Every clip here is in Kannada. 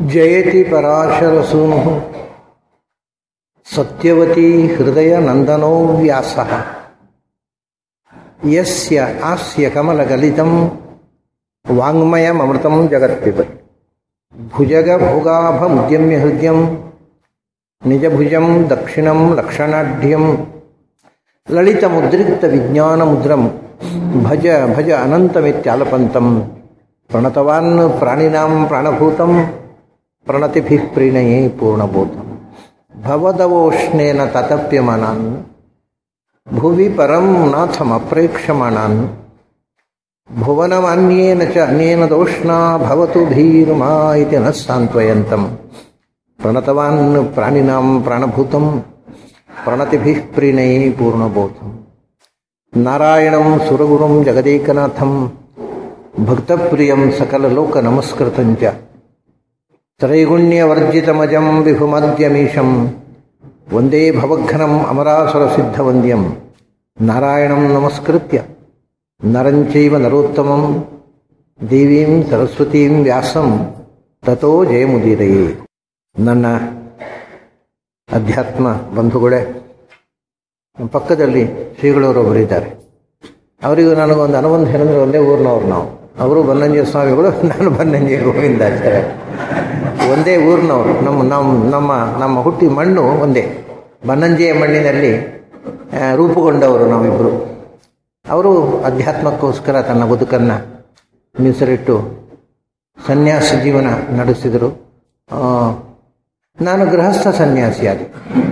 ಜಯತಿ ಪರಾಶರಸೂನು ಸತ್ಯವತಿ ಹೃದಯ ನಂದನೋ ವ್ಯಾಸ ಯಸ್ಯ ಆಸ್ಯ ಕಮಲಗಲಿತಂ ವಾಂಗ್ಮಯಮೃತಂ ಜಗತ್ಪಿಬತಿ ಭುಜಗ ಭೋಗಾಭಮುದ್ಯಮ್ಯ ಹೃದಯಂ ನಿಜಭುಜಂ ದಕ್ಷಿಣಂ ಲಕ್ಷಣಾಢ್ಯಂ ಲಲಿತಮುದ್ರಿಕ್ತ ವಿಜ್ಞಾನಮುದ್ರಂ ಭಜ ಭಜ ಅನಂತಮಿತ್ಯಾಲಪಂತಂ ಪ್ರಣತವಾನ್ ಪ್ರಾಣಿನಾಂ ಪ್ರಾಣಭೂತಂ ಪ್ರಣತಿಭಿಃ ಪ್ರೀಣಯೇ ಪೂರ್ಣಭೂತಂ ಭವದವೋಷ್ಣೇನ ತತಪ್ಯಮಾನಾನ್ ಭುವಿ ಪರಂ ನಾಥಮಪ್ರೇಕ್ಷಮಾಣಾನ್ ಭುವನಮನ್ಯೇನ ಚ ಅನ್ಯೇನ ದೋಷ್ಣಾ ಭವತು ಭೀರ್ಮಾ ಇತಿ ನ ಸಾಂತ್ವಯಂತಂ ಪ್ರಣತವಾನ್ ಪ್ರಾಣಿನಾಂ ಪ್ರಾಣಭೂತಂ ಪ್ರಣತಿಭಿಃ ಪ್ರೀಣಯೇ ಪೂರ್ಣಭೂತಂ ನಾರಾಯಣಂ ಸುರಗುರುಂ ಜಗದೇಕನಾಥಂ ಭಕ್ತಪ್ರಿಯಂ ಸಕಲಲೋಕ ನಮಸ್ಕೃತಂಚ ತ್ರೈಗುಣ್ಯವರ್ಜಿತಮಜಂ ವಿಭುಮದ್ಯಮೀಶಂ ವಂದೇ ಭವಘ್ನಂ ಅಮರಾಸುರಸಿದ್ಧವಂದ್ಯಂ ನಾರಾಯಣಂ ನಮಸ್ಕೃತ್ಯ ನರಂಚೈವ ನರೋತ್ತಮಂ ದೇವೀಂ ಸರಸ್ವತೀಂ ವ್ಯಾಸಂ ತಥೋ ಜಯಮುದೀರಯೇ ನನ್ನ ಅಧ್ಯಾತ್ಮ ಬಂಧುಗಳೇ ನಮ್ಮ ಪಕ್ಕದಲ್ಲಿ ಶ್ರೀಗಳವರೊಬ್ಬರಿದ್ದಾರೆ ಅವರಿಗೂ ನನಗೊಂದು ಅನುಬಂಧ ಏನಂದ್ರೆ ಒಂದೇ ಊರಿನವ್ರು ನಾವು ಅವರು ಬನ್ನಂಜಯ ಸ್ವಾಮಿಗಳು ನಾನು ಬನ್ನಂಜಯ ಗೋವಿಂದಾಚಾರ್ಯ ಒಂದೇ ಊರಿನವರು ನಮ್ಮ ನಮ್ಮ ನಮ್ಮ ನಮ್ಮ ಹುಟ್ಟಿ ಮಣ್ಣು ಒಂದೇ ಬನ್ನಂಜೆಯ ಮಣ್ಣಿನಲ್ಲಿ ಆ, ರೂಪುಗೊಂಡವರು ನಾವಿಬ್ಬರು ಅವರು ಅಧ್ಯಾತ್ಮಕ್ಕೋಸ್ಕರ ತನ್ನ ಬದುಕನ್ನು ಮೀಸಲಿಟ್ಟು ಸನ್ಯಾಸ ಜೀವನ ನಡೆಸಿದರು ಆ, ನಾನು ಗೃಹಸ್ಥ ಸನ್ಯಾಸಿಯಾದೆ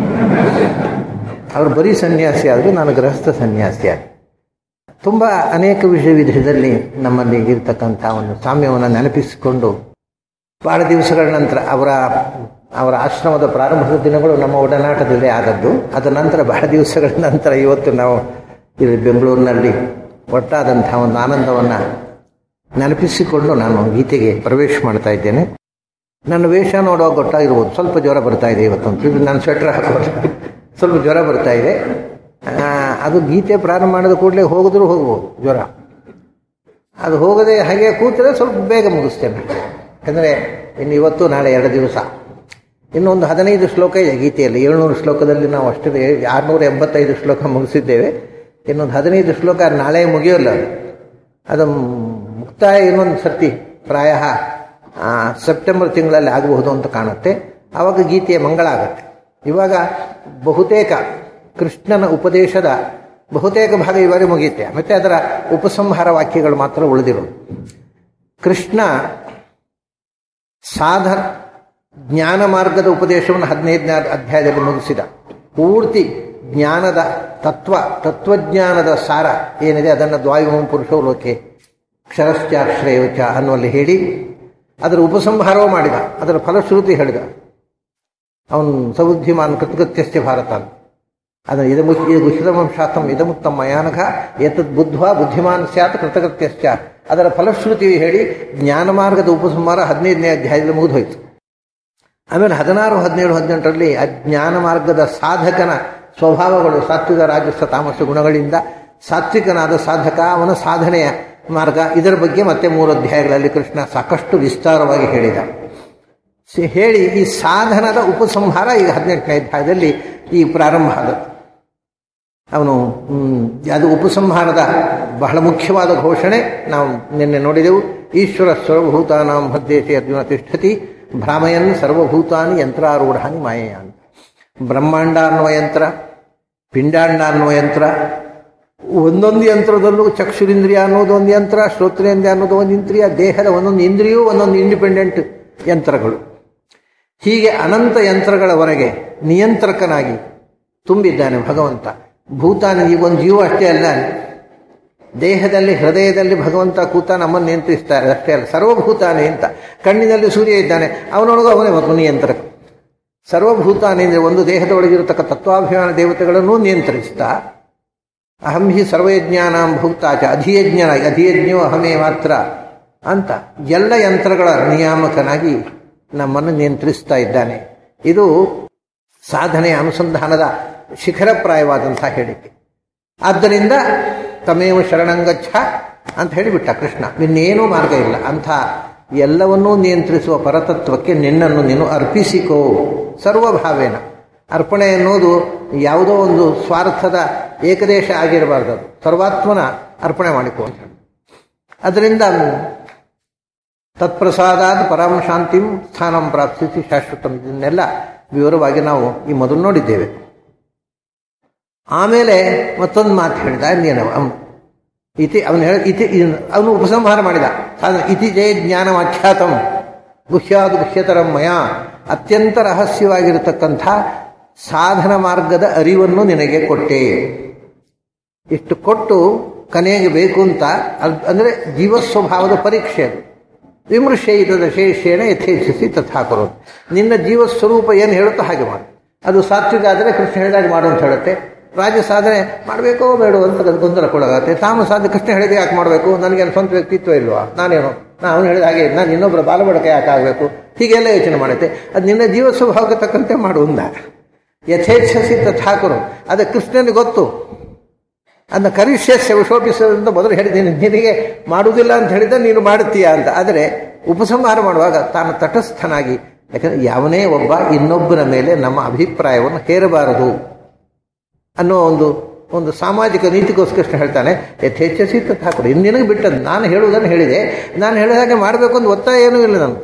ಅವರು ಬರೀ ಸನ್ಯಾಸಿ ಆದರು ನಾನು ಗೃಹಸ್ಥ ಸನ್ಯಾಸಿಯಾದೆ ತುಂಬ ಅನೇಕ ವಿಷಯ ವಿಧದಲ್ಲಿ ನಮ್ಮಲ್ಲಿ ಇರತಕ್ಕಂಥ ಒಂದು ಸಾಮ್ಯವನ್ನು ನೆನಪಿಸಿಕೊಂಡು ಬಹಳ ದಿವಸಗಳ ನಂತರ ಅವರ ಅವರ ಆಶ್ರಮದ ಪ್ರಾರಂಭದ ದಿನಗಳು ನಮ್ಮ ಒಡನಾಟದಲ್ಲೇ ಆದದ್ದು ಅದರ ನಂತರ ಬಹಳ ದಿವಸಗಳ ನಂತರ ಇವತ್ತು ನಾವು ಇಲ್ಲಿ ಬೆಂಗಳೂರಿನಲ್ಲಿ ಒಟ್ಟಾದಂಥ ಒಂದು ಆನಂದವನ್ನು ನೆನಪಿಸಿಕೊಂಡು ನಾನು ಗೀತೆಗೆ ಪ್ರವೇಶ ಮಾಡ್ತಾ ಇದ್ದೇನೆ ನನ್ನ ವೇಷ ನೋಡುವಾಗ ಗೊತ್ತಾಗಿರ್ಬೋದು ಸ್ವಲ್ಪ ಜ್ವರ ಬರ್ತಾ ಇದೆ ಇವತ್ತೊಂದು ಇದು ನಾನು ಸ್ವೆಟ್ರ್ ಹಾಕೋದು ಸ್ವಲ್ಪ ಜ್ವರ ಬರ್ತಾ ಇದೆ ಆ, ಅದು ಗೀತೆ ಪ್ರಾರಂಭ ಮಾಡಿದ ಕೂಡಲೇ ಹೋಗಿದ್ರು ಹೋಗ್ಬೋದು ಜ್ವರ ಅದು ಹೋಗದೆ ಹಾಗೆ ಕೂತರೆ ಸ್ವಲ್ಪ ಬೇಗ ಮುಗಿಸ್ತೇನೆ ಯಾಕಂದರೆ ಇನ್ನು ಇವತ್ತು ನಾಳೆ ಎರಡು ದಿವಸ ಇನ್ನೊಂದು ಹದಿನೈದು ಶ್ಲೋಕ ಇದೆ ಗೀತೆಯಲ್ಲಿ ಏಳ್ನೂರು ಶ್ಲೋಕದಲ್ಲಿ ನಾವು ಅಷ್ಟು ಆರುನೂರ ಎಂಬತ್ತೈದು ಶ್ಲೋಕ ಮುಗಿಸಿದ್ದೇವೆ ಇನ್ನೊಂದು ಹದಿನೈದು ಶ್ಲೋಕ ನಾಳೆ ಮುಗಿಯೋಲ್ಲ ಅದು ಅದು ಮುಕ್ತಾಯ ಇನ್ನೊಂದು ಸರ್ತಿ ಪ್ರಾಯ ಸೆಪ್ಟೆಂಬರ್ ತಿಂಗಳಲ್ಲಿ ಆಗಬಹುದು ಅಂತ ಕಾಣುತ್ತೆ ಆವಾಗ ಗೀತೆಯ ಮಂಗಳ ಆಗುತ್ತೆ ಇವಾಗ ಬಹುತೇಕ ಕೃಷ್ಣನ ಉಪದೇಶದ ಬಹುತೇಕ ಭಾಗ ಇವರೇ ಮುಗಿಯುತ್ತೆ ಮತ್ತೆ ಅದರ ಉಪಸಂಹಾರ ವಾಕ್ಯಗಳು ಮಾತ್ರ ಉಳಿದಿರೋದು ಕೃಷ್ಣ ಸಾಧ ಜ್ಞಾನ ಮಾರ್ಗದ ಉಪದೇಶವನ್ನು ಹದಿನೈದನೇ ಅಧ್ಯಾಯದಲ್ಲಿ ಮುಗಿಸಿದ ಪೂರ್ತಿ ಜ್ಞಾನದ ತತ್ವ ತತ್ವಜ್ಞಾನದ ಸಾರ ಏನಿದೆ ಅದನ್ನು ದ್ವಾಯುಮಂ ಪುರುಷೋ ಲೋಕೆ ಕ್ಷರಶ್ಚಾಶ್ರಯವಚ ಅನ್ನುವಲ್ಲಿ ಹೇಳಿ ಅದರ ಉಪಸಂಹಾರವೂ ಮಾಡಿದ ಅದರ ಫಲಶ್ರುತಿ ಹೇಳಿದ ಅವನು ಸಬುದ್ಧಿಮಾನ್ ಕೃತಕೃತ್ಯಸ್ಯ ಭಾರತ ಅಂತ ಅದರ ಇದ ಗುಹಿತಮಂ ಶಾಸ್ತ್ರಂ ಇದಮುತ್ತಮ ಮಯಾನಘ ಎತದ್ ಬುದ್ಧ್ವಾ ಬುದ್ಧಿಮಾನ್ ಸ್ಯಾತ್ ಕೃತಕೃತ್ಯಶ್ಚ ಅದರ ಫಲಶ್ರುತಿ ಹೇಳಿ ಜ್ಞಾನ ಮಾರ್ಗದ ಉಪಸಂಹಾರ ಹದಿನೈದನೇ ಅಧ್ಯಾಯದಲ್ಲಿ ಮುಗಿದೋಯ್ತು ಆಮೇಲೆ ಹದಿನಾರು ಹದಿನೇಳು ಹದಿನೆಂಟರಲ್ಲಿ ಅಜ್ಞಾನ ಮಾರ್ಗದ ಸಾಧಕನ ಸ್ವಭಾವಗಳು ಸಾತ್ವಿಕ ರಾಜಸ್ವ ತಾಮಸ ಗುಣಗಳಿಂದ ಸಾತ್ವಿಕನಾದ ಸಾಧಕ ಅವನ ಸಾಧನೆಯ ಮಾರ್ಗ ಇದರ ಬಗ್ಗೆ ಮತ್ತೆ ಮೂರು ಅಧ್ಯಾಯಗಳಲ್ಲಿ ಕೃಷ್ಣ ಸಾಕಷ್ಟು ವಿಸ್ತಾರವಾಗಿ ಹೇಳಿದ ಸಿ- ಹೇಳಿ ಈ ಸಾಧನದ ಉಪಸಂಹಾರ ಈಗ ಹದಿನೆಂಟನೇ ಅಧ್ಯಾಯದಲ್ಲಿ ಈ ಪ್ರಾರಂಭ ಆದದ್ದು ಅವನು ಹ್ಮ್, ಅದು ಉಪಸಂಹಾರದ ಬಹಳ ಮುಖ್ಯವಾದ ಘೋಷಣೆ ನಾವು ನಿನ್ನೆ ನೋಡಿದೆವು ಈಶ್ವರ ಸರ್ವಭೂತಾನಾಂ ಹದ್ದೇಶಿ ಅರ್ಜುನ ತಿಷ್ಠತಿ ಭ್ರಾಮಯನ್ ಸರ್ವಭೂತಾನಿ ಯಂತ್ರಾರೂಢಾನಿ ಮಾಯೆಯ ಅಂತ ಬ್ರಹ್ಮಾಂಡ ಅನ್ನುವ ಯಂತ್ರ ಪಿಂಡಾಂಡ ಅನ್ನುವ ಯಂತ್ರ ಒಂದೊಂದು ಯಂತ್ರದಲ್ಲೂ ಚಕ್ಷುರಿಂದ್ರಿಯ ಅನ್ನೋದು ಒಂದು ಯಂತ್ರ ಶ್ರೋತ್ರೇಂದ್ರಿಯ ಅನ್ನೋದು ಒಂದು ಇಂದ್ರಿಯ ದೇಹದ ಒಂದೊಂದು ಇಂದ್ರಿಯೂ ಒಂದೊಂದು ಇಂಡಿಪೆಂಡೆಂಟ್ ಯಂತ್ರಗಳು ಹೀಗೆ ಅನಂತ ಯಂತ್ರಗಳವರೆಗೆ ನಿಯಂತ್ರಕನಾಗಿ ತುಂಬಿದ್ದಾನೆ ಭಗವಂತ ಭೂತಾನ ಈ ಒಂದು ಜೀವ ಅಷ್ಟೇ ಅಲ್ಲ ದೇಹದಲ್ಲಿ ಹೃದಯದಲ್ಲಿ ಭಗವಂತ ಕೂತ ನಮ್ಮನ್ನು ನಿಯಂತ್ರಿಸ್ತಾರೆ ಅಷ್ಟೇ ಅಲ್ಲ ಸರ್ವಭೂತಾನೆ ಅಂತ ಕಣ್ಣಿನಲ್ಲಿ ಸೂರ್ಯ ಇದ್ದಾನೆ ಅವನೊಳಗೂ ಅವನೇ ಮತ್ತು ನಿಯಂತ್ರಕ ಸರ್ವಭೂತಾನೆ ಅಂದರೆ ಒಂದು ದೇಹದೊಳಗಿರತಕ್ಕ ತತ್ವಾಭಿಮಾನ ದೇವತೆಗಳನ್ನು ನಿಯಂತ್ರಿಸ್ತಾ ಅಹಂ ಹಿ ಸರ್ವಯಜ್ಞಾನಾಂ ಭೂತಾಚ ಅಧಿಯಜ್ಞನಾಗಿ ಅಧಿಯಜ್ಞೋ ಅಹಮೇ ಮಾತ್ರ ಅಂತ ಎಲ್ಲ ಯಂತ್ರಗಳ ನಿಯಾಮಕನಾಗಿ ನಮ್ಮನ್ನು ನಿಯಂತ್ರಿಸ್ತಾ ಇದ್ದಾನೆ ಇದು ಸಾಧನೆಯ ಅನುಸಂಧಾನದ ಶಿಖರಪ್ರಾಯವಾದಂತಹ ಹೇಳಿಕೆ ಆದ್ದರಿಂದ ತಮೇವ ಶರಣಂಗಚ್ಛ ಅಂತ ಹೇಳಿಬಿಟ್ಟ ಕೃಷ್ಣ ಇನ್ನೇನೂ ಮಾರ್ಗ ಇಲ್ಲ ಅಂಥ ಎಲ್ಲವನ್ನೂ ನಿಯಂತ್ರಿಸುವ ಪರತತ್ವಕ್ಕೆ ನಿನ್ನನ್ನು ನೀನು ಅರ್ಪಿಸಿಕೋ ಸರ್ವಭಾವೇನ ಅರ್ಪಣೆ ಎನ್ನುವುದು ಯಾವುದೋ ಒಂದು ಸ್ವಾರ್ಥದ ಏಕದೇಶ ಆಗಿರಬಾರ್ದು ಅದು ಸರ್ವಾತ್ಮನ ಅರ್ಪಣೆ ಮಾಡಿಕೋ ಅಂತ ಹೇಳಿ ಅದರಿಂದ ತತ್ಪ್ರಸಾದಾದ ಪರಂ ಶಾಂತಿಂ ಸ್ಥಾನಂ ಪ್ರಾಪ್ತಿಸಿ ಶಾಶ್ವತಂ ಇದನ್ನೆಲ್ಲ ವಿವರವಾಗಿ ನಾವು ಈ ಮೊದಲು ನೋಡಿದ್ದೇವೆ ಆಮೇಲೆ ಮತ್ತೊಂದು ಮಾತು ಹೇಳಿದ ನೀನು ಅವನು ಇತಿ ಅವನು ಹೇಳ ಇತಿ ಅವನು ಉಪಸಂಹಾರ ಮಾಡಿದ ಸಾಧನ ಇತಿ ಜಯ ಜ್ಞಾನಮಾಖ್ಯಾತಂ ಗುಹ್ಯಾದ ಗುಹ್ಯತರಂ ಮಯ ಅತ್ಯಂತ ರಹಸ್ಯವಾಗಿರತಕ್ಕಂಥ ಸಾಧನ ಮಾರ್ಗದ ಅರಿವನ್ನು ನಿನಗೆ ಕೊಟ್ಟೆ ಇಷ್ಟು ಕೊಟ್ಟು ಕನೆಗೆ ಬೇಕು ಅಂತ ಅದ್- ಅಂದರೆ ಜೀವಸ್ವಭಾವದ ಪರೀಕ್ಷೆ ಅದು ವಿಮೃಶಯಿತದ ಶೇಷೇಣ ಯಥೇಚ್ಛಿಸಿ ತಥಾ ಕೊರೋದು ನಿನ್ನ ಜೀವಸ್ವರೂಪ ಏನು ಹೇಳುತ್ತೋ ಹಾಗೆ ಮಾಡು ಅದು ಸಾತ್ವಿಕ ಆದರೆ ಕೃಷ್ಣ ಹೇಳಿದಾಗ ಮಾಡು ಅಂತ ಹೇಳುತ್ತೆ ರಾಜ್ಯ ಸಾಧನೆ ಮಾಡಬೇಕೋ ಬೇಡೋ ಅಂತ ಅದು ಗೊಂದಲಕ್ಕೊಳಗತ್ತೆ ತಾನು ಸಾಧನೆ ಕೃಷ್ಣ ಹೇಳಿದ ಯಾಕೆ ಮಾಡಬೇಕು ನನಗೆ ಸ್ವಂತ ವ್ಯಕ್ತಿತ್ವ ಇಲ್ವಾ ನಾನೇನು ನಾ ಅವನು ಹೇಳಿದ ಹಾಗೆ ನಾನು ಇನ್ನೊಬ್ಬರ ಬಾಲಬಡಕೆ ಯಾಕೆ ಆಗಬೇಕು ಹೀಗೆಲ್ಲ ಯೋಚನೆ ಮಾಡುತ್ತೆ ಅದು ನಿನ್ನ ಜೀವ ಸ್ವಭಾವಕ್ಕೆ ತಕ್ಕಂತೆ ಮಾಡು ಅಂದ ಯಥೇಚ್ಛಸಿ ತಥಾಕರು ಅದು ಕೃಷ್ಣನಿಗೆ ಗೊತ್ತು ಅದನ್ನ ಕರಿಷ್ಯಸ್ಯ ವಿಶೋಪಿಸೋದ್ರಿಂದ ಮೊದಲು ಹೇಳಿದ್ದೀನಿ ನಿನಗೆ ಮಾಡುವುದಿಲ್ಲ ಅಂತ ಹೇಳಿದ ನೀನು ಮಾಡುತ್ತೀಯ ಅಂತ ಆದರೆ ಉಪಸಂಹಾರ ಮಾಡುವಾಗ ತಾನು ತಟಸ್ಥನಾಗಿ ಯಾಕಂದ್ರೆ ಯಾವನೇ ಒಬ್ಬ ಇನ್ನೊಬ್ಬರ ಮೇಲೆ ನಮ್ಮ ಅಭಿಪ್ರಾಯವನ್ನು ಹೇರಬಾರದು ಅನ್ನೋ ಒಂದು ಒಂದು ಸಾಮಾಜಿಕ ನೀತಿಗೋಸ್ಕರ ಕೃಷ್ಣ ಹೇಳ್ತಾನೆ ಯಥೇಚ್ಛಸಿ ತಥಾಕರು ಇನ್ನು ನಿನಗೆ ಬಿಟ್ಟದ್ದು ನಾನು ಹೇಳುವುದನ್ನು ಹೇಳಿದೆ ನಾನು ಹೇಳಿದ ಹಾಗೆ ಮಾಡಬೇಕು ಅಂತ ಒತ್ತಾಯ ಏನೂ ಇಲ್ಲ ನಾನು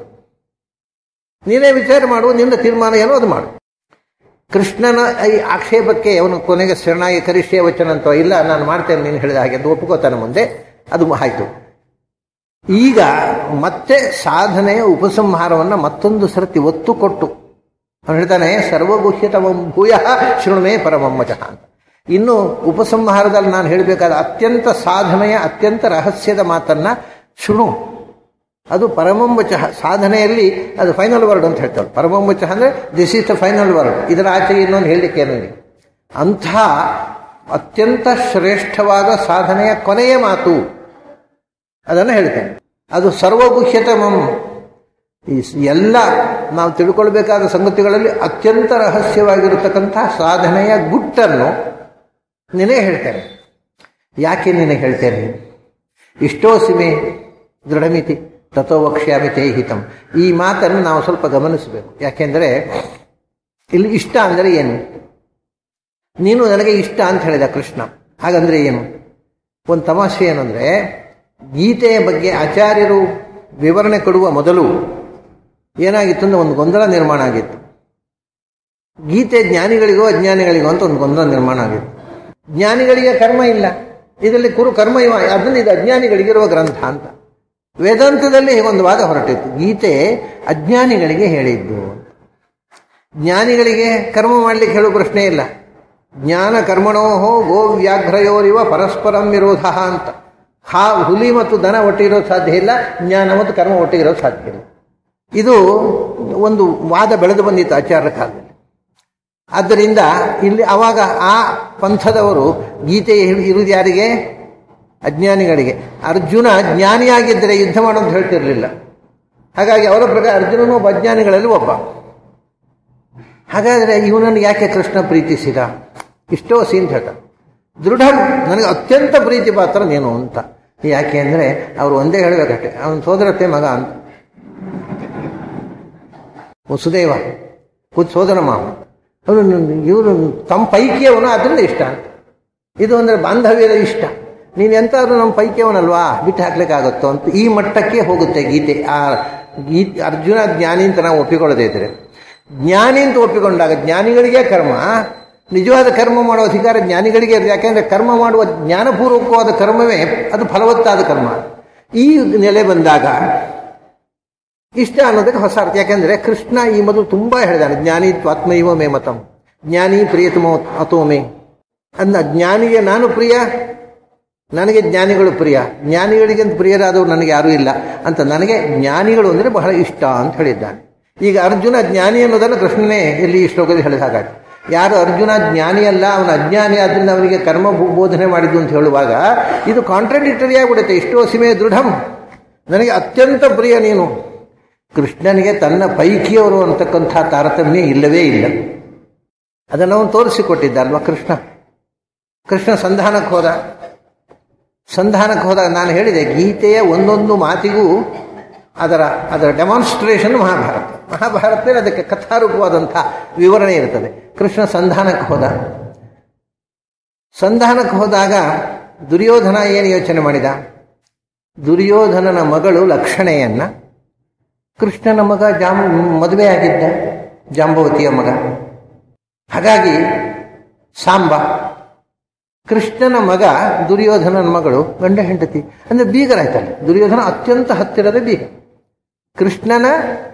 ನೀನೇ ವಿಚಾರ ಮಾಡು ನಿನ್ನ ತೀರ್ಮಾನ ಏನೋ ಅದು ಮಾಡು ಕೃಷ್ಣನ ಈ ಆಕ್ಷೇಪಕ್ಕೆ ಅವನು ಕೊನೆಗೆ ಶರಣಾಗಿ ಕರಿಷ್ಯ ವಚನ ಅಂತ ಇಲ್ಲ ನಾನು ಮಾಡ್ತೇನೆ ನೀನು ಹೇಳಿದ ಹಾಗೆ ಅಂತ ಒಪ್ಕೋತಾನೆ ಮುಂದೆ ಅದು ಆಯಿತು ಈಗ ಮತ್ತೆ ಸಾಧನೆಯ ಉಪಸಂಹಾರವನ್ನು ಮತ್ತೊಂದು ಸರತಿ ಒತ್ತು ಕೊಟ್ಟು ಅವನು ಹೇಳ್ತಾನೆ ಸರ್ವಗುಹ್ಯತಮಂ ಭೂಯ ಶೃಣುಮೇ ಪರಮಮ್ಮಚ ಅಂತ ಇನ್ನು ಉಪಸಂಹಾರದಲ್ಲಿ ನಾನು ಹೇಳಬೇಕಾದ ಅತ್ಯಂತ ಸಾಧನೆಯ ಅತ್ಯಂತ ರಹಸ್ಯದ ಮಾತನ್ನ ಶೃಣು ಅದು ಪರಮಂಬಚ ಸಾಧನೆಯಲ್ಲಿ ಅದು ಫೈನಲ್ ವರ್ಡ್ ಅಂತ ಹೇಳ್ತಾರೆ ಪರಮಂಬಚ ಅಂದರೆ this is the final word ಇದರ ಆಚೆ ಇನ್ನೊಂದು ಹೇಳಲಿಕ್ಕೆ ಏನೂ ಇಲ್ಲ ಅಂಥ ಅತ್ಯಂತ ಶ್ರೇಷ್ಠವಾದ ಸಾಧನೆಯ ಕೊನೆಯ ಮಾತು ಅದನ್ನು ಹೇಳ್ತೇನೆ ಅದು ಸರ್ವಗುಹ್ಯತಮಂ ಈ ಸ್- ಎಲ್ಲ ನಾವು ತಿಳ್ಕೊಳ್ಬೇಕಾದ ಸಂಗತಿಗಳಲ್ಲಿ ಅತ್ಯಂತ ರಹಸ್ಯವಾಗಿರತಕ್ಕಂಥ ಸಾಧನೆಯ ಗುಟ್ಟನ್ನು ನಿನಗೆ ಹೇಳ್ತೇನೆ ಯಾಕೆ ನಿನಗೆ ಹೇಳ್ತೇನೆ ಇಷ್ಟೋ ಸಿಮೆ ದೃಢಮಿತಿ ತಥೋ ವಕ್ಷ್ಯಾಮಿ ತೇ ಹಿತಂ ಈ ಮಾತನ್ನು ನಾವು ಸ್ವಲ್ಪ ಗಮನಿಸಬೇಕು ಯಾಕೆಂದರೆ ಇಲ್ಲಿ ಇಷ್ಟ ಅಂದರೆ ಏನು ನೀನು ನನಗೆ ಇಷ್ಟ ಅಂತ ಹೇಳಿದ ಕೃಷ್ಣ ಹಾಗಂದ್ರೆ ಏನು ಒಂದು ತಮಾಷೆ ಏನಂದ್ರೆ ಗೀತೆಯ ಬಗ್ಗೆ ಆಚಾರ್ಯರು ವಿವರಣೆ ಕೊಡುವ ಮೊದಲು ಏನಾಗಿತ್ತು ಅಂದ್ರೆ ಒಂದು ಗೊಂದಲ ನಿರ್ಮಾಣ ಆಗಿತ್ತು ಗೀತೆ ಜ್ಞಾನಿಗಳಿಗೋ ಅಜ್ಞಾನಿಗಳಿಗೋ ಅಂತ ಒಂದು ಗೊಂದಲ ನಿರ್ಮಾಣ ಆಗಿತ್ತು ಜ್ಞಾನಿಗಳಿಗೆ ಕರ್ಮ ಇಲ್ಲ ಇದರಲ್ಲಿ ಕುರು ಕರ್ಮ ಇವ ಅದನ್ನು ಇದು ಅಜ್ಞಾನಿಗಳಿಗಿರುವ ಗ್ರಂಥ ಅಂತ ವೇದಾಂತದಲ್ಲಿ ಒಂದು ವಾದ ಹೊರಟಿತ್ತು ಗೀತೆ ಅಜ್ಞಾನಿಗಳಿಗೆ ಹೇಳಿದ್ದು ಅಂತ ಜ್ಞಾನಿಗಳಿಗೆ ಕರ್ಮ ಮಾಡಲಿಕ್ಕೆ ಹೇಳುವ ಪ್ರಶ್ನೆ ಇಲ್ಲ ಜ್ಞಾನ ಕರ್ಮಣೋಹೋ ಗೋ ವ್ಯಾಘ್ರಯೋರಿವ ಪರಸ್ಪರಂ ವಿರೋಧ ಅಂತ ಹಾ ಹುಲಿ ಮತ್ತು ದನ ಒಟ್ಟಿಗಿರೋದು ಸಾಧ್ಯ ಇಲ್ಲ ಜ್ಞಾನ ಮತ್ತು ಕರ್ಮ ಒಟ್ಟಿಗಿರೋದು ಸಾಧ್ಯ ಇಲ್ಲ ಇದು ಒಂದು ವಾದ ಬೆಳೆದು ಬಂದಿತ್ತು ಆಚಾರ್ಯ ಕಾಲದಲ್ಲಿ ಆದ್ದರಿಂದ ಇಲ್ಲಿ ಅವಾಗ ಆ ಪಂಥದವರು ಗೀತೆ ಇರುವುದು ಯಾರಿಗೆ ಅಜ್ಞಾನಿಗಳಿಗೆ ಅರ್ಜುನ ಜ್ಞಾನಿಯಾಗಿದ್ದರೆ ಯುದ್ಧ ಮಾಡೋದು ಹೇಳ್ತಿರಲಿಲ್ಲ ಹಾಗಾಗಿ ಅವರ ಪ್ರಕಾರ ಅರ್ಜುನನು ಒಬ್ಬ ಅಜ್ಞಾನಿಗಳಲ್ಲಿ ಒಬ್ಬ ಹಾಗಾದರೆ ಇವನನ್ನು ಯಾಕೆ ಕೃಷ್ಣ ಪ್ರೀತಿಸಿದ ಇಷ್ಟೋ ಸೀನ್ ಹೇಳ್ತ ದೃಢ ನನಗೆ ಅತ್ಯಂತ ಪ್ರೀತಿ ಪಾತ್ರ ನೀನು ಅಂತ ಯಾಕೆ ಅಂದರೆ ಅವರು ಒಂದೇ ಹೇಳಬೇಕಷ್ಟೆ ಅವನ ಸೋದರತೆ ಮಗ ಅಂತ ವಸುದೇವ ಕುತ್ ಸೋದರ ಮಾವ ಅವನು ಇವರು ತಮ್ಮ ಪೈಕಿಯವನು ಅದರಿಂದ ಇಷ್ಟ ಅಂತ ಇದು ಅಂದರೆ ಬಾಂಧವ್ಯದ ಇಷ್ಟ ನೀನು ಎಂತಾದ್ರೂ ನಮ್ಮ ಪೈಕಿಯವನಲ್ವಾ ಬಿಟ್ಟು ಹಾಕ್ಲಿಕ್ಕಾಗುತ್ತೋ ಅಂತ ಈ ಮಟ್ಟಕ್ಕೆ ಹೋಗುತ್ತೆ ಗೀತೆ ಆ ಗೀತೆ ಅರ್ಜುನ ಜ್ಞಾನಿ ಅಂತ ನಾವು ಒಪ್ಪಿಕೊಳ್ಳದೇ ಇದ್ರೆ ಜ್ಞಾನಿ ಅಂತ ಒಪ್ಪಿಕೊಂಡಾಗ ಜ್ಞಾನಿಗಳಿಗೆ ಕರ್ಮ ನಿಜವಾದ ಕರ್ಮ ಮಾಡುವ ಅಧಿಕಾರ ಜ್ಞಾನಿಗಳಿಗೆ ಇರುತ್ತೆ ಯಾಕೆಂದ್ರೆ ಕರ್ಮ ಮಾಡುವ ಜ್ಞಾನಪೂರ್ವಕವಾದ ಕರ್ಮವೇ ಅದು ಫಲವತ್ತಾದ ಕರ್ಮ ಈ ನೆಲೆ ಬಂದಾಗ ಇಷ್ಟ ಅನ್ನೋದಕ್ಕೆ ಹೊಸ ಅರ್ಥ ಯಾಕೆಂದ್ರೆ ಕೃಷ್ಣ ಈ ಮೊದಲು ತುಂಬಾ ಹೇಳಿದಾನೆ ಜ್ಞಾನಿ ತ್ವಾತ್ಮೈವ ಮೇ ಮತಂ ಜ್ಞಾನಿ ಪ್ರಿಯತಮೋ ಅಥೋ ಮೇ ಅನ್ನ ಜ್ಞಾನಿಗೆ ನಾನು ಪ್ರಿಯ ನನಗೆ ಜ್ಞಾನಿಗಳು ಪ್ರಿಯ ಜ್ಞಾನಿಗಳಿಗಿಂತ ಪ್ರಿಯರಾದವರು ನನಗೆ ಯಾರೂ ಇಲ್ಲ ಅಂತ ನನಗೆ ಜ್ಞಾನಿಗಳು ಅಂದರೆ ಬಹಳ ಇಷ್ಟ ಅಂತ ಹೇಳಿದ್ದಾನೆ ಈಗ ಅರ್ಜುನ ಜ್ಞಾನಿ ಅನ್ನೋದನ್ನು ಕೃಷ್ಣನೇ ಇಲ್ಲಿ ಈ ಶ್ಲೋಕದಲ್ಲಿ ಹೇಳಿದ ಹಾಗಾಗಿ ಯಾರು ಅರ್ಜುನ ಜ್ಞಾನಿ ಅಲ್ಲ ಅವನ ಅಜ್ಞಾನಿ ಆದ್ರಿಂದ ಅವನಿಗೆ ಕರ್ಮ ಬೋ- ಬೋಧನೆ ಮಾಡಿದ್ದು ಅಂತ ಹೇಳುವಾಗ ಇದು ಕಾಂಟ್ರಡಿಕ್ಟರಿ ಆಗಿಬಿಡುತ್ತೆ ಇಷ್ಟೋ ಸಿಮೆ ದೃಢಂ ನನಗೆ ಅತ್ಯಂತ ಪ್ರಿಯ ನೀನು ಕೃಷ್ಣನಿಗೆ ತನ್ನ ಪೈಕಿಯವರು ಅಂತಕ್ಕಂಥ ತಾರತಮ್ಯ ಇಲ್ಲವೇ ಇಲ್ಲ ಅದನ್ನು ಅವನು ತೋರಿಸಿಕೊಟ್ಟಿದ್ದ ಅಲ್ವಾ ಕೃಷ್ಣ ಕೃಷ್ಣ ಸಂಧಾನಕ್ಕೆ ಹೋದ ಸಂಧಾನಕ್ಕೆ ಹೋದಾಗ ನಾನು ಹೇಳಿದೆ ಗೀತೆಯ ಒಂದೊಂದು ಮಾತಿಗೂ ಅದರ ಅದರ ಡೆಮಾನ್ಸ್ಟ್ರೇಷನ್ ಮಹಾಭಾರತ ಮಹಾಭಾರತದಲ್ಲಿ ಅದಕ್ಕೆ ಕಥಾರೂಪವಾದಂಥ ವಿವರಣೆ ಇರ್ತದೆ ಕೃಷ್ಣ ಸಂಧಾನಕ್ಕೆ ಹೋದ ಸಂಧಾನಕ್ಕೆ ಹೋದಾಗ ದುರ್ಯೋಧನ ಏನು ಯೋಚನೆ ಮಾಡಿದ ದುರ್ಯೋಧನನ ಮಗಳು ಲಕ್ಷಣೆಯನ್ನ ಕೃಷ್ಣನ ಮಗ ಜಾಮ್ ಮದುವೆ ಆಗಿದ್ದ ಜಾಂಬವತಿಯ ಮಗ ಹಾಗಾಗಿ ಸಾಂಬ ಕೃಷ್ಣನ ಮಗ ದುರ್ಯೋಧನನ ಮಗಳು ಗಂಡ ಹೆಂಡತಿ ಅಂದ್ರೆ ಬೀಗರಾಯ್ತಲ್ಲ ದುರ್ಯೋಧನ ಅತ್ಯಂತ ಹತ್ತಿರದ ಬೀಗ ಕೃಷ್ಣನ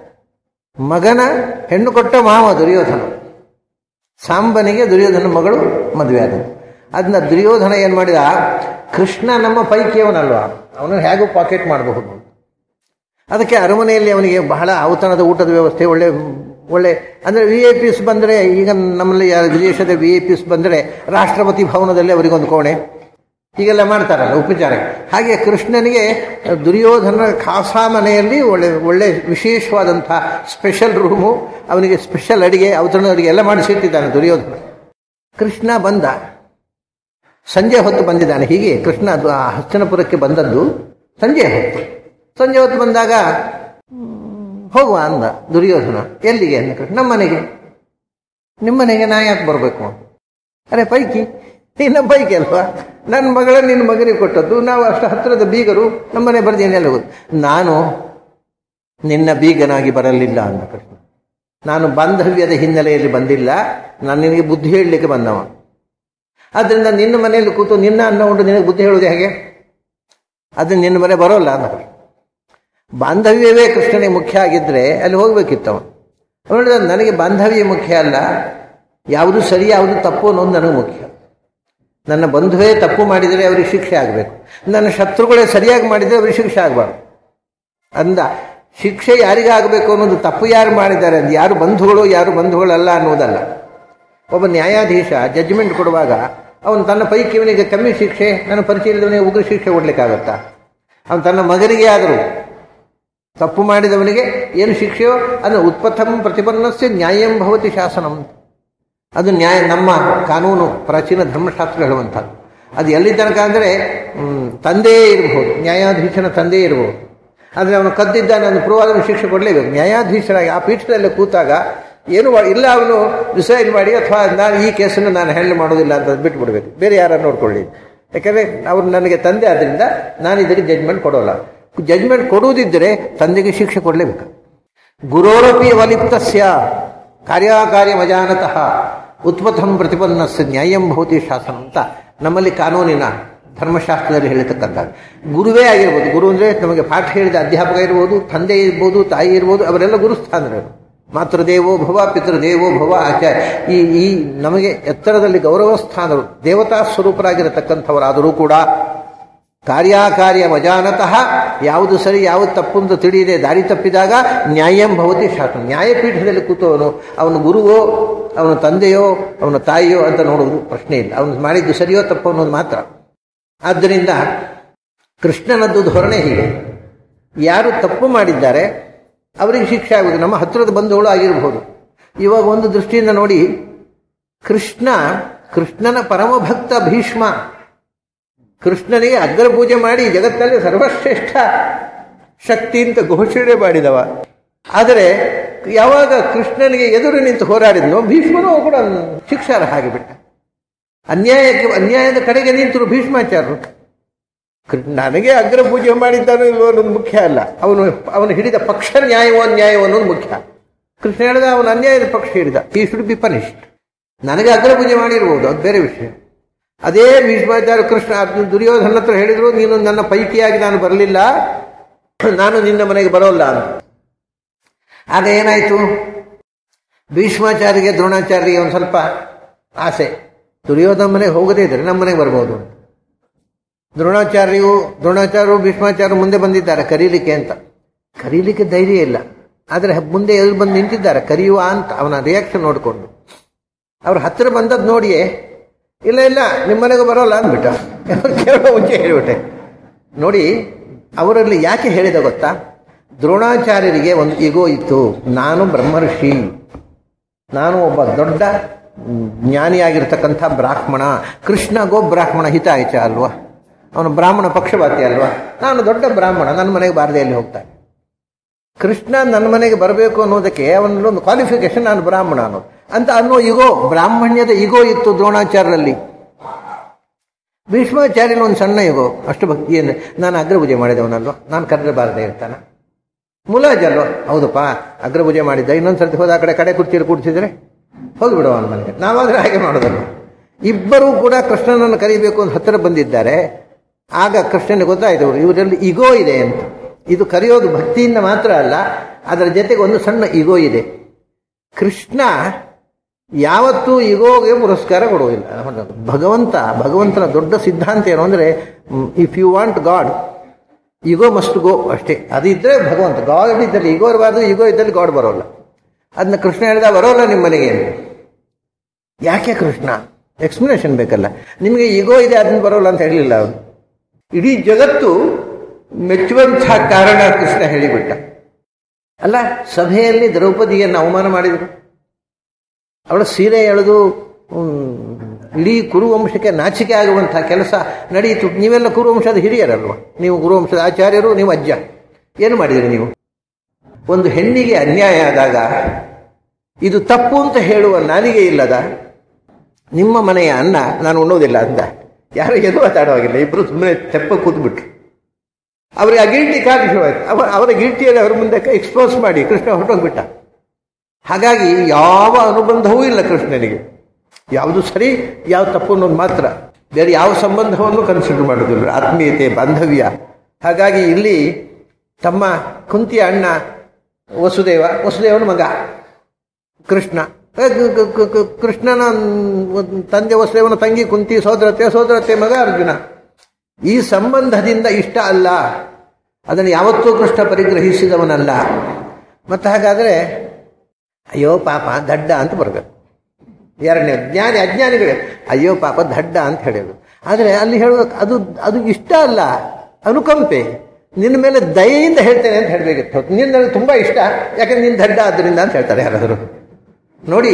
ಮಗನ ಹೆಣ್ಣು ಕೊಟ್ಟ ಮಾವ ದುರ್ಯೋಧನ ಸಾಂಬನಿಗೆ ದುರ್ಯೋಧನ ಮಗಳು ಮದುವೆ ಆದದ್ದು ಅದನ್ನ ದುರ್ಯೋಧನ ಏನು ಮಾಡಿದ ಕೃಷ್ಣ ನಮ್ಮ ಪೈಕಿಯವನಲ್ವಾ ಅವನು ಹೇಗೂ ಪಾಕೆಟ್ ಮಾಡಬಹುದು ಅದಕ್ಕೆ ಅರಮನೆಯಲ್ಲಿ ಅವನಿಗೆ ಬಹಳ ಔತಣದ ಊಟದ ವ್ಯವಸ್ಥೆ ಒಳ್ಳೆ ಒಳ್ಳೆ ಅಂದರೆ ವಿ ಐ ಪಿಸ್ ಬಂದರೆ ಈಗ ನಮ್ಮಲ್ಲಿ ಯಾರು ವಿದೇಶದ ವಿ ಐ ಪಿಸ್ ಬಂದರೆ ರಾಷ್ಟ್ರಪತಿ ಭವನದಲ್ಲಿ ಅವರಿಗೊಂದು ಕೋಣೆ ಹೀಗೆಲ್ಲ ಮಾಡ್ತಾರಲ್ಲ ಉಪಚಾರ ಹಾಗೆ ಕೃಷ್ಣನಿಗೆ ದುರ್ಯೋಧನ ಖಾಸಾ ಮನೆಯಲ್ಲಿ ಒಳ್ಳೆ ಒಳ್ಳೆ ವಿಶೇಷವಾದಂಥ ಸ್ಪೆಷಲ್ ರೂಮು ಅವನಿಗೆ ಸ್ಪೆಷಲ್ ಅಡಿಗೆ ಔತಣ ಅಡಿಗೆ ಎಲ್ಲ ಮಾಡಿಸಿಟ್ಟಿದ್ದಾನೆ ದುರ್ಯೋಧನ ಕೃಷ್ಣ ಬಂದ ಸಂಜೆ ಹೊತ್ತು ಬಂದಿದ್ದಾನೆ ಹೀಗೆ ಕೃಷ್ಣ ಅದು ಆ ಹಸ್ತಿನಪುರಕ್ಕೆ ಬಂದದ್ದು ಸಂಜೆ ಹೊತ್ತು ಸಂಜೆ ಹೊತ್ತು ಬಂದಾಗ ಹೋಗುವ ಅಂದ ದುರ್ಯೋಧನ ಎಲ್ಲಿಗೆ ಅಂದ ಕೃಷ್ಣ ನಮ್ಮ ಮನೆಗೆ ನಿಮ್ಮ ಮನೆಗೆ ನಾ ಯಾಕೆ ಬರಬೇಕು ಅರೆ ಪೈಕಿ ನಿನ್ನ ಪೈಕಿ ಅಲ್ವಾ ನನ್ನ ಮಗಳ ನಿನ್ನ ಮಗನಿಗೆ ಕೊಟ್ಟದ್ದು ನಾವು ಅಷ್ಟು ಹತ್ತಿರದ ಬೀಗರು ನಮ್ಮನೆ ಬರ್ದೇನೆ ಎಲ್ಲ ಹೋಗುದು ನಾನು ನಿನ್ನ ಬೀಗನಾಗಿ ಬರಲಿಲ್ಲ ಅಂದ ಕೃಷ್ಣ ನಾನು ಬಾಂಧವ್ಯದ ಹಿನ್ನೆಲೆಯಲ್ಲಿ ಬಂದಿಲ್ಲ ನಾನು ನಿನಗೆ ಬುದ್ಧಿ ಹೇಳಲಿಕ್ಕೆ ಬಂದವ ಆದ್ದರಿಂದ ನಿನ್ನ ಮನೆಯಲ್ಲಿ ಕೂತು ನಿನ್ನ ಅನ್ನ ಉಂಟು ನಿನಗೆ ಬುದ್ಧಿ ಹೇಳುವುದು ಹೇಗೆ ಅದನ್ನ ನಿನ್ನ ಮನೆ ಬರೋಲ್ಲ ಅಂದ ಬಾಂಧವ್ಯವೇ ಕೃಷ್ಣನಿಗೆ ಮುಖ್ಯ ಆಗಿದ್ರೆ ಅಲ್ಲಿ ಹೋಗ್ಬೇಕಿತ್ತವ ನೋಡಿದ ನನಗೆ ಬಾಂಧವ್ಯ ಮುಖ್ಯ ಅಲ್ಲ ಯಾವುದು ಸರಿ ಯಾವುದು ತಪ್ಪು ಅನ್ನೋದು ನನಗೆ ಮುಖ್ಯ ನನ್ನ ಬಂಧುವೇ ತಪ್ಪು ಮಾಡಿದರೆ ಅವರಿಗೆ ಶಿಕ್ಷೆ ಆಗಬೇಕು ನನ್ನ ಶತ್ರುಗಳೇ ಸರಿಯಾಗಿ ಮಾಡಿದರೆ ಅವರಿಗೆ ಶಿಕ್ಷೆ ಆಗಬಾರ್ದು ಅಂದ ಶಿಕ್ಷೆ ಯಾರಿಗಾಗಬೇಕು ಅನ್ನೋದು ತಪ್ಪು ಯಾರು ಮಾಡಿದ್ದಾರೆ ಅದು ಯಾರು ಬಂಧುಗಳು ಯಾರು ಬಂಧುಗಳಲ್ಲ ಅನ್ನೋದಲ್ಲ ಒಬ್ಬ ನ್ಯಾಯಾಧೀಶ ಜಡ್ಜ್ಮೆಂಟ್ ಕೊಡುವಾಗ ಅವನು ತನ್ನ ಪೈಕಿ ಇವನಿಗೆ ಕಮ್ಮಿ ಶಿಕ್ಷೆ ನನ್ನ ಪರಿಚಯ ಇಲ್ಲದವನಿಗೆ ಉಗ್ರ ಶಿಕ್ಷೆ ಕೊಡ್ಲಿಕ್ಕಾಗತ್ತಾ ಅವನು ತನ್ನ ಮಗನಿಗೆ ಆದರೂ ತಪ್ಪು ಮಾಡಿದವನಿಗೆ ಏನು ಶಿಕ್ಷೆಯೋ ಅದು ಉತ್ಪಥಂ ಪ್ರತಿಪನ್ನಸ್ಯ ನ್ಯಾಯಂ ಭವತಿ ಶಾಸನಂ ಅದು ನ್ಯಾಯ ನಮ್ಮ ಕಾನೂನು ಪ್ರಾಚೀನ ಧರ್ಮಶಾಸ್ತ್ರ ಹೇಳುವಂಥದ್ದು ಅದು ಎಲ್ಲಿ ತನಕ ಅಂದರೆ ತಂದೆಯೇ ಇರಬಹುದು ನ್ಯಾಯಾಧೀಶನ ತಂದೆಯೇ ಇರಬಹುದು ಆದರೆ ಅವನು ಕದ್ದಿದ್ದಾನೆ ಅವನು ಪ್ರೂವ್ ಶಿಕ್ಷೆ ಕೊಡಲೇಬೇಕು ನ್ಯಾಯಾಧೀಶರಾಗಿ ಆ ಪೀಠದಲ್ಲಿ ಕೂತಾಗ ಏನು ಇಲ್ಲ ಅವನು ಡಿಸೈಡ್ ಮಾಡಿ ಅಥವಾ ನಾನು ಈ ಕೇಸನ್ನು ನಾನು ಹ್ಯಾಂಡಲ್ ಮಾಡೋದಿಲ್ಲ ಅಂತ ಬಿಟ್ಬಿಡ್ಬೇಕು ಬೇರೆ ಯಾರನ್ನು ನೋಡ್ಕೊಳ್ಳಿ ಯಾಕಂದರೆ ಅವ್ರು ನನಗೆ ತಂದೆ ಆದ್ದರಿಂದ ನಾನು ಇದಕ್ಕೆ ಜಡ್ಜ್ಮೆಂಟ್ ಕೊಡೋಲ್ಲ ಜಡ್ಜ್ಮೆಂಟ್ ಕೊಡುವುದಿದ್ದರೆ ತಂದೆಗೆ ಶಿಕ್ಷೆ ಕೊಡಲೇಬೇಕು ಗುರೋರಪಿ ಅವಲಿಪ್ತಸ್ಯ ಕಾರ್ಯಕಾರ್ಯ ಮಜಾನತಃ ಉತ್ಪಥಂ ಪ್ರತಿಪನ್ನಸ್ಯ ನ್ಯಾಯಂ ಭೌತಿ ಶಾಸನ ಅಂತ ನಮ್ಮಲ್ಲಿ ಕಾನೂನಿನ ಧರ್ಮಶಾಸ್ತ್ರದಲ್ಲಿ ಹೇಳಿರ್ತಕ್ಕಂಥದ್ದು ಗುರುವೇ ಆಗಿರ್ಬೋದು ಗುರು ಅಂದರೆ ನಮಗೆ ಪಾಠ ಹೇಳಿದ ಅಧ್ಯಾಪಕ ಇರ್ಬೋದು ತಂದೆ ಇರ್ಬೋದು ತಾಯಿ ಇರ್ಬೋದು ಅವರೆಲ್ಲ ಗುರುಸ್ಥಾನರು ಮಾತೃದೇವೋ ಭವ ಪಿತೃದೇವೋ ಭವ ಆಚಾರ್ಯ ಈ ಈ ನಮಗೆ ಎತ್ತರದಲ್ಲಿ ಗೌರವ ಸ್ಥಾನರು ದೇವತಾ ಸ್ವರೂಪರಾಗಿರತಕ್ಕಂಥವರಾದರೂ ಕೂಡ ಕಾರ್ಯಕಾರ್ಯ ಮಜಾನತಃ ಯಾವುದು ಸರಿ ಯಾವುದು ತಪ್ಪು ಅಂತ ತಿಳಿಯದೆ ದಾರಿ ತಪ್ಪಿದಾಗ ನ್ಯಾಯಂ ಭವತಿ ಶಾಸನ ನ್ಯಾಯಪೀಠದಲ್ಲಿ ಕೂತವನು ಅವನು ಗುರುವೋ ಅವನ ತಂದೆಯೋ ಅವನ ತಾಯಿಯೋ ಅಂತ ನೋಡುವುದು ಪ್ರಶ್ನೆ ಇಲ್ಲ ಅವನು ಮಾಡಿದ್ದು ಸರಿಯೋ ತಪ್ಪು ಅನ್ನೋದು ಮಾತ್ರ ಆದ್ದರಿಂದ ಕೃಷ್ಣನದ್ದು ಧೋರಣೆ ಹೀಗೆ ಯಾರು ತಪ್ಪು ಮಾಡಿದ್ದಾರೆ ಅವರಿಗೆ ಶಿಕ್ಷೆ ಆಗುವುದು ನಮ್ಮ ಹತ್ತಿರದ ಬಂಧುಗಳು ಆಗಿರಬಹುದು ಇವಾಗ ಒಂದು ದೃಷ್ಟಿಯಿಂದ ನೋಡಿ ಕೃಷ್ಣ ಕೃಷ್ಣನ ಪರಮಭಕ್ತ ಭೀಷ್ಮ ಕೃಷ್ಣನಿಗೆ ಅಗ್ರ ಪೂಜೆ ಮಾಡಿ ಜಗತ್ತಲ್ಲಿ ಸರ್ವಶ್ರೇಷ್ಠ ಶಕ್ತಿ ಅಂತ ಘೋಷಣೆ ಮಾಡಿದವ ಆದರೆ ಯಾವಾಗ ಕೃಷ್ಣನಿಗೆ ಎದುರು ನಿಂತು ಹೋರಾಡಿದ್ನೋ ಭೀಷ್ಮನೂ ಕೂಡ ಶಿಕ್ಷಾರ ಹಾಗೆ ಬಿಟ್ಟ ಅನ್ಯಾಯಕ್ಕೆ ಅನ್ಯಾಯದ ಕಡೆಗೆ ನಿಂತರು ಭೀಷ್ಮಾಚಾರ್ಯರು ನನಗೆ ಅಗ್ರ ಪೂಜೆ ಮಾಡಿದ್ದಾನೋ ಇಲ್ವೋ ಅನ್ನೋದು ಮುಖ್ಯ ಅಲ್ಲ ಅವನು ಅವನು ಹಿಡಿದ ಪಕ್ಷ ನ್ಯಾಯವೋ ಅನ್ಯಾಯವೋ ಅನ್ನೋದು ಮುಖ್ಯ ಕೃಷ್ಣ ಹೇಳಿದ ಅವನು ಅನ್ಯಾಯದ ಪಕ್ಷ ಹಿಡಿದ ಈ ಶುಡ್ ಬಿ ಪನಿಷ್ಡ್ ನನಗೆ ಅಗ್ರ ಪೂಜೆ ಮಾಡಿರ್ಬೋದು ಅದು ಬೇರೆ ವಿಷಯ ಅದೇ ಭೀಷ್ಮಾಚಾರ್ಯ ಕೃಷ್ಣ ದುರ್ಯೋಧನ ಹತ್ರ ಹೇಳಿದ್ರು ನೀನು ನನ್ನ ಪೈಕಿಯಾಗಿ ನಾನು ಬರಲಿಲ್ಲ ನಾನು ನಿನ್ನ ಮನೆಗೆ ಬರೋಲ್ಲ ಅಂತ ಆಗ ಏನಾಯಿತು ಭೀಷ್ಮಾಚಾರ್ಯಗೆ ದ್ರೋಣಾಚಾರ್ಯಗೆ ಒಂದು ಸ್ವಲ್ಪ ಆಸೆ ದುರ್ಯೋಧನ ಮನೆಗೆ ಹೋಗದೇ ಇದ್ರೆ ನಮ್ಮ ಮನೆಗೆ ಬರ್ಬೋದು ದ್ರೋಣಾಚಾರ್ಯರು ದ್ರೋಣಾಚಾರ್ಯರು ಭೀಷ್ಮಾಚಾರ್ಯರು ಮುಂದೆ ಬಂದಿದ್ದಾರೆ ಕರೀಲಿಕ್ಕೆ ಅಂತ ಕರೀಲಿಕ್ಕೆ ಧೈರ್ಯ ಇಲ್ಲ ಆದರೆ ಮುಂದೆ ಎಲ್ಲಿ ಬಂದು ನಿಂತಿದ್ದಾರೆ ಕರೆಯುವ ಅಂತ ಅವನ ರಿಯಾಕ್ಷನ್ ನೋಡಿಕೊಂಡು ಅವ್ರ ಹತ್ತಿರ ಬಂದದ್ದು ನೋಡಿಯೇ ಇಲ್ಲ ಇಲ್ಲ ನಿಮ್ಮನೆಗೂ ಬರೋಲ್ಲ ಅಂದ್ಬಿಟ್ಟ ಕೇಳೋ ಮುಂಚೆ ಹೇಳಿಬಿಟ್ಟೆ ನೋಡಿ ಅವರಲ್ಲಿ ಯಾಕೆ ಹೇಳಿದ ಗೊತ್ತಾ ದ್ರೋಣಾಚಾರ್ಯರಿಗೆ ಒಂದು ಈಗೋ ಇತ್ತು ನಾನು ಬ್ರಹ್ಮರ್ಷಿ ನಾನು ಒಬ್ಬ ದೊಡ್ಡ ಜ್ಞಾನಿಯಾಗಿರ್ತಕ್ಕಂಥ ಬ್ರಾಹ್ಮಣ ಕೃಷ್ಣಗೋ ಬ್ರಾಹ್ಮಣ ಹಿತ ಆಯ್ತ ಅಲ್ವಾ ಅವನು ಬ್ರಾಹ್ಮಣ ಪಕ್ಷಪಾತಿ ಅಲ್ವಾ ನಾನು ದೊಡ್ಡ ಬ್ರಾಹ್ಮಣ ನನ್ನ ಮನೆಗೆ ಬಾರದೆ ಅಲ್ಲಿ ಹೋಗ್ತಾನೆ ಕೃಷ್ಣ ನನ್ನ ಮನೆಗೆ ಬರಬೇಕು ಅನ್ನೋದಕ್ಕೆ ಅವನಲ್ಲೊಂದು ಕ್ವಾಲಿಫಿಕೇಶನ್ ನಾನು ಬ್ರಾಹ್ಮಣ ಅನ್ನೋದು ಅಂತ ಅನ್ನೋ ಈಗೋ ಬ್ರಾಹ್ಮಣ್ಯದ ಈಗೋ ಇತ್ತು ದ್ರೋಣಾಚಾರ್ಯರಲ್ಲಿ ಭೀಷ್ಮಾಚಾರ್ಯನ ಒಂದು ಸಣ್ಣ ಈಗೋ ಅಷ್ಟು ಭಕ್ತಿ ಅಂದರೆ ನಾನು ಅಗ್ರಪೂಜೆ ಮಾಡಿದವನಲ್ವ ನಾನು ಕರೆದ್ರೆ ಬಾರದೆ ಇರ್ತಾನ ಮುಲಾಜಲ್ವ ಹೌದಪ್ಪ ಅಗ್ರಪೂಜೆ ಮಾಡಿದ್ದ ಇನ್ನೊಂದು ಸರ್ತಿ ಹೋದ ಆ ಕಡೆ ಕಡೆ ಕುರ್ಚಿಯಲ್ಲಿ ಕೂಡಿಸಿದ್ರೆ ಹೋಗಿಬಿಡುವ ಅವನ ಮನೆಗೆ ನಾವಾದ್ರೆ ಹಾಗೆ ಮಾಡೋದಲ್ವ ಇಬ್ಬರೂ ಕೂಡ ಕೃಷ್ಣನನ್ನು ಕರಿಬೇಕು ಅಂತ ಹತ್ತಿರ ಬಂದಿದ್ದಾರೆ ಆಗ ಕೃಷ್ಣನಿಗೆ ಗೊತ್ತಾಯ್ತು ಅವರು ಇವರಲ್ಲಿ ಇಗೋ ಇದೆ ಅಂತ ಇದು ಕರೆಯೋದು ಭಕ್ತಿಯಿಂದ ಮಾತ್ರ ಅಲ್ಲ ಅದರ ಜೊತೆಗೆ ಒಂದು ಸಣ್ಣ ಇಗೋ ಇದೆ ಕೃಷ್ಣ ಯಾವತ್ತೂ ಇಗೋಗೆ ಪುರಸ್ಕಾರ ಕೊಡುವುದಿಲ್ಲ ಭಗವಂತ ಭಗವಂತನ ದೊಡ್ಡ ಸಿದ್ಧಾಂತ ಏನು ಅಂದರೆ if you want God ego must go ಅಷ್ಟೇ ಅದಿದ್ದರೆ ಭಗವಂತ ಗಾಡ್ ಇದ್ದಲ್ಲಿ ಇಗೋ ಇರಬಾರ್ದು ಇಗೋ ಇದ್ದಲ್ಲಿ ಗಾಡ್ ಬರೋಲ್ಲ ಅದನ್ನ ಕೃಷ್ಣ ಹೇಳಿದ ಬರೋಲ್ಲ ನಿಮ್ಮ ಮನೆಗೆ ಅಂತ. ಯಾಕೆ ಕೃಷ್ಣ ಎಕ್ಸ್ಪ್ಲನೇಷನ್ ಬೇಕಲ್ಲ ನಿಮಗೆ ಈಗೋ ಇದೆ ಅದನ್ನ ಬರೋಲ್ಲ ಅಂತ ಹೇಳಲಿಲ್ಲ ಅವನು ಇಡೀ ಜಗತ್ತು ಮೆಚ್ಚುವಂತಹ ಕಾರಣ ಕೃಷ್ಣ ಹೇಳಿಬಿಟ್ಟ ಅಲ್ಲ ಸಭೆಯಲ್ಲಿ ದ್ರೌಪದಿಯನ್ನು ಅವಮಾನ ಮಾಡಿದರು ಅವಳ ಸೀರೆ ಎಳೆದು ಹ್ಮ್, ಇಡೀ ಕುರುವಂಶಕ್ಕೆ ನಾಚಿಕೆ ಆಗುವಂತಹ ಕೆಲಸ ನಡೆಯಿತು ನೀವೆಲ್ಲ ಕುರುವಂಶದ ಹಿರಿಯರಲ್ವ ನೀವು ಕುರುವಂಶದ ಆಚಾರ್ಯರು ನೀವು ಅಜ್ಜ ಏನು ಮಾಡಿದಿರಿ ನೀವು ಒಂದು ಹೆಣ್ಣಿಗೆ ಅನ್ಯಾಯ ಆದಾಗ ಇದು ತಪ್ಪು ಅಂತ ಹೇಳುವ ನಾಲಿಗೆ ಇಲ್ಲದ ನಿಮ್ಮ ಮನೆಯ ಅನ್ನ ನಾನು ಉಣ್ಣೋದಿಲ್ಲ ಅಂದ ಯಾರು ಎದು ಮಾತಾಡುವಾಗಿಲ್ಲ ಇಬ್ರು ಸುಮ್ಮನೆ ತೆಪ್ಪ ಕೂತ್ಬಿಟ್ರು ಅವರಿಗೆ ಆ ಗಿಲ್ಟಿ ಕಾಗಿ ಶುರುವಾಯ್ತು ಅವ ಅವರ ಗಿಲ್ಟಿಯಲ್ಲಿ ಅವರ ಮುಂದೆ ಎಕ್ಸ್ಪೋಸ್ ಮಾಡಿ ಕೃಷ್ಣ ಹೊರಟೋಗ್ಬಿಟ್ಟ ಹಾಗಾಗಿ ಯಾವ ಅನುಬಂಧವೂ ಇಲ್ಲ ಕೃಷ್ಣನಿಗೆ ಯಾವುದು ಸರಿ ಯಾವ ತಪ್ಪು ಅನ್ನೋದು ಮಾತ್ರ ಬೇರೆ ಯಾವ ಸಂಬಂಧವನ್ನು ಕನ್ಸಿಡರ್ ಮಾಡೋದಿಲ್ಲ ಆತ್ಮೀಯತೆ ಬಾಂಧವ್ಯ ಹಾಗಾಗಿ ಇಲ್ಲಿ ತಮ್ಮ ಕುಂತಿಯ ಅಣ್ಣ ವಸುದೇವ ವಸುದೇವನ ಮಗ ಕೃಷ್ಣ ಏ, ಕ- ಕ- ಕ- ಕ- ಕೃಷ್ಣನ ಒಂದು ತಂದೆ ವಸುದೇವನ ತಂಗಿ ಕುಂತಿ ಸೋದರತೆ ಸೋದರತೆ ಮಗ ಅರ್ಜುನ ಈ ಸಂಬಂಧದಿಂದ ಇಷ್ಟ ಅಲ್ಲ ಅದನ್ನು ಯಾವತ್ತೂ ಕೃಷ್ಣ ಪರಿಗ್ರಹಿಸಿದವನಲ್ಲ ಮತ್ತೆ ಹಾಗಾದರೆ ಅಯ್ಯೋ ಪಾಪ ದಡ್ಡ ಅಂತ ಬರಬೇಕು ಎರಡನೇ ಜ್ಞಾನಿ ಅಜ್ಞಾನಿಗಳೇ ಅಯ್ಯೋ ಪಾಪ ದಡ್ಡ ಅಂತ ಹೇಳೋದು ಆದರೆ ಅಲ್ಲಿ ಹೇಳುವ ಅದು ಅದು ಇಷ್ಟ ಅಲ್ಲ ಅನುಕಂಪೆ ನಿನ್ನ ಮೇಲೆ ದಯೆಯಿಂದ ಹೇಳ್ತೇನೆ ಅಂತ ಹೇಳಬೇಕಿತ್ತು ನಿನ್ನ ನನಗೆ ತುಂಬ ಇಷ್ಟ ಯಾಕಂದ್ರೆ ನಿನ್ನ ದಡ್ಡ ಆದ್ದರಿಂದ ಅಂತ ಹೇಳ್ತಾರೆ ಯಾರಾದರೂ ನೋಡಿ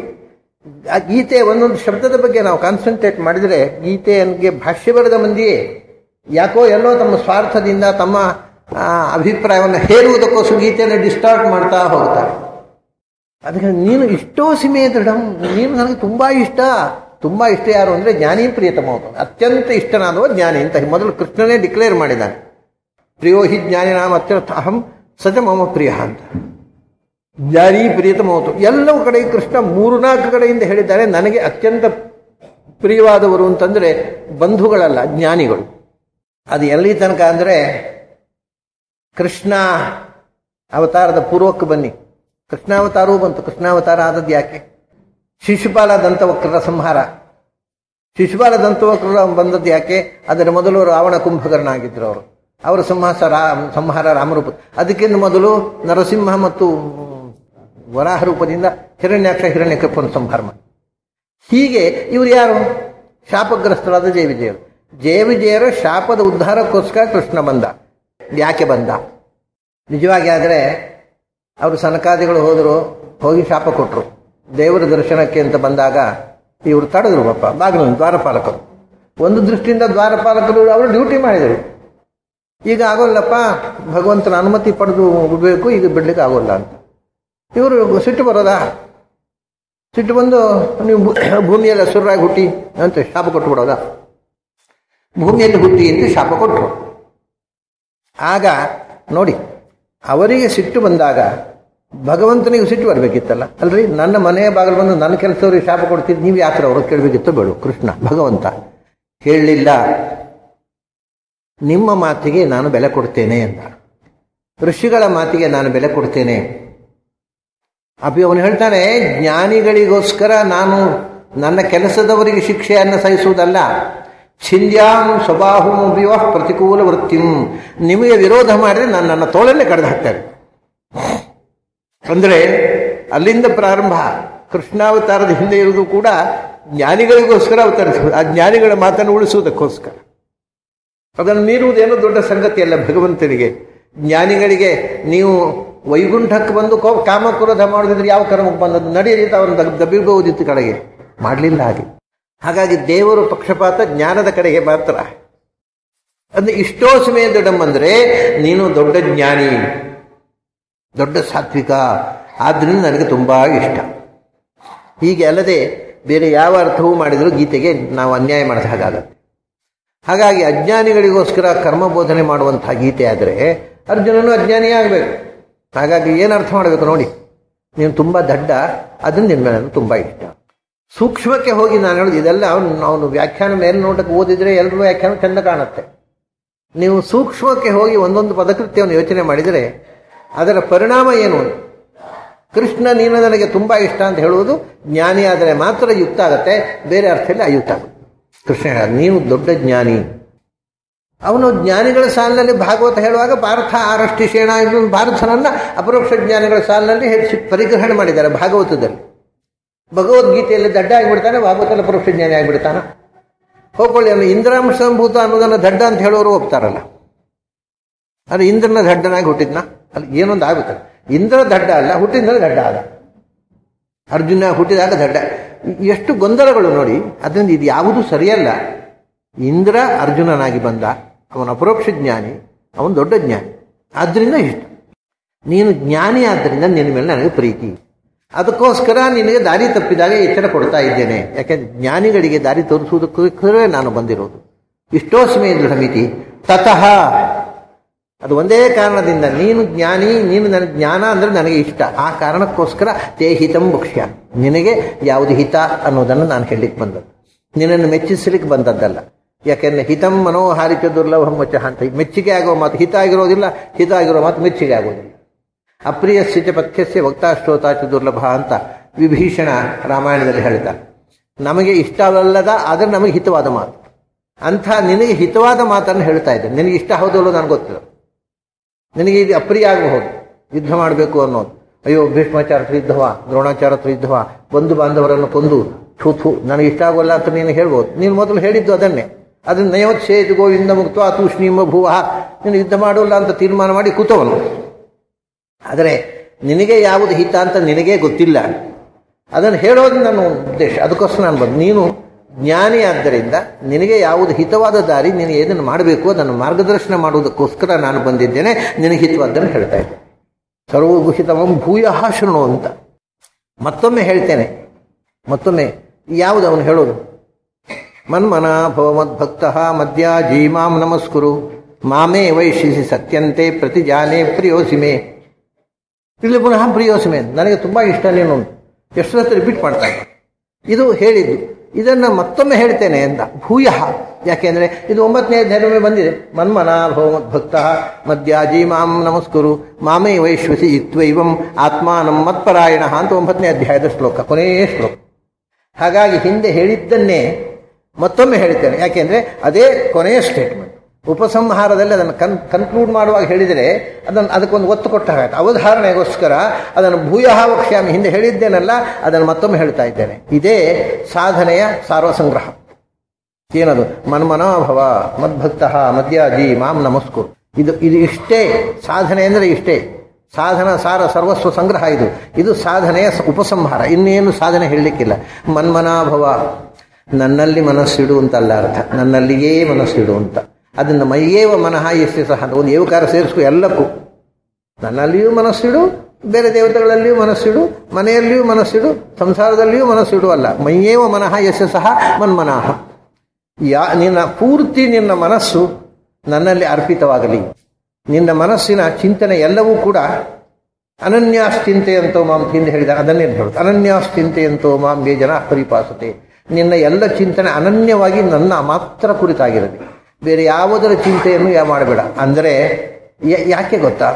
ಆ ಗೀತೆ ಒಂದೊಂದು ಶಬ್ದದ ಬಗ್ಗೆ ನಾವು ಕಾನ್ಸಂಟ್ರೇಟ್ ಮಾಡಿದರೆ ಗೀತೆಯನ್ಗೆ ಭಾಷ್ಯ ಬರೆದ ಮಂದಿಯೇ ಯಾಕೋ ಎಲ್ಲೋ ತಮ್ಮ ಸ್ವಾರ್ಥದಿಂದ ತಮ್ಮ ಆ, ಅಭಿಪ್ರಾಯವನ್ನು ಹೇರುವುದಕ್ಕೋಸ್ಕರ ಗೀತೆಯನ್ನು ಡಿಸ್ಟಾರ್ಟ್ ಮಾಡ್ತಾ ಹೋಗ್ತಾರೆ ಅದಕ್ಕೆ ನೀನು ಇಷ್ಟೋ ಸಿಮೆ ದೃಢಂ ನೀನು ನನಗೆ ತುಂಬಾ ಇಷ್ಟ ತುಂಬಾ ಇಷ್ಟ ಯಾರು ಅಂದ್ರೆ ಜ್ಞಾನಿ ಪ್ರಿಯತಮ ಅತ್ಯಂತ ಇಷ್ಟನಾದವ ಜ್ಞಾನಿ ಅಂತ ಮೊದಲು ಕೃಷ್ಣನೇ ಡಿಕ್ಲೇರ್ ಮಾಡಿದ್ದಾನೆ ಪ್ರಿಯೋ ಹಿ ಜ್ಞಾನಿ ನಾಮ ಅತ್ಯಂತ ಅಹಂ ಸಜ ಮಮ ಪ್ರಿಯ ಅಂತ ಜ್ಞಾನಿ ಪ್ರಿಯತಮವತು ಎಲ್ಲವೂ ಕಡೆ ಕೃಷ್ಣ ಮೂರು ನಾಲ್ಕು ಕಡೆಯಿಂದ ಹೇಳಿದ್ದಾರೆ ನನಗೆ ಅತ್ಯಂತ ಪ್ರಿಯವಾದವರು ಅಂತಂದ್ರೆ ಬಂಧುಗಳಲ್ಲ ಜ್ಞಾನಿಗಳು ಅದು ಎಲ್ಲಿ ತನಕ ಅಂದ್ರೆ ಕೃಷ್ಣ ಅವತಾರದ ಪೂರ್ವಕ್ಕೆ ಬನ್ನಿ ಕೃಷ್ಣಾವತಾರವೂ ಬಂತು ಕೃಷ್ಣಾವತಾರ ಆದದ್ದು ಯಾಕೆ ಶಿಶುಪಾಲ ದಂತವಕ್ರರ ಸಂಹಾರ ಶಿಶುಪಾಲ ದಂತವಕ್ರರ ಬಂದದ್ದು ಯಾಕೆ ಅದರ ಮೊದಲು ರಾವಣ ಕುಂಭಕರ್ಣ ಆಗಿದ್ರು ಅವರು ಅವರ ಸಂಹಾಸ ರಾ ಸಂಹಾರ ರಾಮರೂಪ ಅದಕ್ಕಿಂತ ಮೊದಲು ನರಸಿಂಹ ಮತ್ತು ವರಾಹ ರೂಪದಿಂದ ಹಿರಣ್ಯಾಕ್ಷ ಹಿರಣ್ಯಕಪ್ಪನ ಸಂಹಾರ ಮಾಡಿ ಹೀಗೆ ಇವರು ಯಾರು ಶಾಪಗ್ರಸ್ತರಾದ ಜಯವಿಜಯರು ಜಯವಿಜಯರ ಶಾಪದ ಉದ್ಧಾರಕ್ಕೋಸ್ಕರ ಕೃಷ್ಣ ಬಂದ ಯಾಕೆ ಬಂದ ನಿಜವಾಗಿ ಆದರೆ ಅವರು ಸನಕಾದಿಗಳು ಹೋದರು ಹೋಗಿ ಶಾಪ ಕೊಟ್ಟರು ದೇವರ ದರ್ಶನಕ್ಕೆ ಅಂತ ಬಂದಾಗ ಇವರು ತಡೆದ್ರು ಪಾಪ ಬಾಗಿಲು ದ್ವಾರಪಾಲಕರು ಒಂದು ದೃಷ್ಟಿಯಿಂದ ದ್ವಾರಪಾಲಕರು ಅವರು ಡ್ಯೂಟಿ ಮಾಡಿದರು ಈಗ ಆಗೋಲ್ಲಪ್ಪ ಭಗವಂತನ ಅನುಮತಿ ಪಡೆದು ಬಿಡಬೇಕು ಈಗ ಬಿಡ್ಲಿಕ್ಕೆ ಆಗೋಲ್ಲ ಅಂತ ಇವರು ಸಿಟ್ಟು ಬರೋದಾ ಸಿಟ್ಟು ಬಂದು ನೀವು ಭೂ- ಭೂಮಿಯಲ್ಲಿ ಹಸುರಾಗಿ ಹುಟ್ಟಿ ಅಂತ ಶಾಪ ಕೊಟ್ಟು ಬಿಡೋದಾ ಭೂಮಿಯಲ್ಲಿ ಹುಟ್ಟಿ ಅಂತ ಶಾಪ ಕೊಟ್ಟರು ಆಗ ನೋಡಿ ಅವರಿಗೆ ಸಿಟ್ಟು ಬಂದಾಗ ಭಗವಂತನಿಗೆ ಸಿಟ್ಟು ಬರಬೇಕಿತ್ತಲ್ಲ ಅಲ್ರಿ ನನ್ನ ಮನೆಯ ಬಾಗಿಲು ಬಂದು ನನ್ನ ಕೆಲಸದವ್ರಿಗೆ ಶಾಪ ಕೊಡ್ತಿದ್ದು ನೀವು ಯಾತ್ರ ಅವ್ರಿಗೆ ಕೇಳಬೇಕಿತ್ತು ಬೇಡ ಕೃಷ್ಣ ಭಗವಂತ ಹೇಳಲಿಲ್ಲ ನಿಮ್ಮ ಮಾತಿಗೆ ನಾನು ಬೆಲೆ ಕೊಡ್ತೇನೆ ಅಂತ ಋಷಿಗಳ ಮಾತಿಗೆ ನಾನು ಬೆಲೆ ಕೊಡ್ತೇನೆ ಅಪಿ ಅವನು ಹೇಳ್ತಾನೆ ಜ್ಞಾನಿಗಳಿಗೋಸ್ಕರ ನಾನು ನನ್ನ ಕೆಲಸದವರಿಗೆ ಶಿಕ್ಷೆಯನ್ನು ಸಹಿಸುವುದಲ್ಲ ಛಿಂದ್ಯಾಂ ಸ್ವಬಾಹುಂ ವಿವಾಹ ಪ್ರತಿಕೂಲ ವೃತ್ತಿಂ ನಿಮಗೆ ವಿರೋಧ ಮಾಡಿದ್ರೆ ನಾನು ನನ್ನ ತೋಳನ್ನೇ ಕಡ್ದು ಹಾಕ್ತಾರೆ ಅಂದ್ರೆ ಅಲ್ಲಿಂದ ಪ್ರಾರಂಭ ಕೃಷ್ಣಾವತಾರದ ಹಿಂದೆ ಇರುವುದು ಕೂಡ ಜ್ಞಾನಿಗಳಿಗೋಸ್ಕರ ಅವತರಿಸುವುದು ಆ ಜ್ಞಾನಿಗಳ ಮಾತನ್ನು ಉಳಿಸುವುದಕ್ಕೋಸ್ಕರ ಅದನ್ನು ಮೀರುವುದೇನೋ ದೊಡ್ಡ ಸಂಗತಿಯಲ್ಲ ಭಗವಂತನಿಗೆ ಜ್ಞಾನಿಗಳಿಗೆ ನೀವು ವೈಗುಂಠಕ್ಕೆ ಬಂದು ಕೋ ಕಾಮಕ್ರೋಧ ಮಾಡೋದಿದ್ರೆ ಯಾವ ಕರ್ಮಕ್ಕೆ ಬಂದದ್ದು ನಡೆಯಲಿತ್ತು ಅವರನ್ನು ದಬ್ ದಬ್ಬಿರಬಹುದಿತ್ತು ಕಡೆಗೆ ಮಾಡಲಿಲ್ಲ ಹಾಗೆ ಹಾಗಾಗಿ ದೇವರು ಪಕ್ಷಪಾತ ಜ್ಞಾನದ ಕಡೆಗೆ ಮಾತ್ರ ಅಂದ್ರೆ ಇಷ್ಟೋ ಸಮಯ ದೊಡ್ಡಮ್ಮ ಅಂದ್ರೆ ನೀನು ದೊಡ್ಡ ಜ್ಞಾನಿ ದೊಡ್ಡ ಸಾತ್ವಿಕ ಆದ್ದರಿಂದ ನನಗೆ ತುಂಬ ಇಷ್ಟ ಹೀಗೆ ಅಲ್ಲದೆ ಬೇರೆ ಯಾವ ಅರ್ಥವೂ ಮಾಡಿದರೂ ಗೀತೆಗೆ ನಾವು ಅನ್ಯಾಯ ಮಾಡಿದ ಹಾಗಾಗತ್ತೆ ಹಾಗಾಗಿ ಅಜ್ಞಾನಿಗಳಿಗೋಸ್ಕರ ಕರ್ಮ ಬೋಧನೆ ಮಾಡುವಂತಹ ಗೀತೆ ಆದರೆ ಅರ್ಜುನನು ಅಜ್ಞಾನಿಯೇ ಆಗಬೇಕು ಹಾಗಾಗಿ ಏನು ಅರ್ಥ ಮಾಡಬೇಕು ನೋಡಿ ನೀನು ತುಂಬ ದಡ್ಡ ಅದನ್ನು ನಿನ್ನ ಮೇಲೆ ತುಂಬ ಇಷ್ಟ ಸೂಕ್ಷ್ಮಕ್ಕೆ ಹೋಗಿ ನಾನು ಹೇಳೋದು ಇದೆಲ್ಲ ಅವನು ಅವನು ವ್ಯಾಖ್ಯಾನ ಮೇಲೆ ನೋಟಕ್ಕೆ ಓದಿದರೆ ಎಲ್ಲರೂ ವ್ಯಾಖ್ಯಾನ ಚೆಂದ ಕಾಣುತ್ತೆ ನೀವು ಸೂಕ್ಷ್ಮಕ್ಕೆ ಹೋಗಿ ಒಂದೊಂದು ಪದಕೃತ್ಯವನ್ನು ಯೋಚನೆ ಮಾಡಿದರೆ ಅದರ ಪರಿಣಾಮ ಏನು ಕೃಷ್ಣ ನೀನು ನನಗೆ ತುಂಬ ಇಷ್ಟ ಅಂತ ಹೇಳುವುದು ಜ್ಞಾನಿ ಆದರೆ ಮಾತ್ರ ಯುಕ್ತ ಆಗುತ್ತೆ ಬೇರೆ ಅರ್ಥದಲ್ಲಿ ಅಯುಕ್ತ ಆಗುತ್ತೆ ಕೃಷ್ಣ ಹೇಳ ನೀನು ದೊಡ್ಡ ಜ್ಞಾನಿ ಅವನು ಜ್ಞಾನಿಗಳ ಸಾಲಿನಲ್ಲಿ ಭಾಗವತ ಹೇಳುವಾಗ ಪಾರ್ಥ ಆರಷ್ಟಿ ಶೇಣ ಇದು ಭಾರತನನ್ನ ಅಪರೋಕ್ಷ ಜ್ಞಾನಿಗಳ ಸಾಲಿನಲ್ಲಿ ಹೆಚ್ಚು ಪರಿಗ್ರಹಣೆ ಮಾಡಿದ್ದಾರೆ ಭಾಗವತದಲ್ಲಿ ಭಗವದ್ಗೀತೆಯಲ್ಲಿ ದಡ್ಡ ಆಗಿಬಿಡ್ತಾನೆ ಭಾಗವತದಲ್ಲಿ ಅಪರೋಕ್ಷ ಜ್ಞಾನಿ ಆಗಿಬಿಡ್ತಾನೆ ಹೋಗ್ಕೊಳ್ಳಿ ಅವನು ಇಂದ್ರಾಂಶ ಸಂಭೂತ ಅನ್ನೋದನ್ನು ದಡ್ಡ ಅಂತ ಹೇಳೋರು ಹೋಗ್ತಾರಲ್ಲ ಅದು ಇಂದ್ರನ ದಡ್ಡನಾಗಿ ಹುಟ್ಟಿದ್ನ ಅಲ್ಲಿ ಏನೊಂದು ಆಗುತ್ತೆ ಇಂದ್ರ ದಡ್ಡ ಅಲ್ಲ ಹುಟ್ಟಿದ್ರೆ ದಡ್ಡ ಆದ ಅರ್ಜುನ ಹುಟ್ಟಿದಾಗ ದಡ್ಡ ಎಷ್ಟು ಗೊಂದಲಗಳು ನೋಡಿ ಅದರಿಂದ ಇದು ಯಾವುದೂ ಸರಿಯಲ್ಲ ಇಂದ್ರ ಅರ್ಜುನನಾಗಿ ಬಂದ ಅವನ ಅಪರೋಕ್ಷ ಜ್ಞಾನಿ ಅವನು ದೊಡ್ಡ ಜ್ಞಾನಿ ಆದ್ದರಿಂದ ಇಷ್ಟ ನೀನು ಜ್ಞಾನಿ ಆದ್ದರಿಂದ ನಿನ್ನ ಮೇಲೆ ನನಗೆ ಪ್ರೀತಿ ಅದಕ್ಕೋಸ್ಕರ ನಿನಗೆ ದಾರಿ ತಪ್ಪಿದಾಗ ಎಚ್ಚರ ಕೊಡ್ತಾ ಇದ್ದೇನೆ ಯಾಕೆಂದ್ರೆ ಜ್ಞಾನಿಗಳಿಗೆ ದಾರಿ ತೋರಿಸುವುದಕ್ಕೋಸ್ಕರವೇ ನಾನು ಬಂದಿರೋದು ಇಷ್ಟೋಸ್ಮೇ ದೃಢಮಿತಿ ತತಃ ಅದು ಒಂದೇ ಕಾರಣದಿಂದ ನೀನು ಜ್ಞಾನಿ ನೀನು ನನ್ನ ಜ್ಞಾನ ಅಂದರೆ ನನಗೆ ಇಷ್ಟ ಆ ಕಾರಣಕ್ಕೋಸ್ಕರ ತೇ ಹಿತಂ ಭಕ್ಷ್ಯ ನಿನಗೆ ಯಾವುದು ಹಿತ ಅನ್ನೋದನ್ನು ನಾನು ಹೇಳಲಿಕ್ಕೆ ಬಂದದ್ದು ನಿನ್ನನ್ನು ಮೆಚ್ಚಿಸಲಿಕ್ಕೆ ಬಂದದ್ದಲ್ಲ ಯಾಕೆಂದ್ರೆ ಹಿತಂ ಮನೋಹಾರಿತ ದುರ್ಲಭಂ ವಚ ಅಂತ ಮೆಚ್ಚುಗೆ ಆಗುವ ಮಾತು ಹಿತ ಆಗಿರೋದಿಲ್ಲ ಹಿತ ಆಗಿರೋ ಮಾತು ಮೆಚ್ಚುಗೆ ಆಗೋದಿಲ್ಲ ಅಪ್ರಿಯಸ್ಯ ಚ ಪಥ್ಯಸ್ಯ ವಕ್ತಾಶ್ರೋತಾಚ ದುರ್ಲಭ ಅಂತ ವಿಭೀಷಣ ರಾಮಾಯಣದಲ್ಲಿ ಹೇಳ್ತಾರೆ ನಮಗೆ ಇಷ್ಟವಲ್ಲದ ಆದರೆ ನಮಗೆ ಹಿತವಾದ ಮಾತು ಅಂಥ ನಿನಗೆ ಹಿತವಾದ ಮಾತನ್ನು ಹೇಳ್ತಾ ಇದ್ದೆ ನಿನಗೆ ಇಷ್ಟ ಹೌದಲ್ಲೋ ನನಗೆ ಗೊತ್ತಿಲ್ಲ ನಿನಗೆ ಇದು ಅಪ್ರಿಯ ಆಗಬಹುದು ಯುದ್ಧ ಮಾಡಬೇಕು ಅನ್ನೋದು ಅಯ್ಯೋ ಭೀಷ್ಮಾಚಾರ ಹತ್ರ ಇದ್ದವ ದ್ರೋಣಾಚಾರ ಹತ್ರ ಇದ್ದವ ಬಂಧು ಬಾಂಧವರನ್ನು ಕೊಂದು ಥೂ ಥೂ ನನಗೆ ಇಷ್ಟ ಆಗೋಲ್ಲ ಅಂತ ನೀನು ಹೇಳ್ಬೋದು ನೀನು ಮೊದಲು ಹೇಳಿದ್ದು ಅದನ್ನೇ ಅದನ್ನ ನಯವತ್ಸೇಜ್ ಗೋವಿಂದ ಮುಕ್ತ ತೂಷ್ಣೀಮ ಭೂವ ನೀನು ಯುದ್ಧ ಮಾಡೋಲ್ಲ ಅಂತ ತೀರ್ಮಾನ ಮಾಡಿ ಕೂತವನು ಆದರೆ ನಿನಗೆ ಯಾವುದು ಹಿತ ಅಂತ ನಿನಗೇ ಗೊತ್ತಿಲ್ಲ ಅದನ್ನು ಹೇಳೋದು ನನ್ನ ಉದ್ದೇಶ ಅದಕ್ಕೋಸ್ಕರ ನಾನು ಬಂದು ನೀನು ಜ್ಞಾನಿ ಆದ್ದರಿಂದ ನಿನಗೆ ಯಾವುದು ಹಿತವಾದ ದಾರಿ ನೀನು ಏನನ್ನು ಮಾಡಬೇಕು ಅದನ್ನು ಮಾರ್ಗದರ್ಶನ ಮಾಡುವುದಕ್ಕೋಸ್ಕರ ನಾನು ಬಂದಿದ್ದೇನೆ ನಿನಗೆ ಹಿತವಾದ್ದನ್ನು ಹೇಳ್ತಾ ಇದ್ದೇನೆ ಸರ್ವಗುಹಿತವಂ ಭೂಯ ಶೃಣು ಅಂತ ಮತ್ತೊಮ್ಮೆ ಹೇಳ್ತೇನೆ ಮತ್ತೊಮ್ಮೆ ಯಾವುದು ಅವನು ಹೇಳೋದು ಮನ್ಮನ ಭವಮದ್ಭಕ್ತ ಮದ್ಯ ಜೀಮಾಂ ನಮಸ್ಕುರು ಮಾಮೇ ವೈಶಿಸಿ ಸತ್ಯಂತೆ ಪ್ರತಿಜಾನೆ ಪ್ರಿಯೋಸಿಮೆ ಇಲ್ಲಿ ಪುನಃ ಪ್ರಿಯೋಸಿಮೆ ನನಗೆ ತುಂಬ ಇಷ್ಟ ನೀನು ಎಷ್ಟು ಹತ್ರ ರಿಪೀಟ್ ಮಾಡ್ತಾ ಇದ್ದ ಇದು ಹೇಳಿದ್ದು ಇದನ್ನು ಮತ್ತೊಮ್ಮೆ ಹೇಳ್ತೇನೆ ಅಂತ ಭೂಯ ಯಾಕೆಂದ್ರೆ ಇದು ಒಂಬತ್ತನೇ ಅಧ್ಯಾಯದೊಮ್ಮೆ ಬಂದಿದೆ ಮನ್ಮನ ಭಕ್ತ ಮದ್ಯಾಜಿ ಮಾಂ ನಮಸ್ಕುರು ಮಾಮೇ ವೈಶ್ವಸಿ ಇತ್ವೈವಂ ಆತ್ಮಾನಂ ಮತ್ಪರಾಯಣ ಅಂತ ಒಂಬತ್ತನೇ ಅಧ್ಯಾಯದ ಶ್ಲೋಕ ಕೊನೆಯ ಶ್ಲೋಕ ಹಾಗಾಗಿ ಹಿಂದೆ ಹೇಳಿದ್ದನ್ನೇ ಮತ್ತೊಮ್ಮೆ ಹೇಳ್ತೇನೆ ಯಾಕೆಂದ್ರೆ ಅದೇ ಕೊನೆಯ ಸ್ಟೇಟ್ಮೆಂಟ್ ಉಪಸಂಹಾರದಲ್ಲಿ ಅದನ್ನು ಕನ್ ಕನ್ಕ್ಲೂಡ್ ಮಾಡುವಾಗ ಹೇಳಿದರೆ ಅದನ್ನು ಅದಕ್ಕೊಂದು ಒತ್ತು ಕೊಟ್ಟ ಹಾಗಾಯ್ತು ಅವಧಾರಣೆಗೋಸ್ಕರ ಅದನ್ನು ಭೂಯಃ ವಕ್ಷ್ಯಾಮಿ ಹಿಂದೆ ಹೇಳಿದ್ದೇನಲ್ಲ ಅದನ್ನು ಮತ್ತೊಮ್ಮೆ ಹೇಳ್ತಾ ಇದ್ದೇನೆ ಇದೇ ಸಾಧನೆಯ ಸಾರ್ವಸಂಗ್ರಹ ಏನದು ಮನ್ಮನೋಭವ ಮದ್ಭಕ್ತ ಮದ್ಯಾಜಿ ಮಾಂ ನಮಸ್ಕುರು ಇದು ಇದು ಇಷ್ಟೇ ಸಾಧನೆ ಅಂದರೆ ಇಷ್ಟೇ ಸಾಧನ ಸಾರ ಸರ್ವಸ್ವ ಸಂಗ್ರಹ ಇದು ಇದು ಸಾಧನೆಯ ಉಪಸಂಹಾರ ಇನ್ನೇನು ಸಾಧನೆ ಹೇಳಲಿಕ್ಕಿಲ್ಲ ಮನ್ಮನಾಭವ ನನ್ನಲ್ಲಿ ಮನಸ್ಸಿಡು ಅಂತಲ್ಲ ಅರ್ಥ ನನ್ನಲ್ಲಿಯೇ ಮನಸ್ಸಿಡು ಅಂತ ಅದನ್ನು ಮೈಯೇವ ಮನಃ ಎಷ್ಟೇ ಸಹ ಅಂತ ಒಂದು ಏವಕಾರ ಸೇರಿಸ್ಕೊ ಎಲ್ಲಕ್ಕೂ ನನ್ನಲ್ಲಿಯೂ ಮನಸ್ಸಿಡು ಬೇರೆ ದೇವತೆಗಳಲ್ಲಿಯೂ ಮನಸ್ಸಿಡು ಮನೆಯಲ್ಲಿಯೂ ಮನಸ್ಸಿಡು ಸಂಸಾರದಲ್ಲಿಯೂ ಮನಸ್ಸಿಡು ಅಲ್ಲ ಮೈಯೇವ ಮನಃ ಯಶ ಸಹ ಮನ್ಮನಃ ಯಾ ನಿನ್ನ ಪೂರ್ತಿ ನಿನ್ನ ಮನಸ್ಸು ನನ್ನಲ್ಲಿ ಅರ್ಪಿತವಾಗಲಿ ನಿನ್ನ ಮನಸ್ಸಿನ ಚಿಂತನೆ ಎಲ್ಲವೂ ಕೂಡ ಅನನ್ಯಾಶ್ಚಿಂತೆಯಂತೋ ಮಾಂ ಹಿಂದೆ ಹೇಳಿದ ಅದನ್ನೇ ಹೇಳುದು ಅನನ್ಯಾಶ್ಚಿಂತೆಯಂತೋ ಮಾಂ ಬೇ ಜನ ಪರಿಪಾಸತೆ ನಿನ್ನ ಎಲ್ಲ ಚಿಂತನೆ ಅನನ್ಯವಾಗಿ ನನ್ನ ಮಾತ್ರ ಕುರಿತಾಗಿರಲಿ ಬೇರೆ ಯಾವುದರ ಚಿಂತೆಯನ್ನು ಯಾ ಮಾಡಬೇಡ ಅಂದರೆ ಯಾಕೆ ಗೊತ್ತಾ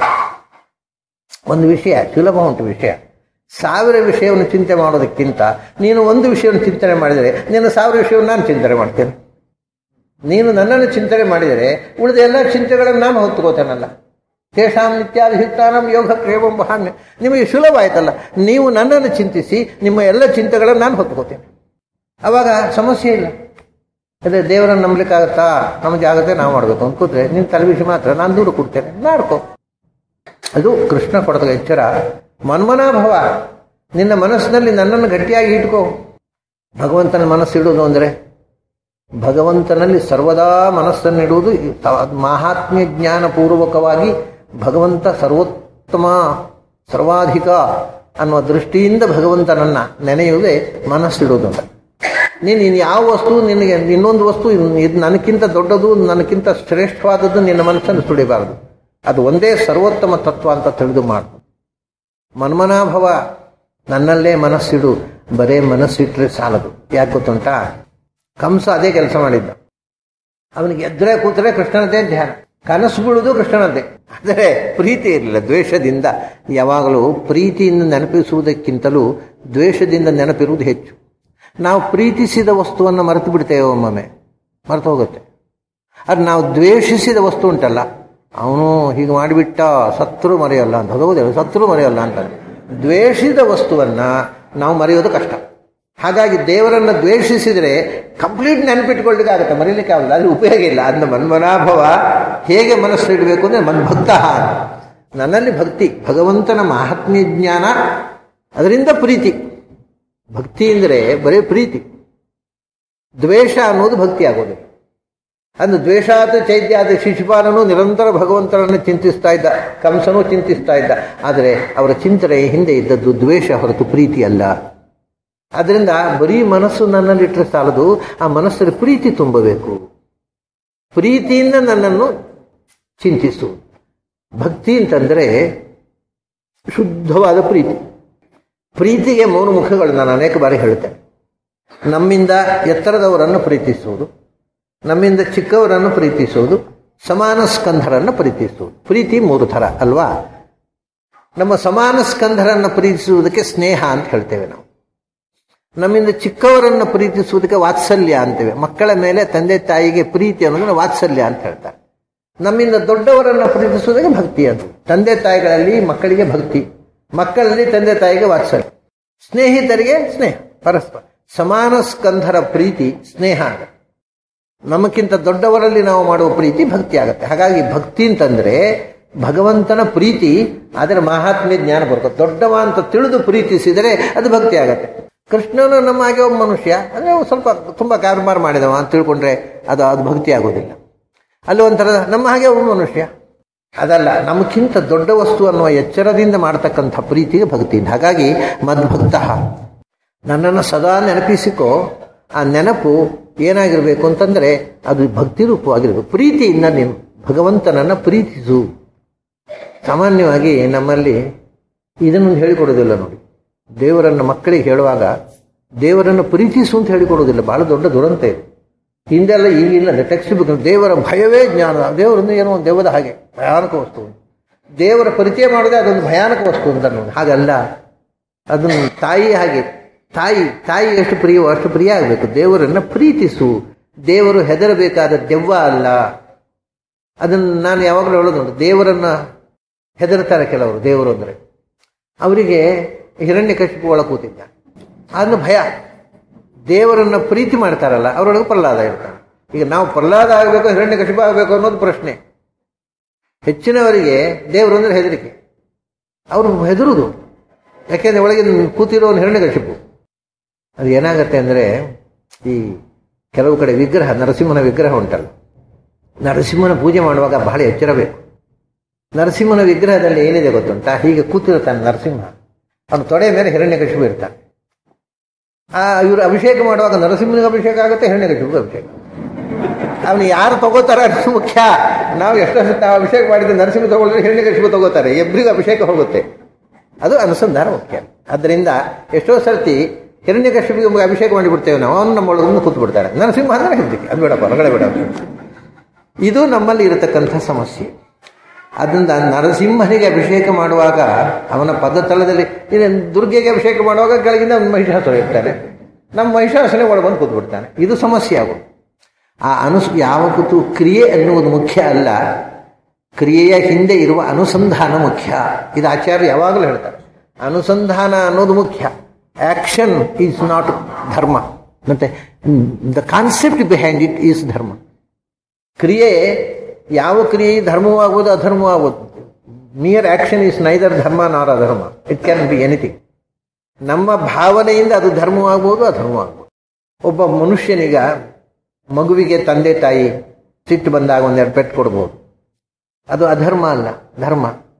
ಒಂದು ವಿಷಯ ಸುಲಭ ಉಂಟು ವಿಷಯ ಸಾವಿರ ವಿಷಯವನ್ನು ಚಿಂತೆ ಮಾಡೋದಕ್ಕಿಂತ ನೀನು ಒಂದು ವಿಷಯವನ್ನು ಚಿಂತನೆ ಮಾಡಿದರೆ ನಿನ್ನ ಸಾವಿರ ವಿಷಯವನ್ನು ನಾನು ಚಿಂತನೆ ಮಾಡ್ತೇನೆ ನೀನು ನನ್ನನ್ನು ಚಿಂತನೆ ಮಾಡಿದರೆ ಉಳಿದ ಎಲ್ಲ ಚಿಂತೆಗಳನ್ನು ನಾನು ಹೊತ್ತುಕೋತೇನಲ್ಲ ತೇಷಾಂ ನಿತ್ಯಾಧಿಷ್ಠಾನಂ ಯೋಗ ಪ್ರೇಮಂ ಬಹಾನ್ಯ ನಿಮಗೆ ಸುಲಭ ಆಯ್ತಲ್ಲ ನೀವು ನನ್ನನ್ನು ಚಿಂತಿಸಿ ನಿಮ್ಮ ಎಲ್ಲ ಚಿಂತೆಗಳನ್ನು ನಾನು ಹೊತ್ಕೋತೇನೆ ಅವಾಗ ಸಮಸ್ಯೆ ಇಲ್ಲ ಅದೇ ದೇವರನ್ನು ನಂಬಲಿಕ್ಕಾಗತ್ತಾ ನಮಗೆ ಆಗುತ್ತೆ ನಾವು ಮಾಡಬೇಕು ಅಂತ ಕೂತ್ರೆ ನಿನ್ನ ತಲೆಬಿಸಿ ಮಾತ್ರ ನಾನು ದೂರ ಕೊಡ್ತೇನೆ ಮಾಡ್ಕೊ ಅದು ಕೃಷ್ಣ ಕೊಡದ ಎಚ್ಚರ ಮನ್ಮನಾಭವ ನಿನ್ನ ಮನಸ್ಸಿನಲ್ಲಿ ನನ್ನನ್ನು ಗಟ್ಟಿಯಾಗಿ ಇಟ್ಕೋ ಭಗವಂತನ ಮನಸ್ಸಿಡುವುದು ಅಂದರೆ ಭಗವಂತನಲ್ಲಿ ಸರ್ವದಾ ಮನಸ್ಸನ್ನಿಡುವುದು ಮಹಾತ್ಮ್ಯ ಜ್ಞಾನಪೂರ್ವಕವಾಗಿ ಭಗವಂತ ಸರ್ವೋತ್ತಮ ಸರ್ವಾಧಿಕ ಅನ್ನುವ ದೃಷ್ಟಿಯಿಂದ ಭಗವಂತನನ್ನ ನೆನೆಯುವುದೇ ಮನಸ್ಸಿಡುವುದು ಅಂತ ನೀನು ಇನ್ನು ಯಾವ ವಸ್ತು ನಿನಗೆ ಇನ್ನೊಂದು ವಸ್ತು ಇದು ನನಗಿಂತ ದೊಡ್ಡದು ನನಗಿಂತ ಶ್ರೇಷ್ಠವಾದದ್ದು ನಿನ್ನ ಮನಸ್ಸನ್ನು ಸುಡಿಬಾರದು ಅದು ಒಂದೇ ಸರ್ವೋತ್ತಮ ತತ್ವ ಅಂತ ತಿಳಿದು ಮಾಡು ಮನ್ಮನಾಭವ ನನ್ನಲ್ಲೇ ಮನಸ್ಸಿಡು ಬರೇ ಮನಸ್ಸಿಟ್ರೆ ಸಾಲದು ಯಾಕೆ ಗೊತ್ತುಂಟಾ ಕಂಸ ಅದೇ ಕೆಲಸ ಮಾಡಿದ್ದ ಅವನಿಗೆ ಎದ್ರೆ ಕೂತ್ರೆ ಕೃಷ್ಣನದೇ ಧ್ಯಾನ ಕನಸು ಬೀಳುವುದು ಕೃಷ್ಣನದ್ದೇ ಆದರೆ ಪ್ರೀತಿ ಇರಲಿಲ್ಲ ದ್ವೇಷದಿಂದ ಯಾವಾಗಲೂ ಪ್ರೀತಿಯಿಂದ ನೆನಪಿಸುವುದಕ್ಕಿಂತಲೂ ದ್ವೇಷದಿಂದ ನೆನಪಿರುವುದು ಹೆಚ್ಚು ನಾವು ಪ್ರೀತಿಸಿದ ವಸ್ತುವನ್ನು ಮರೆತು ಬಿಡ್ತೇವೆ ಒಮ್ಮೊಮ್ಮೆ ಮರೆತು ಹೋಗುತ್ತೆ ಅದು ನಾವು ದ್ವೇಷಿಸಿದ ವಸ್ತು ಉಂಟಲ್ಲ ಅವನು ಹೀಗೆ ಮಾಡಿಬಿಟ್ಟ ಸತ್ರು ಮರೆಯಲ್ಲ ಅಂತ ಹೌದು ಸತ್ರು ಮರೆಯಲ್ಲ ಅಂತಾನೆ ದ್ವೇಷಿದ ವಸ್ತುವನ್ನ ನಾವು ಮರೆಯೋದು ಕಷ್ಟ ಹಾಗಾಗಿ ದೇವರನ್ನು ದ್ವೇಷಿಸಿದರೆ ಕಂಪ್ಲೀಟ್ ನೆನಪಿಟ್ಕೊಳ್ಳಿಕ್ಕೆ ಆಗುತ್ತೆ ಮರೀಲಿಕ್ಕೆ ಆಗಲ್ಲ ಅದ್ರ ಉಪಯೋಗ ಇಲ್ಲ ಅದನ್ನ ಮನ್ಮನಾಭವ ಹೇಗೆ ಮನಸ್ಸು ಇಡಬೇಕು ಅಂದರೆ ಮನ್ಭಕ್ತ ನನ್ನಲ್ಲಿ ಭಕ್ತಿ ಭಗವಂತನ ಮಹಾತ್ಮ್ಯ ಜ್ಞಾನ ಅದರಿಂದ ಪ್ರೀತಿ ಭಕ್ತಿ ಅಂದರೆ ಬರೀ ಪ್ರೀತಿ ದ್ವೇಷ ಅನ್ನೋದು ಭಕ್ತಿ ಆಗೋದು ಅಂದು ದ್ವೇಷಾತ ಚೈತ್ಯಾದ ಶಿಶುಪಾಲನು ನಿರಂತರ ಭಗವಂತನನ್ನು ಚಿಂತಿಸ್ತಾ ಇದ್ದ ಕಂಸನೂ ಚಿಂತಿಸ್ತಾ ಇದ್ದ ಆದರೆ ಅವರ ಚಿಂತನೆ ಹಿಂದೆ ಇದ್ದದ್ದು ದ್ವೇಷ ಹೊರತು ಪ್ರೀತಿ ಅಲ್ಲ ಅದರಿಂದ ಬರೀ ಮನಸ್ಸು ನನ್ನಲ್ಲಿಟ್ಟರೆ ಸಾಲದು ಆ ಮನಸ್ಸಲ್ಲಿ ಪ್ರೀತಿ ತುಂಬಬೇಕು ಪ್ರೀತಿಯಿಂದ ನನ್ನನ್ನು ಚಿಂತಿಸು ಭಕ್ತಿ ಅಂತಂದರೆ ಶುದ್ಧವಾದ ಪ್ರೀತಿ ಪ್ರೀತಿಗೆ ಮೂರು ಮುಖಗಳು ನಾನು ಅನೇಕ ಬಾರಿ ಹೇಳ್ತೇನೆ ನಮ್ಮಿಂದ ಎತ್ತರದವರನ್ನು ಪ್ರೀತಿಸುವುದು ನಮ್ಮಿಂದ ಚಿಕ್ಕವರನ್ನು ಪ್ರೀತಿಸುವುದು ಸಮಾನ ಸ್ಕಂಧರನ್ನು ಪ್ರೀತಿಸುವುದು ಪ್ರೀತಿ ಮೂರು ಥರ ಅಲ್ವಾ ನಮ್ಮ ಸಮಾನ ಸ್ಕಂಧರನ್ನು ಪ್ರೀತಿಸುವುದಕ್ಕೆ ಸ್ನೇಹ ಅಂತ ಹೇಳ್ತೇವೆ ನಾವು ನಮ್ಮಿಂದ ಚಿಕ್ಕವರನ್ನು ಪ್ರೀತಿಸುವುದಕ್ಕೆ ವಾತ್ಸಲ್ಯ ಅಂತೇವೆ ಮಕ್ಕಳ ಮೇಲೆ ತಂದೆ ತಾಯಿಗೆ ಪ್ರೀತಿ ಅನ್ನೋದನ್ನ ವಾತ್ಸಲ್ಯ ಅಂತ ಹೇಳ್ತಾರೆ ನಮ್ಮಿಂದ ದೊಡ್ಡವರನ್ನು ಪ್ರೀತಿಸುವುದಕ್ಕೆ ಭಕ್ತಿ ಅಂತ ತಂದೆ ತಾಯಿಗಳಲ್ಲಿ ಮಕ್ಕಳಿಗೆ ಭಕ್ತಿ ಮಕ್ಕಳಲ್ಲಿ ತಂದೆ ತಾಯಿಗೆ ವಾತ್ಸಲ್ಯ ಸ್ನೇಹಿತರಿಗೆ ಸ್ನೇಹ ಪರಸ್ಪರ ಸಮಾನ ಸ್ಕಂಧರ ಪ್ರೀತಿ ಸ್ನೇಹ ಆಗುತ್ತೆ ನಮಗಿಂತ ದೊಡ್ಡವರಲ್ಲಿ ನಾವು ಮಾಡುವ ಪ್ರೀತಿ ಭಕ್ತಿ ಆಗುತ್ತೆ ಹಾಗಾಗಿ ಭಕ್ತಿ ಅಂತಂದ್ರೆ ಭಗವಂತನ ಪ್ರೀತಿ ಅದರ ಮಹಾತ್ಮ್ಯ ಜ್ಞಾನ ಬರುತ್ತೆ ದೊಡ್ಡವ ಅಂತ ತಿಳಿದು ಪ್ರೀತಿಸಿದರೆ ಅದು ಭಕ್ತಿ ಆಗತ್ತೆ ಕೃಷ್ಣನು ನಮ್ಮ ಹಾಗೆ ಒಬ್ಬ ಮನುಷ್ಯ ಅಂದರೆ ಸ್ವಲ್ಪ ತುಂಬ ಕಾರ್ಬಾರ್ ಮಾಡಿದವ ಅಂತ ತಿಳ್ಕೊಂಡ್ರೆ ಅದು ಅದು ಭಕ್ತಿ ಆಗೋದಿಲ್ಲ ಅಲ್ಲಿ ಒಂಥರ ನಮ್ಮ ಹಾಗೆ ಒಬ್ಬ ಮನುಷ್ಯ ಅದಲ್ಲ ನಮಗಿಂತ ದೊಡ್ಡ ವಸ್ತು ಅನ್ನುವ ಎಚ್ಚರದಿಂದ ಮಾಡತಕ್ಕಂಥ ಪ್ರೀತಿಗೆ ಭಕ್ತಿ ಹಾಗಾಗಿ ಮದ್ಭಕ್ತ ನನ್ನನ್ನು ಸದಾ ನೆನಪಿಸಿಕೋ ಆ ನೆನಪು ಏನಾಗಿರಬೇಕು ಅಂತಂದ್ರೆ ಅದು ಭಕ್ತಿ ರೂಪವಾಗಿರಬೇಕು ಪ್ರೀತಿಯಿಂದ ನೀನು ಭಗವಂತನನ್ನ ಪ್ರೀತಿಸು ಸಾಮಾನ್ಯವಾಗಿ ನಮ್ಮಲ್ಲಿ ಇದನ್ನು ಹೇಳಿಕೊಡೋದಿಲ್ಲ ನೋಡಿ ದೇವರನ್ನ ಮಕ್ಕಳಿಗೆ ಹೇಳುವಾಗ ದೇವರನ್ನು ಪ್ರೀತಿಸು ಅಂತ ಹೇಳಿಕೊಡೋದಿಲ್ಲ ಬಹಳ ದೊಡ್ಡ ದುರಂತ ಇದೆ ಹಿಂದೆಲ್ಲ ಈಗಿಲ್ಲ ಟೆಕ್ಸ್ಟ್ ಬುಕ್ ದೇವರ ಭಯವೇ ಜ್ಞಾನ ದೇವರನ್ನು ಏನೋ ಒಂದು ದೆವ್ವದ ಹಾಗೆ ಭಯಾನಕ ವಸ್ತು ದೇವರ ಪರಿಚಯ ಮಾಡೋದೇ ಅದೊಂದು ಭಯಾನಕ ವಸ್ತು ಅಂತ ನೋಡಿ ಹಾಗಲ್ಲ ಅದನ್ನು ತಾಯಿ ಹಾಗೆ ತಾಯಿ ತಾಯಿ ಎಷ್ಟು ಪ್ರಿಯವೋ ಅಷ್ಟು ಪ್ರಿಯ ಆಗಬೇಕು ದೇವರನ್ನ ಪ್ರೀತಿಸು ದೇವರು ಹೆದರಬೇಕಾದ ದೆವ್ವ ಅಲ್ಲ ಅದನ್ನು ನಾನು ಯಾವಾಗಲೂ ಹೇಳೋದು ದೇವರನ್ನ ಹೆದರ್ತಾರೆ ಕೆಲವರು ದೇವರು ಅಂದರೆ ಅವರಿಗೆ ಹಿರಣ್ಯ ಕಶಿಪು ಒಳ ಕೂತಿದ್ದ ಅದನ್ನು ಭಯ ದೇವರನ್ನ ಪ್ರೀತಿ ಮಾಡ್ತಾರಲ್ಲ ಅವರೊಳಗೆ ಪ್ರಹ್ಲಾದ ಇರ್ತಾನೆ ಈಗ ನಾವು ಪ್ರಹ್ಲಾದ ಆಗಬೇಕು ಹಿರಣ್ಯ ಕಶಿಪ ಆಗಬೇಕು ಅನ್ನೋದು ಪ್ರಶ್ನೆ ಹೆಚ್ಚಿನವರಿಗೆ ದೇವರು ಅಂದ್ರೆ ಹೆದರಿಕೆ ಅವರು ಹೆದರುದು ಯಾಕೆಂದ್ರೆ ಒಳಗೆ ಕೂತಿರೋ ಹಿರಣ್ಯ ಕಶಿಪು ಅದು ಏನಾಗತ್ತೆ ಅಂದರೆ ಈ ಕೆಲವು ಕಡೆ ವಿಗ್ರಹ ನರಸಿಂಹನ ವಿಗ್ರಹ ಉಂಟಲ್ಲ ನರಸಿಂಹನ ಪೂಜೆ ಮಾಡುವಾಗ ಬಹಳ ಎಚ್ಚರ ಬೇಕು ನರಸಿಂಹನ ವಿಗ್ರಹದಲ್ಲಿ ಏನಿದೆ ಗೊತ್ತುಂಟಾ ಹೀಗೆ ಕೂತಿರ್ತಾನೆ ನರಸಿಂಹ ಅವನು ತೊಡೆ ಮೇಲೆ ಹಿರಣ್ಯಕಶಿಪು ಇರ್ತಾನೆ ಆ ಇವರು ಅಭಿಷೇಕ ಮಾಡುವಾಗ ನರಸಿಂಹನಿಗೆ ಅಭಿಷೇಕ ಆಗುತ್ತೆ ಹಿರಣ್ಯಕಶಿಪಿಗೆ ಅಭಿಷೇಕ ಅವನು ಯಾರು ತಗೋತಾರೆ ಅದು ಮುಖ್ಯ ನಾವು ಎಷ್ಟೋ ಸತಿ ನಾವು ಅಭಿಷೇಕ ಮಾಡಿದ್ರೆ ನರಸಿಂಹ ತಗೊಳ್ಳಿದ್ರೆ ಹಿರಣ್ಯಕಶಿಪು ತಗೋತಾರೆ ಇಬ್ಬರಿಗೂ ಅಭಿಷೇಕ ಹೋಗುತ್ತೆ ಅದು ಅನುಸಂಧಾನ ಮುಖ್ಯ ಆದ್ದರಿಂದ ಎಷ್ಟೋ ಸರ್ತಿ ಹಿರಣ್ಯಕಶಿಪಿಗೆ ಅಭಿಷೇಕ ಮಾಡಿಬಿಡ್ತೇವೆ ನಾವು ಅವನು ನಮ್ಮೊಳಗನ್ನು ಕೂತು ಬಿಡ್ತಾರೆ ನರಸಿಂಹ ಅಂದ್ರೆ ಹೆದರಿಕೆ ಅದು ಬೇಡಪ್ಪ ಹೊರಗಡೆ ಬೇಡ ಇದು ನಮ್ಮಲ್ಲಿ ಇರತಕ್ಕಂಥ ಸಮಸ್ಯೆ ಅದರಿಂದ ನರಸಿಂಹನಿಗೆ ಅಭಿಷೇಕ ಮಾಡುವಾಗ ಅವನ ಪದತಲದಲ್ಲಿ ದುರ್ಗೆಗೆ ಅಭಿಷೇಕ ಮಾಡುವಾಗ ಕೆಳಗಿಂದ ಮಹಿಷಾಸುರ ಇರ್ತಾನೆ ನಮ್ಮ ಮಹಿಷಾಸುರನೇ ಒಳ ಬಂದು ಕೂತ್ಬಿಡ್ತಾನೆ ಇದು ಸಮಸ್ಯೆ ಆಗೋದು ಆ ಅನುಸ್ ಯಾವ ಕೂತು ಕ್ರಿಯೆ ಅನ್ನುವುದು ಮುಖ್ಯ ಅಲ್ಲ ಕ್ರಿಯೆಯ ಹಿಂದೆ ಇರುವ ಅನುಸಂಧಾನ ಮುಖ್ಯ ಇದು ಆಚಾರ್ಯ ಯಾವಾಗಲೂ ಹೇಳ್ತಾರೆ ಅನುಸಂಧಾನ ಅನ್ನೋದು ಮುಖ್ಯ ಆಕ್ಷನ್ ಈಸ್ ನಾಟ್ ಧರ್ಮ ಮತ್ತೆ the concept behind it is dharma ಕ್ರಿಯೆ ಯಾವ ಕ್ರಿಯೆ ಧರ್ಮವೂ ಆಗ್ಬೋದು ಅಧರ್ಮವೂ ಆಗ್ಬೋದು ನಿಯರ್ ಆಕ್ಷನ್ ಈಸ್ ನೈದರ್ ಧರ್ಮ ನಾರ್ ಅಧರ್ಮ ಇಟ್ ಕ್ಯಾನ್ ಬಿ ಎನಿಥಿಂಗ್ ನಮ್ಮ ಭಾವನೆಯಿಂದ ಅದು ಧರ್ಮವಾಗ್ಬೋದು ಅಧರ್ಮವಾಗ್ಬೋದು ಒಬ್ಬ ಮನುಷ್ಯನಿಗ ಮಗುವಿಗೆ ತಂದೆ ತಾಯಿ ಸಿಟ್ಟು ಬಂದಾಗ ಒಂದೆರಡು ಪೆಟ್ಟು ಕೊಡ್ಬೋದು ಅದು ಅಧರ್ಮ ಅಲ್ಲ ಧರ್ಮ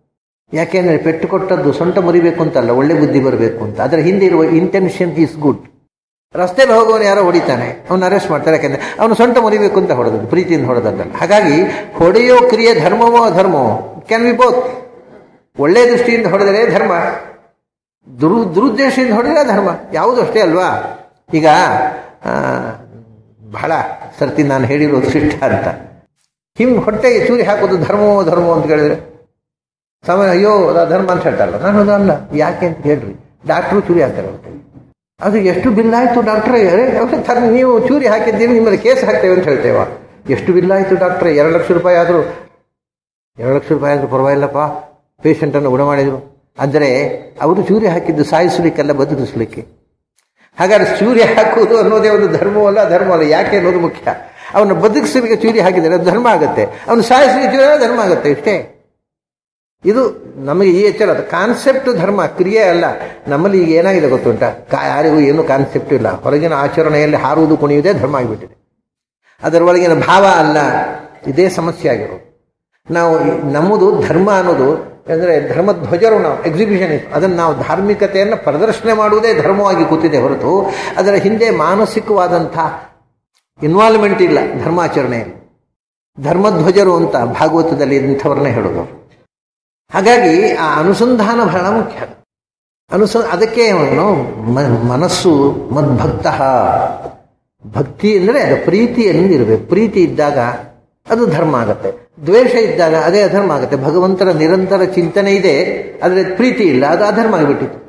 ಯಾಕೆಂದರೆ ಪೆಟ್ಟು ಕೊಟ್ಟದ್ದು ಸೊಂಟ ಮುರಿಬೇಕು ಅಂತಲ್ಲ ಒಳ್ಳೆ ಬುದ್ಧಿ ಬರಬೇಕು ಅಂತ ಅದರ ಹಿಂದೆ ಇರುವ ಇಂಟೆನ್ಷನ್ ಈಸ್ ಗುಡ್ ರಸ್ತೆಯಲ್ಲಿ ಹೋಗುವವನು ಯಾರೋ ಹೊಡಿತಾನೆ ಅವನು ಅರೆಸ್ಟ್ ಮಾಡ್ತಾರೆ ಯಾಕೆಂದ್ರೆ ಅವನು ಸೊಂಟ ಮುರಿಬೇಕು ಅಂತ ಹೊಡೆದದ್ದು ಪ್ರೀತಿಯಿಂದ ಹೊಡೆದದ್ದಲ್ಲ ಹಾಗಾಗಿ ಹೊಡೆಯೋ ಕ್ರಿಯೆ ಧರ್ಮವೋ ಅಧರ್ಮವೋ ಕ್ಯಾನ್ ಬಿ ಬೋತ್ ಒಳ್ಳೆಯ ದೃಷ್ಟಿಯಿಂದ ಹೊಡೆದರೆ ಧರ್ಮ ದುರು ದುರುದ್ದೇಶದಿಂದ ಹೊಡೆದರೆ ಧರ್ಮ ಯಾವುದು ಅಷ್ಟೇ ಅಲ್ವಾ ಈಗ ಆ, ಬಹಳ ಸರ್ತಿ ನಾನು ಹೇಳಿರೋದು ಶಿಷ್ಟ ಅಂತ ಹಿಮ್ ಹೊಟ್ಟೆಗೆ ಚೂರಿ ಹಾಕೋದು ಧರ್ಮವೋ ಧರ್ಮವೋ ಅಂತ ಕೇಳಿದ್ರೆ ಸಮಯ ಅಯ್ಯೋ ಅದು ಧರ್ಮ ಅಂತ ಹೇಳ್ತಾರಲ್ಲ ನಾನು ಅದು ಅಲ್ಲ ಯಾಕೆ ಅಂತ ಹೇಳ್ರಿ ಡಾಕ್ಟ್ರು ಚೂರಿ ಹಾಕ್ತಾರೆ ಹೊಟ್ಟೆಗೆ ಅದು ಎಷ್ಟು ಬಿಲ್ ಆಯಿತು ಡಾಕ್ಟ್ರೇ ಅರೆ, ಧರ್ಮ ನೀವು ಚೂರಿ ಹಾಕಿದ್ದೀರಿ ನಿಮ್ಮಲ್ಲಿ ಕೇಸ್ ಹಾಕ್ತೇವೆ ಅಂತ ಹೇಳ್ತೇವ ಎಷ್ಟು ಬಿಲ್ ಆಯಿತು ಡಾಕ್ಟ್ರೇ ಎರಡು ಲಕ್ಷ ರೂಪಾಯಿ ಆದರೂ ಎರಡು ಲಕ್ಷ ರೂಪಾಯಿ ಆದರೂ ಪರವಾಗಿಲ್ಲಪ್ಪ ಪೇಷಂಟನ್ನು ಗುಣ ಮಾಡಿದರು ಅಂದರೆ ಅವರು ಚೂರಿ ಹಾಕಿದ್ದು ಸಾಯಿಸಲಿಕ್ಕೆಲ್ಲ ಬದುಕಿಸಲಿಕ್ಕೆ ಹಾಗಾದ್ರೆ ಚೂರಿ ಹಾಕುವುದು ಅನ್ನೋದೇ ಒಂದು ಧರ್ಮವಲ್ಲ ಧರ್ಮವಲ್ಲ ಯಾಕೆ ಅನ್ನೋದು ಮುಖ್ಯ ಅವನು ಬದುಕಿಸಲಿಕ್ಕೆ ಚೂರಿ ಹಾಕಿದರೆ ಅದು ಧರ್ಮ ಆಗುತ್ತೆ ಅವನು ಸಾಯಿಸಲಿಕ್ಕೆ ಚೂರಿ ಆದ್ರೆ ಧರ್ಮ ಆಗುತ್ತೆ ಇಷ್ಟೇ ಇದು ನಮಗೆ ಈ ಎಚ್ಚರ ಕಾನ್ಸೆಪ್ಟ್ ಧರ್ಮ ಕ್ರಿಯೆ ಅಲ್ಲ ನಮ್ಮಲ್ಲಿ ಈಗ ಏನಾಗಿದೆ ಗೊತ್ತುಂಟ ಕಾ ಯಾರಿಗೂ ಏನು ಕಾನ್ಸೆಪ್ಟ್ ಇಲ್ಲ ಹೊರಗಿನ ಆಚರಣೆಯಲ್ಲಿ ಹಾರುವುದು ಕುಣಿಯುವುದೇ ಧರ್ಮ ಆಗಿಬಿಟ್ಟಿದೆ ಅದರ ಒಳಗಿನ ಭಾವ ಅಲ್ಲ ಇದೇ ಸಮಸ್ಯೆ ಆಗಿರೋದು ನಾವು ನಮ್ಮದು ಧರ್ಮ ಅನ್ನೋದು ಅಂದರೆ ಧರ್ಮಧ್ವಜರು ನಾವು ಎಕ್ಸಿಬಿಷನ್ ಅದನ್ನು ನಾವು ಧಾರ್ಮಿಕತೆಯನ್ನು ಪ್ರದರ್ಶನ ಮಾಡುವುದೇ ಧರ್ಮವಾಗಿ ಕೂತಿದೆ ಹೊರತು ಅದರ ಹಿಂದೆ ಮಾನಸಿಕವಾದಂಥ ಇನ್ವಾಲ್ವ್ಮೆಂಟ್ ಇಲ್ಲ ಧರ್ಮಾಚರಣೆಯಲ್ಲಿ ಧರ್ಮಧ್ವಜರು ಅಂತ ಭಾಗವತದಲ್ಲಿ ಇಂಥವ್ರನ್ನೇ ಹೇಳೋದು ಹಾಗಾಗಿ ಆ ಅನುಸಂಧಾನ ಬಹಳ ಮುಖ್ಯ ಅನುಸ ಅದಕ್ಕೆ ಅವನು ಮ- ಮನಸ್ಸು ಮದ್ಭಕ್ತ ಭಕ್ತಿ ಅಂದರೆ ಅದು ಪ್ರೀತಿಯನ್ನು ಇರಬೇಕು ಪ್ರೀತಿ ಇದ್ದಾಗ ಅದು ಧರ್ಮ ಆಗುತ್ತೆ ದ್ವೇಷ ಇದ್ದಾಗ ಅದೇ ಅಧರ್ಮ ಆಗುತ್ತೆ ಭಗವಂತನ ನಿರಂತರ ಚಿಂತನೆ ಇದೆ ಆದರೆ ಪ್ರೀತಿ ಇಲ್ಲ ಅದು ಅಧರ್ಮ ಆಗಿಬಿಟ್ಟಿತ್ತು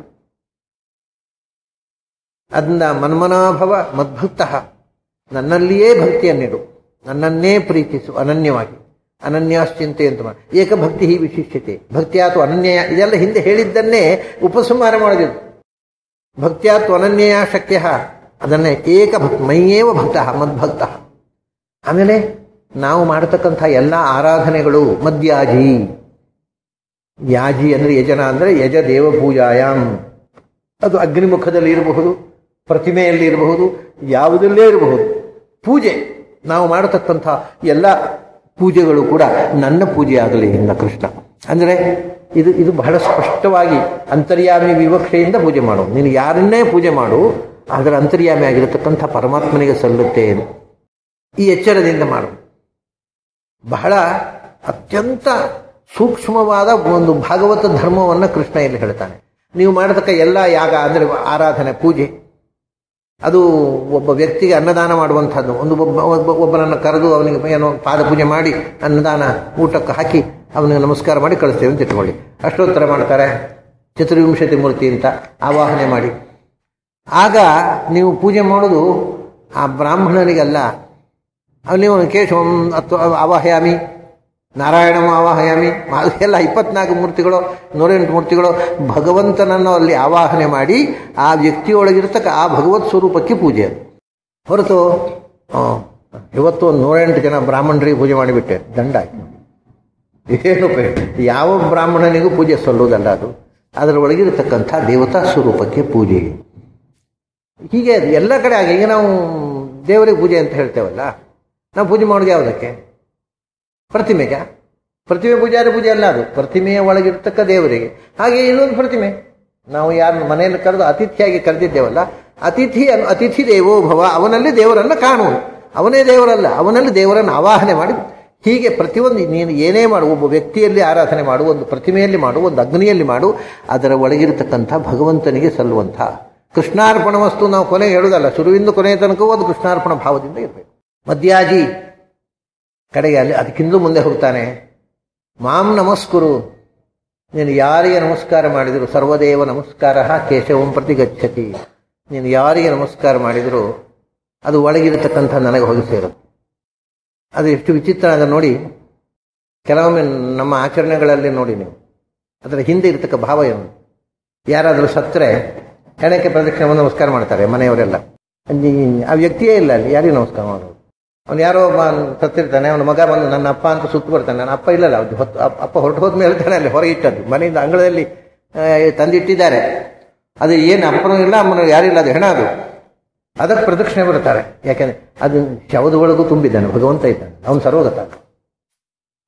ಅದನ್ನ ಮನ್ಮನಾಭವ ಮದ್ಭಕ್ತ ನನ್ನಲ್ಲಿಯೇ ಭಕ್ತಿಯನ್ನಿಡು ನನ್ನನ್ನೇ ಪ್ರೀತಿಸು ಅನನ್ಯವಾಗಿ ಅನನ್ಯಾಶ್ಚಿಂತೆ ಅಂತ ಮಾಡಿ ಏಕಭಕ್ತಿ ಹಿ ವಿಶಿಷ್ಯತೆ ಭಕ್ತಿಯಾತು ಅನನ್ಯ ಇದೆಲ್ಲ ಹಿಂದೆ ಹೇಳಿದ್ದನ್ನೇ ಉಪಸಂಹಾರ ಮಾಡಿದ್ರು ಭಕ್ತಿಯಾತು ಅನನ್ಯಯ ಶಕ್ಯ ಅದನ್ನೇ ಏಕ ಭಕ್ ಮೈಯೇವ ಭಕ್ತ ಮದ್ಭಕ್ತ ಆಮೇಲೆ ನಾವು ಮಾಡತಕ್ಕಂಥ ಎಲ್ಲ ಆರಾಧನೆಗಳು ಮದ್ಯಾಜಿ ಯಾಜಿ ಅಂದ್ರೆ ಯಜನ ಅಂದ್ರೆ ಯಜ ದೇವ ಪೂಜಾಯಾಮ್ ಅದು ಅಗ್ನಿಮುಖದಲ್ಲಿ ಇರಬಹುದು ಪ್ರತಿಮೆಯಲ್ಲಿ ಇರಬಹುದು ಯಾವುದಲ್ಲೇ ಇರಬಹುದು ಪೂಜೆ ನಾವು ಮಾಡತಕ್ಕಂಥ ಎಲ್ಲ ಪೂಜೆಗಳು ಕೂಡ ನನ್ನ ಪೂಜೆ ಆಗಲಿ ಎನ್ನ ಕೃಷ್ಣ ಅಂದರೆ ಇದು ಇದು ಬಹಳ ಸ್ಪಷ್ಟವಾಗಿ ಅಂತರ್ಯಾಮಿ ವಿವಕ್ಷೆಯಿಂದ ಪೂಜೆ ಮಾಡು ನೀನು ಯಾರನ್ನೇ ಪೂಜೆ ಮಾಡು ಅದರ ಅಂತರ್ಯಾಮಿ ಆಗಿರತಕ್ಕಂಥ ಪರಮಾತ್ಮನಿಗೆ ಸಲ್ಲುತ್ತೆ ಎಂದು. ಈ ಎಚ್ಚರದಿಂದ ಮಾಡು ಬಹಳ ಅತ್ಯಂತ ಸೂಕ್ಷ್ಮವಾದ ಒಂದು ಭಾಗವತ ಧರ್ಮವನ್ನು ಕೃಷ್ಣ ಇಲ್ಲಿ ಹೇಳ್ತಾನೆ ನೀವು ಮಾಡತಕ್ಕ ಎಲ್ಲ ಯಾಗ ಅಂದರೆ ಆರಾಧನೆ ಪೂಜೆ ಅದು ಒಬ್ಬ ವ್ಯಕ್ತಿಗೆ ಅನ್ನದಾನ ಮಾಡುವಂಥದ್ದು ಒಂದು ಒಬ್ಬ ಒಬ್ಬ ಒಬ್ಬನನ್ನು ಕರೆದು ಅವನಿಗೆ ಏನೋ ಪಾದ ಪೂಜೆ ಮಾಡಿ ಅನ್ನದಾನ ಊಟಕ್ಕೆ ಹಾಕಿ ಅವನಿಗೆ ನಮಸ್ಕಾರ ಮಾಡಿ ಕಳಿಸ್ತೇವೆ ಅಂತ ಇಟ್ಕೊಳ್ಳಿ ಅಷ್ಟೋತ್ತರ ಮಾಡ್ತಾರೆ ಚತುರ್ವಿಂಶತಿ ಮೂರ್ತಿ ಅಂತ ಆವಾಹನೆ ಮಾಡಿ ಆಗ ನೀವು ಪೂಜೆ ಮಾಡೋದು ಆ ಬ್ರಾಹ್ಮಣನಿಗಲ್ಲ ನೀವು ಕೇಶವಂ ಅಥವಾ ಆವಾಹಯಾಮಿ ನಾರಾಯಣಂ ಆವಾಹಯಾಮಿ ಎಲ್ಲ ಇಪ್ಪತ್ನಾಲ್ಕು ಮೂರ್ತಿಗಳು ನೂರೆಂಟು ಮೂರ್ತಿಗಳು ಭಗವಂತನನ್ನು ಅಲ್ಲಿ ಆವಾಹನೆ ಮಾಡಿ ಆ ವ್ಯಕ್ತಿಯೊಳಗಿರ್ತಕ್ಕ ಆ ಭಗವತ್ ಸ್ವರೂಪಕ್ಕೆ ಪೂಜೆ ಅದು ಹೊರತು ಆ, ಇವತ್ತು ಒಂದು ನೂರೆಂಟು ಜನ ಬ್ರಾಹ್ಮಣರಿಗೆ ಪೂಜೆ ಮಾಡಿಬಿಟ್ಟೆ ದಂಡ ಆಯ್ತು ಏನು ಪೇ- ಯಾವ ಬ್ರಾಹ್ಮಣನಿಗೂ ಪೂಜೆ ಸಲ್ಲುವುದಲ್ಲ ಅದು ಅದರ ಒಳಗಿರತಕ್ಕಂಥ ದೇವತಾ ಸ್ವರೂಪಕ್ಕೆ ಪೂಜೆ ಹೀಗೆ ಅದು ಎಲ್ಲ ಕಡೆ ಆಗಿ ಈಗ ನಾವು ದೇವರಿಗೆ ಪೂಜೆ ಅಂತ ಹೇಳ್ತೇವಲ್ಲ ನಾವು ಪೂಜೆ ಮಾಡೋದು ಯಾವುದಕ್ಕೆ ಪ್ರತಿಮೆಗೆ ಪ್ರತಿಮೆ ಪೂಜಾರಿ ಪೂಜೆ ಅಲ್ಲ ಅದು ಪ್ರತಿಮೆಯ ಒಳಗಿರ್ತಕ್ಕ ದೇವರಿಗೆ ಹಾಗೆ ಇನ್ನೊಂದು ಪ್ರತಿಮೆ ನಾವು ಯಾರನ್ನು ಮನೆಯಲ್ಲಿ ಕರೆದು ಅತಿಥಿಯಾಗಿ ಕರೆದಿದ್ದೇವಲ್ಲ ಅತಿಥಿ ಅನ್- ಅತಿಥಿ ದೇವೋ ಭವ ಅವನಲ್ಲಿ ದೇವರನ್ನು ಕಾಣುವುದು ಅವನೇ ದೇವರಲ್ಲ ಅವನಲ್ಲಿ ದೇವರನ್ನು ಆವಾಹನೆ ಮಾಡಿ ಹೀಗೆ ಪ್ರತಿಯೊಂದು ನೀನು ಏನೇ ಮಾಡು ಒಬ್ಬ ವ್ಯಕ್ತಿಯಲ್ಲಿ ಆರಾಧನೆ ಮಾಡು ಒಂದು ಪ್ರತಿಮೆಯಲ್ಲಿ ಮಾಡು ಒಂದು ಅಗ್ನಿಯಲ್ಲಿ ಮಾಡು ಅದರ ಒಳಗಿರತಕ್ಕಂಥ ಭಗವಂತನಿಗೆ ಸಲ್ಲುವಂಥ ಕೃಷ್ಣಾರ್ಪಣ ವಸ್ತು ನಾವು ಕೊನೆ ಹೇಳುವುದಲ್ಲ ಶುರುವಿಂದ ಕೊನೆಯ ತನಕವೂ ಅದು ಕೃಷ್ಣಾರ್ಪಣ ಭಾವದಿಂದ ಇರಬೇಕು ಮದ್ಯಾಜಿ ಕಡೆಗೆ ಅಲ್ಲಿ ಅದಕ್ಕಿಂತ ಮುಂದೆ ಹೋಗ್ತಾನೆ ಮಾಂ ನಮಸ್ಕುರು ನೀನು ಯಾರಿಗೆ ನಮಸ್ಕಾರ ಮಾಡಿದರು ಸರ್ವದೇವ ನಮಸ್ಕಾರ ಕೇಶವಂ ಪ್ರತಿ ಗಚ್ಚತಿ ನೀನು ಯಾರಿಗೆ ನಮಸ್ಕಾರ ಮಾಡಿದರೂ ಅದು ಒಳಗಿರತಕ್ಕಂಥ ನನಗೆ ಹೋಗಿ ಸೇರುತ್ತೆ ಅದು ಎಷ್ಟು ವಿಚಿತ್ರ ಅದ ನೋಡಿ ಕೆಲವೊಮ್ಮೆ ನಮ್ಮ ಆಚರಣೆಗಳಲ್ಲಿ ನೋಡಿ ನೀವು ಅದರ ಹಿಂದೆ ಇರತಕ್ಕ ಭಾವ ಏನು ಯಾರಾದರೂ ಸತ್ತರೆ ಹೆಣಕ್ಕೆ ಪ್ರದಕ್ಷಿಣೆ ಬಂದು ನಮಸ್ಕಾರ ಮಾಡ್ತಾರೆ ಮನೆಯವರೆಲ್ಲ ಅಲ್ಲಿ ಆ ವ್ಯಕ್ತಿಯೇ ಇಲ್ಲ ಅಲ್ಲಿ ಯಾರಿಗೆ ನಮಸ್ಕಾರ ಮಾಡೋದು ಅವನು ಯಾರೋ ಒಬ್ಬ ಸತ್ತಿರ್ತಾನೆ ಅವನ ಮಗ ಬಂದು ನನ್ನ ಅಪ್ಪ ಅಂತ ಸುತ್ತು ಬರ್ತಾನೆ ನನ್ನ ಅಪ್ಪ ಇಲ್ಲಲ್ಲ ಅವ್ನು ಹೊತ್ತು ಅಪ್ಪ- ಅಪ್ಪ ಹೊರಟು ಹೋದ್ಮೇಲೆ ಹೇಳ್ತಾನೆ ಅಲ್ಲಿ ಹೊರಗೆ ಇಟ್ಟದ್ದು ಮನೆಯಿಂದ ಅಂಗಳದಲ್ಲಿ ಆ, ತಂದಿಟ್ಟಿದ್ದಾರೆ ಅದು ಏನು ಅಪ್ಪನೂ ಇಲ್ಲ ಅಮ್ಮನೂ ಯಾರಿಲ್ಲ ಅದು ಹೆಣ ಅದು ಅದಕ್ಕೆ ಪ್ರದಕ್ಷಿಣೆ ಬರ್ತಾರೆ ಯಾಕೆಂದ್ರೆ ಅದು ಶವದ ಒಳಗೂ ತುಂಬಿದ್ದಾನೆ ಭಗವಂತ ಇದ್ದಾನೆ ಅವನು ಸರ್ವಗತ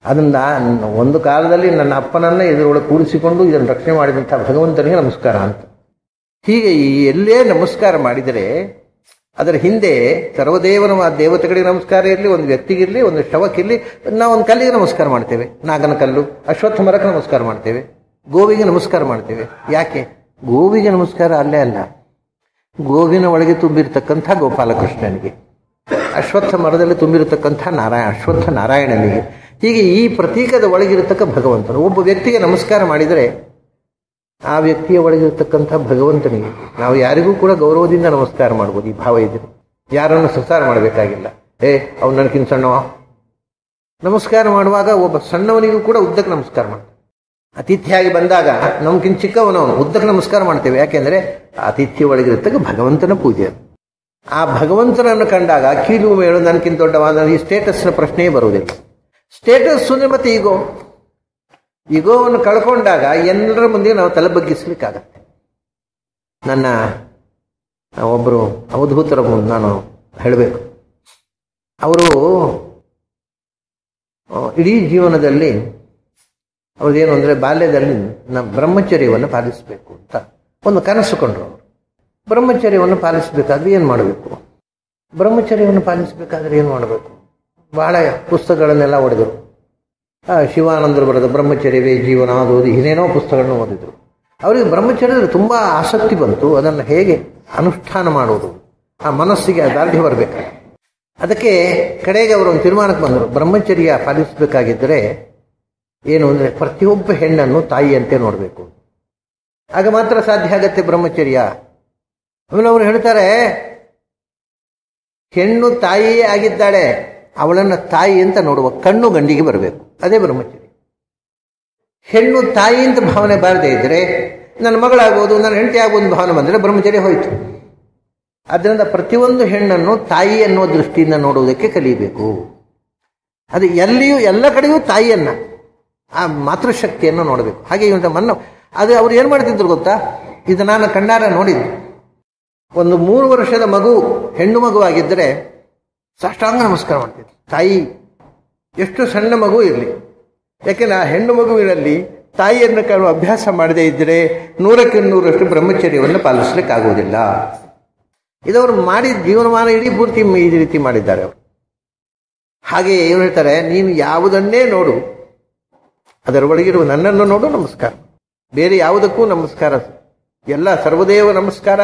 ಅದರಿಂದ ಒಂದು ಕಾಲದಲ್ಲಿ ನನ್ನ ಅಪ್ಪನನ್ನ ಇದರೊಳಗೆ ಕೂರಿಸಿಕೊಂಡು ಇದನ್ನು ರಕ್ಷಣೆ ಮಾಡಿದಂಥ ಭಗವಂತನಿಗೆ ನಮಸ್ಕಾರ ಅಂತ ಹೀಗೆ ಈ ಎಲ್ಲೇ ನಮಸ್ಕಾರ ಮಾಡಿದರೆ ಅದರ ಹಿಂದೆ ಸರ್ವದೇವನ ಆ ದೇವತೆಗಳಿಗೆ ನಮಸ್ಕಾರ ಇರಲಿ ಒಂದು ವ್ಯಕ್ತಿಗಿರಲಿ ಒಂದು ಶವಕ್ಕಿರಲಿ ನಾವು ಒಂದು ಕಲ್ಲಿಗೆ ನಮಸ್ಕಾರ ಮಾಡ್ತೇವೆ ನಾಗನ ಕಲ್ಲು ಅಶ್ವತ್ಥ ಮರಕ್ಕೆ ನಮಸ್ಕಾರ ಮಾಡ್ತೇವೆ ಗೋವಿಗೆ ನಮಸ್ಕಾರ ಮಾಡ್ತೇವೆ ಯಾಕೆ ಗೋವಿಗೆ ನಮಸ್ಕಾರ ಅಲ್ಲೇ ಅಲ್ಲ ಗೋವಿನ ಒಳಗೆ ತುಂಬಿರತಕ್ಕಂಥ ಗೋಪಾಲಕೃಷ್ಣನಿಗೆ ಅಶ್ವತ್ಥ ಮರದಲ್ಲಿ ತುಂಬಿರತಕ್ಕಂಥ ನಾರಾಯಣ ಅಶ್ವತ್ಥ ನಾರಾಯಣನಿಗೆ ಹೀಗೆ ಈ ಪ್ರತೀಕದ ಒಳಗಿರತಕ್ಕ ಭಗವಂತನು ಒಬ್ಬ ವ್ಯಕ್ತಿಗೆ ನಮಸ್ಕಾರ ಮಾಡಿದರೆ ಆ ವ್ಯಕ್ತಿಯ ಒಳಗಿರತಕ್ಕಂಥ ಭಗವಂತನಿಗೆ ನಾವು ಯಾರಿಗೂ ಕೂಡ ಗೌರವದಿಂದ ನಮಸ್ಕಾರ ಮಾಡ್ಬೋದು ಈ ಭಾವ ಇದ್ರೆ ಯಾರನ್ನು ಸಂಸಾರ ಮಾಡಬೇಕಾಗಿಲ್ಲ ಏ ಅವ್ನು ನನಗಿಂತ ಸಣ್ಣವ ನಮಸ್ಕಾರ ಮಾಡುವಾಗ ಒಬ್ಬ ಸಣ್ಣವನಿಗೂ ಕೂಡ ಉದ್ದಕ್ಕೆ ನಮಸ್ಕಾರ ಮಾಡ್ತಾನೆ ಅತಿಥಿಯಾಗಿ ಬಂದಾಗ ನಮ್ಗಿಂತ ಚಿಕ್ಕವನವನು ಉದ್ದಕ್ಕೆ ನಮಸ್ಕಾರ ಮಾಡ್ತೇವೆ ಯಾಕೆಂದ್ರೆ ಅತಿಥಿ ಒಳಗಿರತಕ್ಕ ಭಗವಂತನ ಪೂಜೆ ಆ ಭಗವಂತನನ್ನು ಕಂಡಾಗ ಕೀಲು ಮೇಳು ನನಗಿಂತ ದೊಡ್ಡವಾದ ಈ ಸ್ಟೇಟಸ್ನ ಪ್ರಶ್ನೆಯೇ ಬರುವುದಿಲ್ಲ ಸ್ಟೇಟಸ್ ಅಂದ್ರೆ ಮತ್ತೆ ಈಗೋ ಈಗೋವನ್ನು ಕಳ್ಕೊಂಡಾಗ ಎಲ್ಲರ ಮುಂದೆ ನಾವು ತಲೆ ಬಗ್ಗಿಸ್ಲಿಕ್ಕಾಗತ್ತೆ ನನ್ನ ಒಬ್ಬರು ಅವಧೂತರ ಮುಂದೆ ನಾನು ಹೇಳಬೇಕು ಅವರು ಇಡೀ ಜೀವನದಲ್ಲಿ ಅವ್ರದ್ದೇನು ಅಂದರೆ ಬಾಲ್ಯದಲ್ಲಿ ನಮ್ಮ ಬ್ರಹ್ಮಚರ್ಯವನ್ನು ಪಾಲಿಸಬೇಕು ಅಂತ ಒಂದು ಕನಸು ಕೊಂಡ್ರು ಅವರು ಬ್ರಹ್ಮಚರ್ಯವನ್ನು ಪಾಲಿಸಬೇಕಾದ್ರೆ ಏನು ಮಾಡಬೇಕು ಬ್ರಹ್ಮಚರ್ಯವನ್ನು ಪಾಲಿಸಬೇಕಾದ್ರೆ ಏನು ಮಾಡಬೇಕು ಬಹಳ ಪುಸ್ತಕಗಳನ್ನೆಲ್ಲ ಓದಿದರು ಶಿವಾನಂದರು ಬರೆದ ಬ್ರಹ್ಮಚರ್ಯವೇ ಜೀವನ ಅದು ಏನೇನೋ ಪುಸ್ತಕಗಳನ್ನು ಓದಿದರು ಅವರಿಗೆ ಬ್ರಹ್ಮಚರ್ಯದಲ್ಲಿ ತುಂಬ ಆಸಕ್ತಿ ಬಂತು ಅದನ್ನು ಹೇಗೆ ಅನುಷ್ಠಾನ ಮಾಡುವುದು ಆ ಮನಸ್ಸಿಗೆ ದಾರ್ಢ್ಯ ಬರಬೇಕು ಅದಕ್ಕೆ ಕಡೆಗೆ ಅವರು ಒಂದು ತೀರ್ಮಾನಕ್ಕೆ ಬಂದರು ಬ್ರಹ್ಮಚರ್ಯ ಪಾಲಿಸಬೇಕಾಗಿದ್ದರೆ ಏನು ಅಂದರೆ ಪ್ರತಿಯೊಬ್ಬ ಹೆಣ್ಣನ್ನು ತಾಯಿಯಂತೆ ನೋಡಬೇಕು ಆಗ ಮಾತ್ರ ಸಾಧ್ಯ ಆಗತ್ತೆ ಬ್ರಹ್ಮಚರ್ಯ ಆಮೇಲೆ ಅವರು ಹೇಳ್ತಾರೆ ಹೆಣ್ಣು ತಾಯಿಯೇ ಆಗಿದ್ದಾಳೆ ಅವಳನ್ನು ತಾಯಿ ಅಂತ ನೋಡುವ ಕಣ್ಣು ಗಂಡಿಗೆ ಬರಬೇಕು ಅದೇ ಬ್ರಹ್ಮಚರ್ಯ ಹೆಣ್ಣು ತಾಯಿ ಅಂತ ಭಾವನೆ ಬಾರದೇ ಇದ್ರೆ ನನ್ನ ಮಗಳಾಗ್ಬೋದು ನನ್ನ ಹೆಂಡತಿ ಆಗ್ಬೋದು ಭಾವನೆ ಬಂದರೆ ಬ್ರಹ್ಮಚರ್ಯ ಹೋಯಿತು ಅದರಿಂದ ಪ್ರತಿಯೊಂದು ಹೆಣ್ಣನ್ನು ತಾಯಿ ಅನ್ನುವ ದೃಷ್ಟಿಯಿಂದ ನೋಡುವುದಕ್ಕೆ ಕಲಿಯಬೇಕು ಅದು ಎಲ್ಲಿಯೂ ಎಲ್ಲ ಕಡೆಯೂ ತಾಯಿಯನ್ನ ಆ ಮಾತೃಶಕ್ತಿಯನ್ನು ನೋಡಬೇಕು ಹಾಗೆ ಇವತ್ತು ಮನ್ನ ಅದು ಅವ್ರು ಏನು ಮಾಡ್ತಿದ್ರು ಗೊತ್ತಾ ಇದು ನಾನು ಕಣ್ಣಾರ ನೋಡಿದ್ದು ಒಂದು ಮೂರು ವರ್ಷದ ಮಗು ಹೆಣ್ಣು ಮಗುವಾಗಿದ್ದರೆ ಸಾಷ್ಟಾಂಗ ನಮಸ್ಕಾರ ಮಾಡ್ತಿದ್ರು ತಾಯಿ ಎಷ್ಟು ಸಣ್ಣ ಮಗು ಇರಲಿ ಯಾಕೆಂದ್ರೆ ಆ ಹೆಣ್ಣು ಮಗುವಿನಲ್ಲಿ ತಾಯಿಯನ್ನು ಕಾಣುವ ಅಭ್ಯಾಸ ಮಾಡದೇ ಇದ್ದರೆ ನೂರಕ್ಕೆ ನೂರಷ್ಟು ಬ್ರಹ್ಮಚರ್ಯವನ್ನು ಪಾಲಿಸ್ಲಿಕ್ಕಾಗುವುದಿಲ್ಲ ಇದವರು ಮಾಡಿ ಜೀವನಮಾನ ಇಡೀ ಪೂರ್ತಿ ಈ ರೀತಿ ಮಾಡಿದ್ದಾರೆ ಅವರು ಹಾಗೆ ಏನು ಹೇಳ್ತಾರೆ ನೀನು ಯಾವುದನ್ನೇ ನೋಡು ಅದರ ಒಳಗಿರುವ ನನ್ನನ್ನು ನೋಡು ನಮಸ್ಕಾರ ಬೇರೆ ಯಾವುದಕ್ಕೂ ನಮಸ್ಕಾರ ಎಲ್ಲ ಸರ್ವದೇವ ನಮಸ್ಕಾರ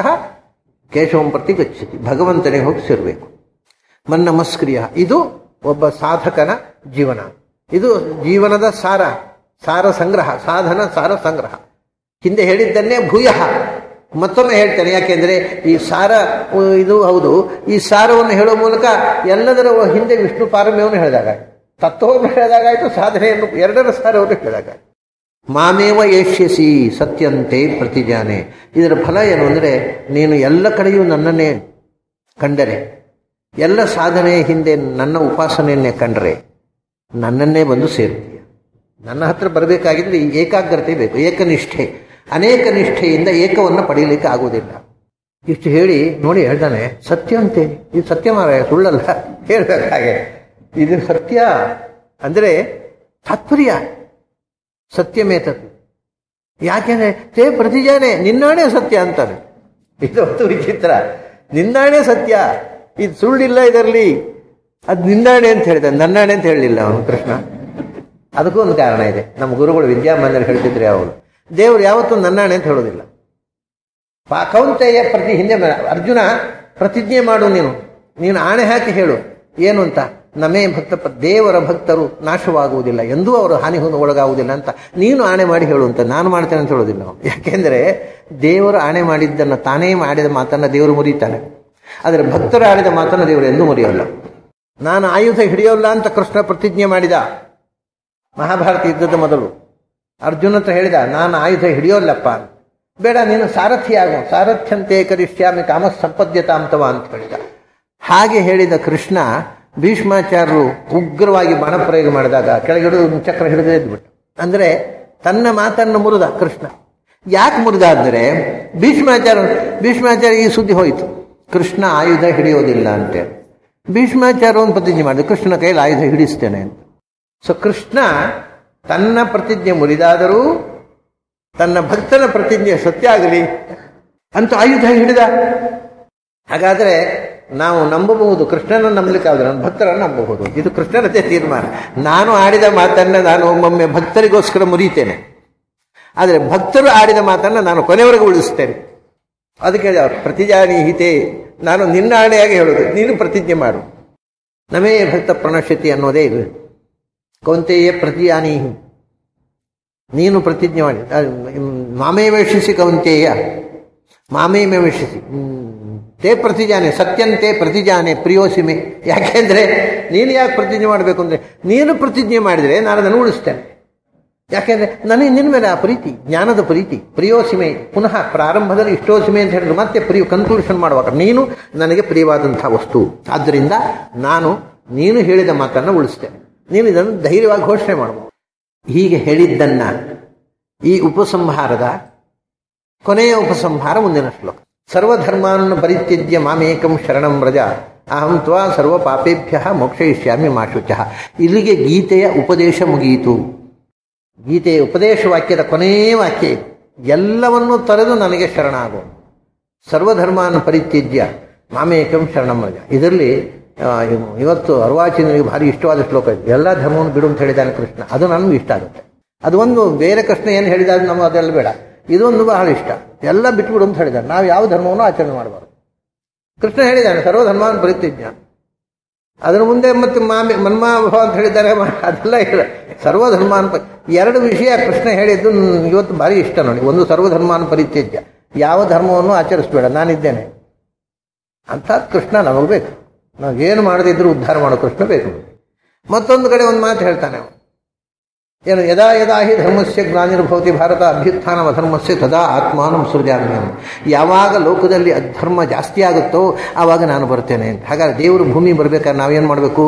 ಕೇಶವಂ ಪ್ರತಿ ಗಚ್ಚತಿ ಭಗವಂತನಿಗೆ ಹೋಗಿ ಸೇರಬೇಕು ಮನ್ ನಮಸ್ಕ್ರಿಯ ಇದು ಒಬ್ಬ ಸಾಧಕನ ಜೀವನ ಇದು ಜೀವನದ ಸಾರ ಸಾರ ಸಂಗ್ರಹ ಸಾಧನ ಸಾರ ಸಂಗ್ರಹ ಹಿಂದೆ ಹೇಳಿದ್ದನ್ನೇ ಭೂಯ ಮತ್ತೊಮ್ಮೆ ಹೇಳ್ತೇನೆ ಯಾಕೆಂದ್ರೆ ಈ ಸಾರ ಇದು ಹೌದು ಈ ಸಾರವನ್ನು ಹೇಳುವ ಮೂಲಕ ಎಲ್ಲದರ ಹಿಂದೆ ವಿಷ್ಣು ಪಾರಮ್ಯವನ್ನು ಹೇಳಿದಾಗ ತತ್ವವನ್ನು ಹೇಳಿದಾಗಾಯ್ತು ಸಾಧನೆಯನ್ನು ಎರಡರ ಸಾರವನ್ನು ಹೇಳಿದಾಗ ಮಾಮೇವ ಏಷ್ಯಸಿ ಸತ್ಯಂತೆ ಪ್ರತಿಜಾನೆ ಇದರ ಫಲ ಏನು ಅಂದರೆ ನೀನು ಎಲ್ಲ ಕಡೆಯೂ ನನ್ನನ್ನೇ ಕಂಡರೆ ಎಲ್ಲ ಸಾಧನೆಯ ಹಿಂದೆ ನನ್ನ ಉಪಾಸನೆಯನ್ನೇ ಕಂಡರೆ ನನ್ನನ್ನೇ ಬಂದು ಸೇರ್ತೀಯ ನನ್ನ ಹತ್ರ ಬರಬೇಕಾಗಿದ್ರೆ ಈ ಏಕಾಗ್ರತೆ ಬೇಕು ಏಕನಿಷ್ಠೆ ಅನೇಕ ನಿಷ್ಠೆಯಿಂದ ಏಕವನ್ನು ಪಡೀಲಿಕ್ಕೆ ಆಗುವುದಿಲ್ಲ ಇಷ್ಟು ಹೇಳಿ ನೋಡಿ ಹೇಳ್ತಾನೆ ಸತ್ಯ ಅಂತೆ ಇದು ಸತ್ಯ ಮಾರಾಯ ಸುಳ್ಳಲ್ಲ ಹೇಳ್ಬೇಕು ಹಾಗೆ ಇದು ಸತ್ಯ ಅಂದರೆ ತಾತ್ಪರ್ಯ ಸತ್ಯಮೇತತ್ ಯಾಕೆಂದ್ರೆ ತೇ ಪ್ರತಿಜಾನೆ ನಿನ್ನಾಣೆ ಸತ್ಯ ಅಂತಾನೆ ಇದು ಒಂದು ವಿಚಿತ್ರ ನಿನ್ನಾಣೆ ಸತ್ಯ ಇದು ಸುಳ್ಳಿಲ್ಲ ಇದರಲ್ಲಿ ಅದು ನಿನ್ನಾಣೆ ಅಂತ ಹೇಳಿದ ನನ್ನಾಣೆ ಅಂತ ಹೇಳಲಿಲ್ಲ ಅವನು ಕೃಷ್ಣ ಅದಕ್ಕೂ ಒಂದು ಕಾರಣ ಇದೆ ನಮ್ಮ ಗುರುಗಳು ವಿದ್ಯಾಮಾನ್ಯರು ಹೇಳ್ತಿದ್ರೆ ಅವರು ದೇವರು ಯಾವತ್ತೂ ನನ್ನಾಣೆ ಅಂತ ಹೇಳೋದಿಲ್ಲ ಕೌಂತೆಯ ಪ್ರತಿ ಹಿಂದೆ ಅರ್ಜುನ ಪ್ರತಿಜ್ಞೆ ಮಾಡು ನೀನು ನೀನು ಆಣೆ ಹಾಕಿ ಹೇಳು ಏನು ಅಂತ ನಮೇ ಭಕ್ತ ದೇವರ ಭಕ್ತರು ನಾಶವಾಗುವುದಿಲ್ಲ ಎಂದೂ ಅವರು ಹಾನಿ ಒಳಗಾಗುವುದಿಲ್ಲ ಅಂತ ನೀನು ಆಣೆ ಮಾಡಿ ಹೇಳು ಅಂತ ನಾನು ಮಾಡ್ತೇನೆ ಅಂತ ಹೇಳೋದಿಲ್ಲ ಯಾಕೆಂದ್ರೆ ದೇವರು ಆಣೆ ಮಾಡಿದ್ದನ್ನು ತಾನೇ ಮಾಡಿದ ಮಾತನ್ನ ದೇವರು ಮುರಿತಾನೆ ಆದರೆ ಭಕ್ತರು ಆಡಿದ ಮಾತನ್ನ ದೇವರು ಎಂದೂ ಮುರಿಯೋಲ್ಲ ನಾನು ಆಯುಧ ಹಿಡಿಯೋಲ್ಲ ಅಂತ ಕೃಷ್ಣ ಪ್ರತಿಜ್ಞೆ ಮಾಡಿದ ಮಹಾಭಾರತ ಯುದ್ಧದ ಮೊದಲು ಅರ್ಜುನ ಹತ್ರ ಹೇಳಿದ ನಾನು ಆಯುಧ ಹಿಡಿಯೋಲ್ಲಪ್ಪ ಬೇಡ ನೀನು ಸಾರಥಿಯಾಗು ಸಾರಥ್ಯಂತೆ ಕರಿಷ್ಯಾಮಿ ಕಾಮ ಸಂಪದ್ಯತಾಂತವ ಅಂತ ಹೇಳಿದ ಹಾಗೆ ಹೇಳಿದ ಕೃಷ್ಣ ಭೀಷ್ಮಾಚಾರ್ಯರು ಉಗ್ರವಾಗಿ ಬಾಣಪ್ರಯೋಗ ಮಾಡಿದಾಗ ಕೆಳಗಿಡು ಚಕ್ರ ಹಿಡಿದು ಎದ್ಬಿಟ್ಟು ಅಂದ್ರೆ ತನ್ನ ಮಾತನ್ನು ಮುರಿದ ಕೃಷ್ಣ ಯಾಕೆ ಮುರಿದ ಅಂದರೆ ಭೀಷ್ಮಾಚಾರ್ಯ ಭೀಷ್ಮಾಚಾರ್ಯ ಈ ಸುದ್ದಿ ಹೋಯಿತು ಕೃಷ್ಣ ಆಯುಧ ಹಿಡಿಯೋದಿಲ್ಲ ಅಂತೇಳಿ ಭೀಷ್ಮಾಚಾರ್ಯ ಒಂದು ಪ್ರತಿಜ್ಞೆ ಮಾಡಿದ ಕೃಷ್ಣನ ಕೈಯಲ್ಲಿ ಆಯುಧ ಹಿಡಿಸ್ತೇನೆ ಅಂತ ಸೊ ಕೃಷ್ಣ ತನ್ನ ಪ್ರತಿಜ್ಞೆ ಮುರಿದಾದರೂ ತನ್ನ ಭಕ್ತನ ಪ್ರತಿಜ್ಞೆ ಸತ್ಯ ಆಗಲಿ ಅಂತ ಆಯುಧ ಹಿಡಿದ ಹಾಗಾದ್ರೆ ನಾವು ನಂಬಬಹುದು ಕೃಷ್ಣನ ನಂಬಲಿಕ್ಕಾದ್ರೆ ನನ್ನ ಭಕ್ತರನ್ನು ನಂಬಬಹುದು ಇದು ಕೃಷ್ಣನದೇ ತೀರ್ಮಾನ ನಾನು ಆಡಿದ ಮಾತನ್ನ ನಾನು ಒಮ್ಮೊಮ್ಮೆ ಭಕ್ತರಿಗೋಸ್ಕರ ಮುರಿತೇನೆ ಆದರೆ ಭಕ್ತರು ಆಡಿದ ಮಾತನ್ನ ನಾನು ಕೊನೆವರೆಗೂ ಉಳಿಸ್ತೇನೆ ಅದಕ್ಕೆ ಪ್ರತಿಜಾನಿ ಹಿತೆ ನಾನು ನಿನ್ನ ಆಣೆಯಾಗಿ ಹೇಳುದು ನೀನು ಪ್ರತಿಜ್ಞೆ ಮಾಡು ನಮೇ ಭಕ್ತ ಪ್ರಣಶ್ಯತಿ ಅನ್ನೋದೇ ಇದು ಕೌಂತೆಯೇ ಪ್ರತಿಯಾನಿ ನೀನು ಪ್ರತಿಜ್ಞೆ ಮಾಡಿ ಮಾಮೇ ವೇಷಿಸಿ ಕೌಂತೆಯ ಮಾಮೇ ವೇಷಿಸಿ ತೇ ಪ್ರತಿಜಾನೆ ಸತ್ಯಂತೆ ಪ್ರತಿಜಾನೆ ಪ್ರಿಯೋಸಿಮೆ ಯಾಕೆಂದ್ರೆ ನೀನು ಯಾಕೆ ಪ್ರತಿಜ್ಞೆ ಮಾಡಬೇಕು ಅಂದ್ರೆ ನೀನು ಪ್ರತಿಜ್ಞೆ ಮಾಡಿದರೆ ನಾನು ಅದನ್ನು ಉಳಿಸ್ತೇನೆ ಯಾಕೆಂದ್ರೆ ನನಗೆ ನಿನ್ನ ಮೇಲೆ ಆ ಪ್ರೀತಿ ಜ್ಞಾನದ ಪ್ರೀತಿ ಪ್ರಿಯೋಸಿಮೆ ಪುನಃ ಪ್ರಾರಂಭದಲ್ಲಿ ಇಷ್ಟೋಸಿಮೆ ಅಂತ ಹೇಳಿದ್ರೆ ಮತ್ತೆ ಪ್ರಿಯ ಕನ್ಕ್ಲೂಷನ್ ಮಾಡುವಾಗ ನೀನು ನನಗೆ ಪ್ರಿಯವಾದಂತಹ ವಸ್ತು ಆದ್ದರಿಂದ ನಾನು ನೀನು ಹೇಳಿದ ಮಾತನ್ನು ಉಳಿಸ್ತೇನೆ ನೀನು ಇದನ್ನು ಧೈರ್ಯವಾಗಿ ಘೋಷಣೆ ಮಾಡಬಹುದು ಹೀಗೆ ಹೇಳಿದ್ದನ್ನ ಈ ಉಪಸಂಹಾರದ ಕೊನೆಯ ಉಪಸಂಹಾರ ಮುಂದಿನ ಶ್ಲೋಕ ಸರ್ವಧರ್ಮಾನ್ ಪರಿತ್ಯಜ್ಯ ಮಾಮೇಕಂ ಶರಣಂ ವ್ರಜ ಅಹಂ ತ್ವಾ ಸರ್ವ ಪಾಪೇಭ್ಯ ಮೋಕ್ಷಯಿಷ್ಯಾಮಿ ಮಾಶುಚ ಇಲ್ಲಿಗೆ ಗೀತೆಯ ಉಪದೇಶ ಮುಗಿಯಿತು ಗೀತೆಯ ಉಪದೇಶ ವಾಕ್ಯದ ಕೊನೆಯ ವಾಕ್ಯ ಇದು ಎಲ್ಲವನ್ನೂ ತೊರೆದು ನನಗೆ ಶರಣ ಆಗು ಸರ್ವಧರ್ಮಾನ್ ಪರಿತ್ಯಜ್ಯ ಮಾಮೇಕಂ ಶರಣಂ ವ್ರಜ ಇದರಲ್ಲಿ ಇವತ್ತು ಅರ್ವಾಚೀನರಿಗೆ ಭಾರಿ ಇಷ್ಟವಾದ ಶ್ಲೋಕ ಇದೆ ಎಲ್ಲ ಧರ್ಮವನ್ನು ಬಿಡು ಅಂತ ಹೇಳಿದ್ದಾನೆ ಕೃಷ್ಣ ಅದು ನನಗೂ ಇಷ್ಟ ಆಗುತ್ತೆ ಅದು ಒಂದು ಬೇರೆ ಕೃಷ್ಣ ಏನು ಹೇಳಿದಾಗ ನಮಗೆ ಅದೆಲ್ಲ ಬೇಡ ಇದೊಂದು ಬಹಳ ಇಷ್ಟ ಎಲ್ಲ ಬಿಟ್ಬಿಡು ಅಂತ ಹೇಳಿದ್ದಾರೆ ನಾವು ಯಾವ ಧರ್ಮವನ್ನು ಆಚರಣೆ ಮಾಡಬಾರ್ದು ಕೃಷ್ಣ ಹೇಳಿದ್ದಾನೆ ಸರ್ವಧರ್ಮಾನ್ ಪರಿತ್ಯಜ್ಞ ಅದರ ಮುಂದೆ ಮತ್ತೆ ಮಾಮಿ ಮನ್ಮಾಭವ ಅಂತ ಹೇಳಿದ್ದಾರೆ ಅದೆಲ್ಲ ಇಲ್ಲ ಸರ್ವಧರ್ಮಾನ್ ಎರಡು ವಿಷಯ ಕೃಷ್ಣ ಹೇಳಿದ್ದು ಇವತ್ತು ಭಾರಿ ಇಷ್ಟ ನೋಡಿ ಒಂದು ಸರ್ವಧರ್ಮಾನ್ ಪರಿತ್ಯಜ್ಯ ಯಾವ ಧರ್ಮವನ್ನು ಆಚರಿಸಬೇಡ ನಾನಿದ್ದೇನೆ ಅಂತ ಕೃಷ್ಣ ನಮಗೆ ಬೇಕು ನಾವು ಏನು ಮಾಡದಿದ್ರು ಉದ್ಧಾರ ಮಾಡೋ ಕೃಷ್ಣ ಬೇಕು ಮತ್ತೊಂದು ಕಡೆ ಒಂದು ಮಾತು ಹೇಳ್ತಾನೆ ಏನು ಯದಾ ಯದಾ ಹಿ ಧರ್ಮಸ್ಯ ಜ್ಞಾನಿರ್ಭವತಿ ಭಾರತ ಅಭ್ಯುತ್ಥಾನ ಅಧರ್ಮಸ್ಯ ತದಾ ಆತ್ಮಾನಂ ಸೃಜಾಮಿ ಯಾವಾಗ ಲೋಕದಲ್ಲಿ ಅಧರ್ಮ ಜಾಸ್ತಿ ಆಗುತ್ತೋ ಆವಾಗ ನಾನು ಬರ್ತೇನೆ ಅಂತ ಹಾಗಾದ್ರೆ ದೇವರು ಭೂಮಿ ಬರ್ಬೇಕಾದ್ರೆ ನಾವೇನು ಮಾಡಬೇಕು